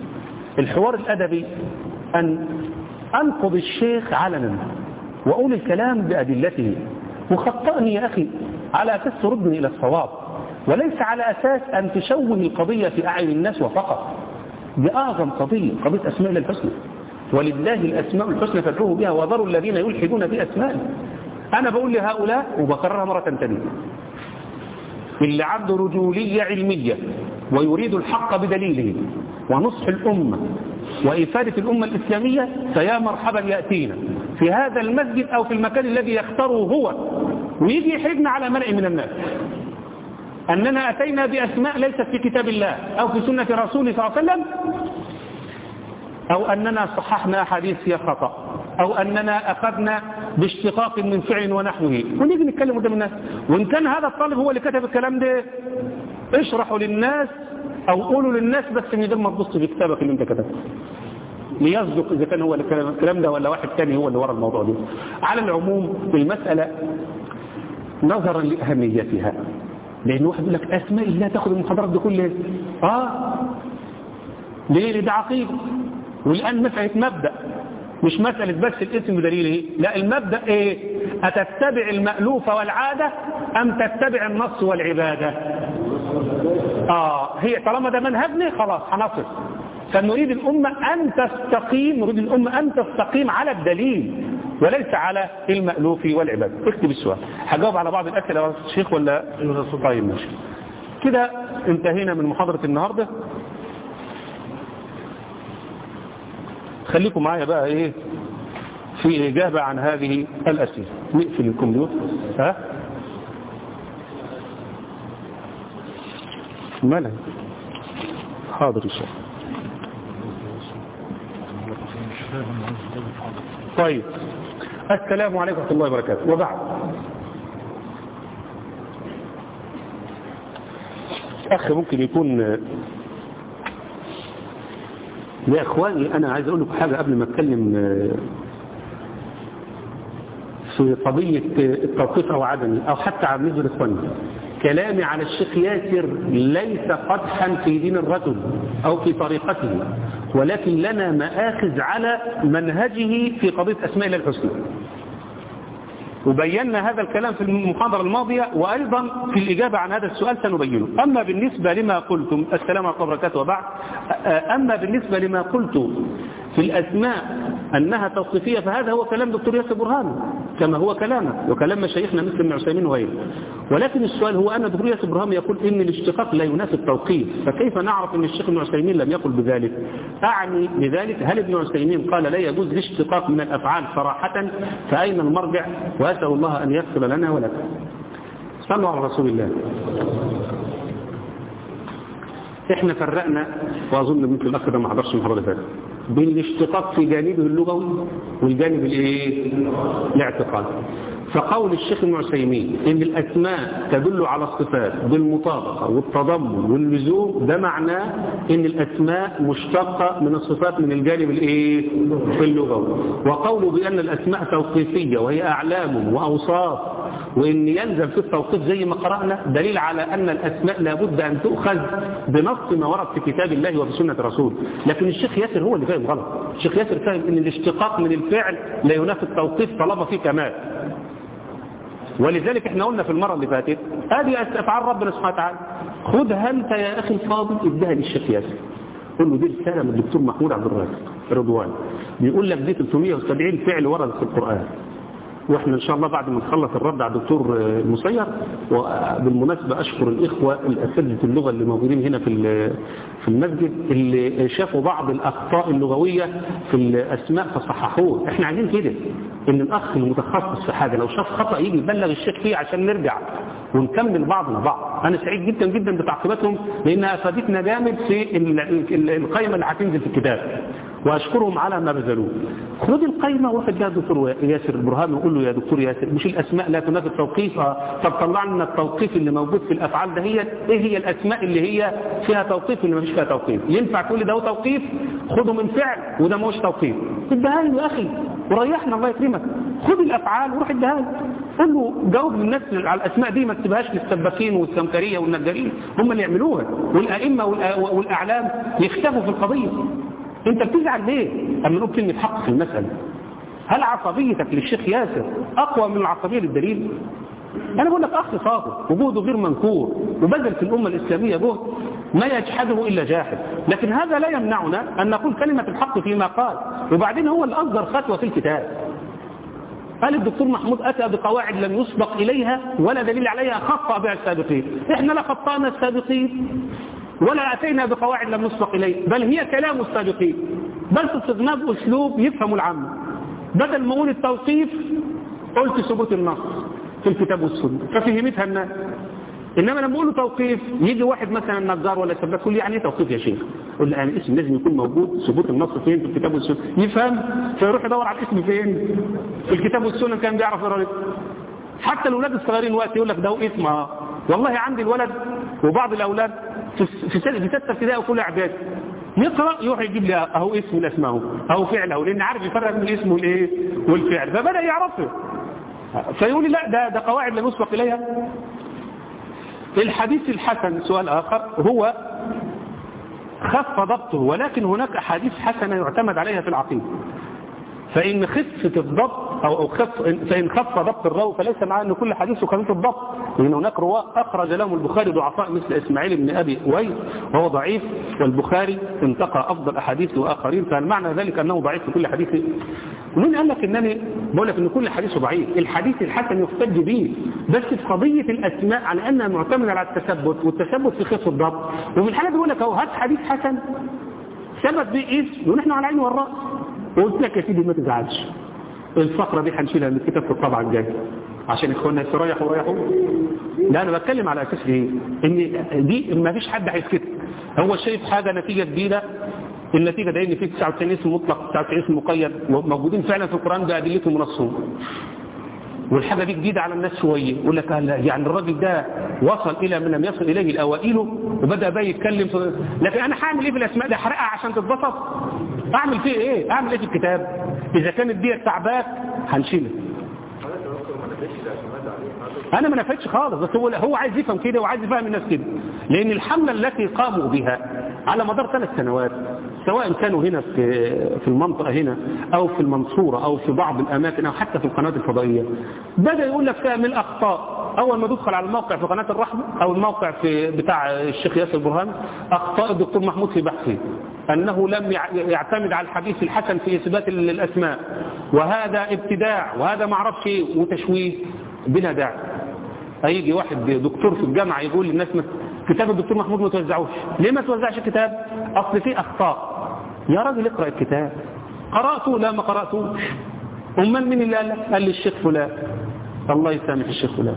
الحوار الأدبي أن أنقض الشيخ علنا وأقول الكلام بأدلته وخطأني يا أخي على أساس تردني إلى الصواب وليس على أساس أن تشوه القضية في أعين الناس وفقط دي أعظم قضية قضية أسماء الله الحسنى ولله الأسماء الحسنى فادعوه بها وذروا الذين يلحدون في أسمائه أنا بقول لهؤلاء وبكررها مرة ثانية اللي عنده رجولية علمية ويريد الحق بدليله ونصح الأمة وإفادة الأمة الإسلامية فيا مرحبا يأتينا في هذا المسجد أو في المكان الذي يختاره هو ويجي يحرجنا على ملأ من الناس أننا أتينا بأسماء ليست في كتاب الله أو في سنة رسوله صلى الله عليه وسلم أو أننا صححنا أحاديث فيها خطأ أو أننا أخذنا باشتقاق من فعل ونحوه ونيجي نتكلم قدام الناس وإن كان هذا الطالب هو اللي كتب الكلام ده اشرحوا للناس أو قولوا للناس بس من غير ما تبص في كتابك اللي أنت كتبته ليصدق إذا كان هو الكلام ده ولا واحد تاني هو اللي ورا الموضوع ده على العموم المسألة نظرا لأهميتها لأن واحد يقول لك أسماء الله تاخد المحاضرات دي كلها آه ليه ده عقيدة والآن مسألة مبدأ مش مسألة بس الاسم بدليل ايه لا المبدأ ايه أتتبع المألوف والعادة أم تتبع النص والعبادة آه هي طالما ده منهجنا خلاص هنصل فنريد الأمة أن تستقيم نريد الأمة أن تستقيم على الدليل وليس على المألوف والعبادة اكتب السؤال هجاوب على بعض الأسئلة يا شيخ ولا طيب ماشي كده انتهينا من محاضرة النهاردة خليكم معايا بقى ايه في إجابة عن هذه الأسئلة نقفل الكمبيوتر ها مالا حاضر الشيخ طيب السلام عليكم ورحمة الله وبركاته وبعد أخ ممكن يكون يا إخواني أنا عايز أقول لكم حاجة قبل ما أتكلم في قضية التوقيف أو عدمه أو حتى عن نزل إخواني كلامي على الشيخ ياسر ليس قدحا في دين الرجل أو في طريقته ولكن لنا مآخذ على منهجه في قضية أسماء الله الحسنى وبينا هذا الكلام في المحاضرة الماضية وأيضا في الإجابة عن هذا السؤال سنبينه أما بالنسبة لما قلتم السلام عليكم وبركاته وبعد أما بالنسبة لما قلت في الأسماء أنها توقيفية فهذا هو كلام دكتور ياسر برهان كما هو كلامه وكلام مشايخنا مثل ابن عثيمين وغيره ولكن السؤال هو أن دكتور ياسر برهان يقول إن الاشتقاق لا ينافي التوقيف فكيف نعرف أن الشيخ ابن عثيمين لم يقل بذلك أعني بذلك هل ابن عثيمين قال لا يجوز الاشتقاق من الأفعال صراحة فأين المرجع وأسأل الله أن يغفر لنا ولكم صلوا على رسول الله احنا فرقنا واظن ممكن الاخ ده ما حضرش المحاضره اللي فاتت بين الاشتقاق في جانبه اللغوي والجانب الايه الاعتقادي فقول الشيخ ابن عثيمين ان الاسماء تدل على الصفات بالمطابقه والتضمن واللزوم ده معناه ان الاسماء مشتقه من الصفات من الجانب الايه في اللغوي وقوله بان الاسماء توقيفيه وهي اعلام واوصاف وان يلزم في التوقيف زي ما قرانا دليل على ان الاسماء لابد ان تؤخذ بنص ما ورد في كتاب الله وفي سنه الرسول لكن الشيخ ياسر هو اللي فاهم غلط الشيخ ياسر فاهم ان الاشتقاق من الفعل لا ينافي التوقيف طالما فيه كمال ولذلك احنا قلنا في المرة اللي فاتت هذه افعال ربنا سبحانه وتعالى خذها انت يا اخي الفاضل اديها للشيخ ياسر قول له دي رسالة من الدكتور محمود عبد الرازق رضوان بيقول لك دي 370 فعل وردت في القرآن واحنا ان شاء الله بعد ما نخلص الرد على الدكتور المسير وبالمناسبة اشكر الاخوة الاساتذه اللغة اللي موجودين هنا في في المسجد اللي شافوا بعض الاخطاء اللغوية في الاسماء فصححوه احنا عايزين كده ان الاخ المتخصص في حاجة لو شاف خطأ يجي يبلغ الشيخ فيه عشان نرجع ونكمل بعضنا بعض انا سعيد جدا جدا بتعقيباتهم لانها افادتنا جامد في القائمة اللي هتنزل في الكتاب واشكرهم على ما بذلوه خد القائمة واخد بها الدكتور ياسر البرهان وقول له يا دكتور ياسر مش الاسماء لا تنافي التوقيف طب طلع لنا التوقيف اللي موجود في الافعال ده هي ايه هي الاسماء اللي هي فيها توقيف واللي ما فيش فيها توقيف ينفع تقول لي ده هو توقيف خده من فعل وده ما هوش توقيف اديها له يا اخي وريحنا الله يكرمك خد الافعال وروح اديها له قول له جاوب الناس على الاسماء دي ما تسيبهاش للسباكين والسمكريه والنجارين هم اللي يعملوها والائمه والاعلام يختفوا في القضيه انت بتزعل ليه اما نقول كلمة حق في المسألة هل عصبيتك للشيخ ياسر اقوى من العصبية للدليل انا بقول لك اخ صادق وجهده غير منكور وبذل في الامة الاسلامية جهد ما يجحده الا جاحد لكن هذا لا يمنعنا ان نقول كلمة الحق فيما قال وبعدين هو اللي اصدر فتوى في الكتاب قال الدكتور محمود أتى بقواعد لم يسبق إليها ولا دليل عليها خطأ بها السابقين إحنا لا خطأنا السابقين ولا أتينا بقواعد لم يسبق إليه بل هي كلام السابقين بل تصدنا بأسلوب يفهم العام بدل ما أقول التوصيف قلت ثبوت النص في الكتاب والسنة ففهمتها الناس إنما لما أقول له توقيف يجي واحد مثلا نجار ولا سباك يقول لي يعني ايه توقيف يا شيخ يقول لي يعني الاسم لازم يكون موجود ثبوت النص فين في الكتاب والسنة يفهم فيروح يدور على الاسم فين في الكتاب والسنة كان بيعرف يقرا حتى الأولاد الصغيرين وقت يقول لك ده اسم اه والله عندي الولد وبعض الأولاد في في ستة ابتدائي وكل إعدادي يقرأ يروح يجيب لي اهو اسم الاسماء اهو اهو فعل اهو لان عارف يفرق بين الاسم والايه والفعل فبدا يعرفه فيقول لي لا ده ده قواعد لم يسبق اليها الحديث الحسن سؤال آخر هو خف ضبطه ولكن هناك أحاديث حسنة يعتمد عليها في العقيدة فإن خفة الضبط أو خف فإن خف ضبط الراوي فليس معناه أن كل حديثه خفيف الضبط لأن هناك رواة أخرج لهم البخاري ضعفاء مثل إسماعيل بن أبي أويس وهو ضعيف والبخاري انتقى أفضل أحاديث وآخرين فالمعنى ذلك أنه ضعيف في كل حديث ومين قال لك أنني بقول لك أن كل حديثه ضعيف الحديث الحسن يحتج به بس في قضية الأسماء على أنها معتمدة على التثبت والتثبت في خف الضبط وفي الحالة بيقول لك أهو هات حديث حسن ثبت به اسم ونحن على العين والرأس وقلت لك يا سيدي ما تزعلش الفقرة دي هنشيلها من الكتاب في الطبعة الجاية عشان اخواننا يستريحوا ويريحوا لا انا بتكلم على اساس ايه ان دي ما فيش حد هيسكت هو شايف حاجة نتيجة جديدة النتيجة ده ان في 99 اسم مطلق 99 اسم مقيد موجودين فعلا في القرآن بأدلتهم ونصهم والحاجة دي جديدة على الناس شوية يقول لك يعني الراجل ده وصل إلى من لم يصل إليه الأوائل وبدأ بقى يتكلم لكن أنا هعمل إيه في الأسماء ده حرقها عشان تتبسط أعمل فيه إيه أعمل إيه في الكتاب إذا كانت دي تعباك هنشيلها أنا ما نفدتش خالص بس هو هو عايز يفهم كده وعايز يفهم الناس كده لأن الحملة التي قاموا بها على مدار ثلاث سنوات سواء كانوا هنا في في المنطقة هنا أو في المنصورة أو في بعض الأماكن أو حتى في القناة الفضائية بدأ يقول لك فيها من الأخطاء أول ما تدخل على الموقع في قناة الرحمة أو الموقع في بتاع الشيخ ياسر برهان أخطاء الدكتور محمود في بحثه أنه لم يعتمد على الحديث الحسن في إثبات الأسماء وهذا ابتداع وهذا ما اعرفش ايه وتشويه بلا داعي هيجي واحد دكتور في الجامعة يقول للناس كتاب الدكتور محمود ما توزعوش ليه ما توزعش الكتاب أصل فيه أخطاء يا راجل اقرأ الكتاب قرأته لا ما قرأتوش أمال مين اللي قال لك قال لي الشيخ فلان الله يسامح الشيخ فلان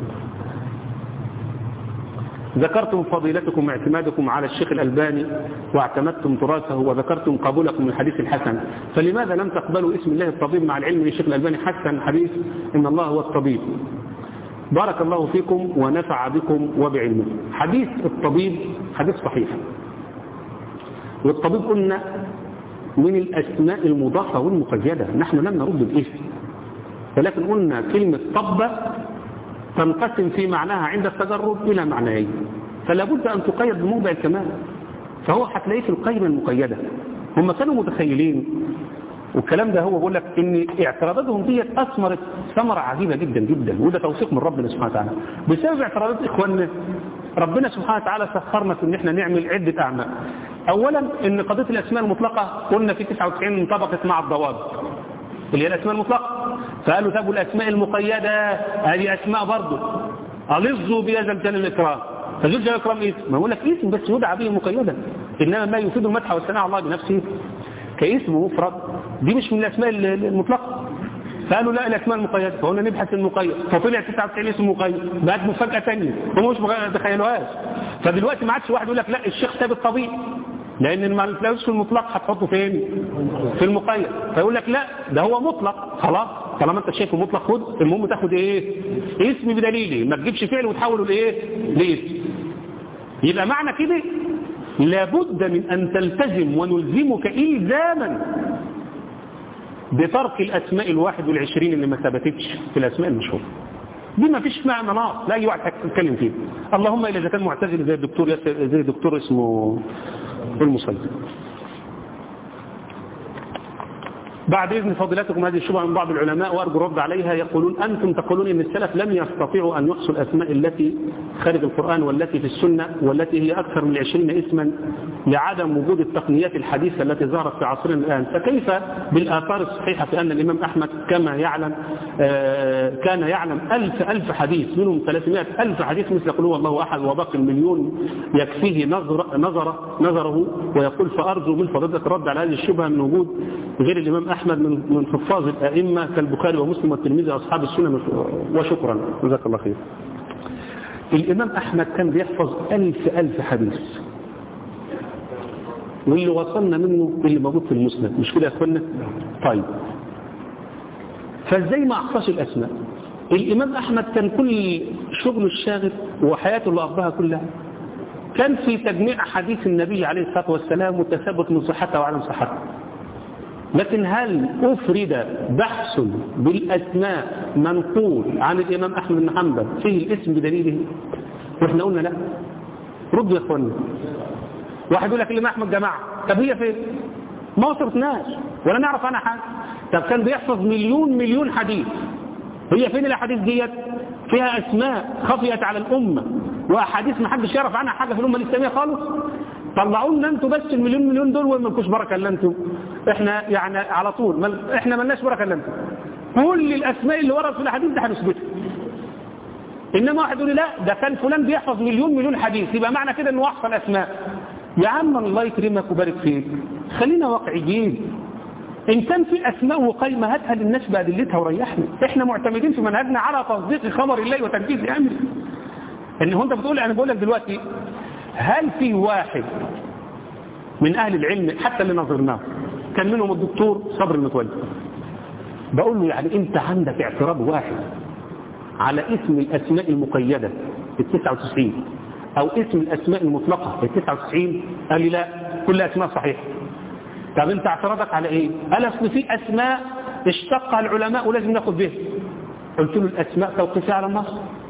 ذكرتم فضيلتكم اعتمادكم على الشيخ الألباني واعتمدتم تراثه وذكرتم قبولكم للحديث الحسن فلماذا لم تقبلوا اسم الله الطبيب مع العلم للشيخ الألباني حسن حديث إن الله هو الطبيب بارك الله فيكم ونفع بكم وبعلمكم حديث الطبيب حديث صحيح والطبيب قلنا من الأسماء المضافة والمقيدة نحن لم نرد الاسم ولكن قلنا كلمة طب تنقسم في معناها عند التجرب إلى معنيين فلا بد أن تقيد بموضع الكمال فهو هتلاقيه في القيمة المقيدة هم كانوا متخيلين والكلام ده هو بيقول لك ان اعتراضاتهم ديت اثمرت ثمره عجيبه جدا جدا وده توفيق من ربنا سبحانه وتعالى بسبب اعتراضات اخواننا ربنا سبحانه وتعالى سخرنا في ان احنا نعمل عده اعمال اولا ان قضيه الاسماء المطلقه قلنا في 99 انطبقت مع الضوابط اللي هي الاسماء المطلقه فقالوا طب الاسماء المقيده هذه اسماء برضه الظوا بهذا الجلال الاكرام فذو الجلال الاكرام اسم ما بقول لك اسم بس يدعى به مقيدا انما ما يفيد المدح والثناء على الله بنفسه كاسم مفرد دي مش من الاسماء المطلقه فقالوا لا الاسماء المقيده فقلنا نبحث المقيد فطلع 99 اسم مقيد بقت مفاجاه ثانيه هم مش ما تخيلوهاش فدلوقتي ما عادش واحد يقول لك لا الشيخ ساب الطبيب لان ما تلاقوش في المطلق هتحطه فين في المقيد فيقول لك لا ده هو مطلق خلاص طالما انت شايفه مطلق خد المهم تاخد ايه اسم بدليله ما تجيبش فعل وتحوله لايه لاسم يبقى معنى كده لابد من أن تلتزم ونلزمك إلزاما بترك الأسماء الواحد والعشرين اللي ما ثبتتش في الأسماء المشهورة دي ما فيش معنى ناقص لا أي واحد هتتكلم فيه اللهم إلا إذا كان معتزل زي الدكتور زي الدكتور اسمه المصلي بعد إذن فضيلتكم هذه الشبهة من بعض العلماء وأرجو الرد عليها يقولون أنتم تقولون أن السلف لم يستطيعوا أن يحصوا الأسماء التي خارج القرآن والتي في السنة والتي هي أكثر من عشرين اسما لعدم وجود التقنيات الحديثة التي ظهرت في عصرنا الآن فكيف بالآثار الصحيحة في أن الإمام أحمد كما يعلم كان يعلم ألف ألف حديث منهم 300 ألف حديث مثل قل هو الله أحد وباقي المليون يكفيه نظر نظر نظره ويقول فأرجو من فضيلتك الرد على هذه الشبهة من وجود غير الإمام أحمد من من حفاظ الأئمة كالبخاري ومسلم والترمذي وأصحاب السنة وشكرا جزاك الله خير الإمام أحمد كان بيحفظ ألف ألف حديث واللي وصلنا منه اللي موجود في المسند مش كده يا أخوانا طيب فازاي ما أحفظش الأسماء الإمام أحمد كان كل شغله الشاغل وحياته اللي قضاها كلها كان في تجميع حديث النبي عليه الصلاة والسلام والتثبت من صحتها وعدم صحتها لكن هل أفرد بحث بالأسماء منقول عن الإمام أحمد بن حنبل فيه الاسم بدليله وإحنا قلنا لا ردوا يا أخوانا واحد يقول لك الإمام أحمد جماعة طب هي فين ما وصلتناش ولا نعرف عنها حاجة طب كان بيحفظ مليون مليون حديث هي فين الأحاديث ديت فيها أسماء خفيت على الأمة وأحاديث ما حدش يعرف عنها حاجة في الأمة الإسلامية خالص طلعوا لنا انتوا بس المليون مليون دول وما لكوش بركه الا انتوا احنا يعني على طول مل... احنا ملناش بركه الا انتوا كل الاسماء اللي ورد في الاحاديث ده هنثبتها انما واحد يقول لي لا ده كان فلان بيحفظ مليون مليون حديث يبقى معنى كده انه احفظ اسماء يا عم الله يكرمك وبارك فيك خلينا واقعيين ان كان في اسماء وقايمه هاتها للناس بادلتها وريحنا احنا معتمدين في منهجنا على تصديق خبر الله وتنفيذ امره ان هو انت بتقول انا بقول لك دلوقتي هل في واحد من أهل العلم حتى اللي نظرناه كان منهم الدكتور صبر المتولي بقول له يعني أنت عندك اعتراض واحد على اسم الأسماء المقيدة ال 99 أو اسم الأسماء المطلقة ال 99 قال لي لا كل أسماء صحيحة طب أنت اعتراضك على إيه؟ قال أصل في أسماء اشتقها العلماء ولازم ناخد بها قلت له الأسماء توقيفية على النص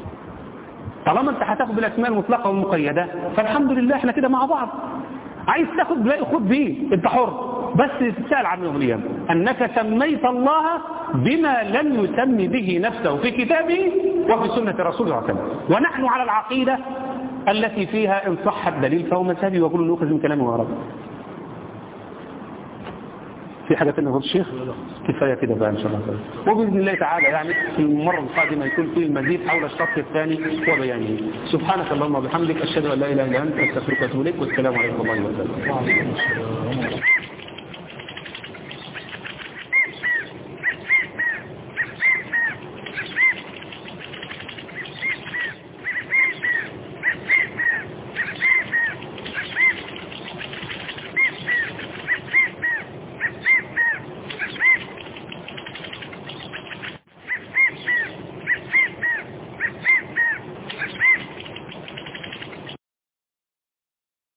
طالما انت هتاخد بالاسماء المطلقه والمقيده فالحمد لله احنا كده مع بعض عايز تاخد بلاقي خد بيه انت حر بس تسال عنه يوم القيامه انك سميت الله بما لم يسمي به نفسه في كتابه وفي سنه رسوله صلى الله عليه وسلم ونحن على العقيده التي فيها ان صح الدليل فهو مذهبي وكل نؤخذ من كلامه ورد في حاجة تانية يا الشيخ كفاية كده بقى إن شاء الله وبإذن الله تعالى يعني في المرة القادمة يكون فيه المزيد حول الشرط الثاني وبيانه سبحانك اللهم وبحمدك أشهد أن لا إله إلا أنت أستغفرك وأتوب إليك والسلام عليكم ورحمة الله وبركاته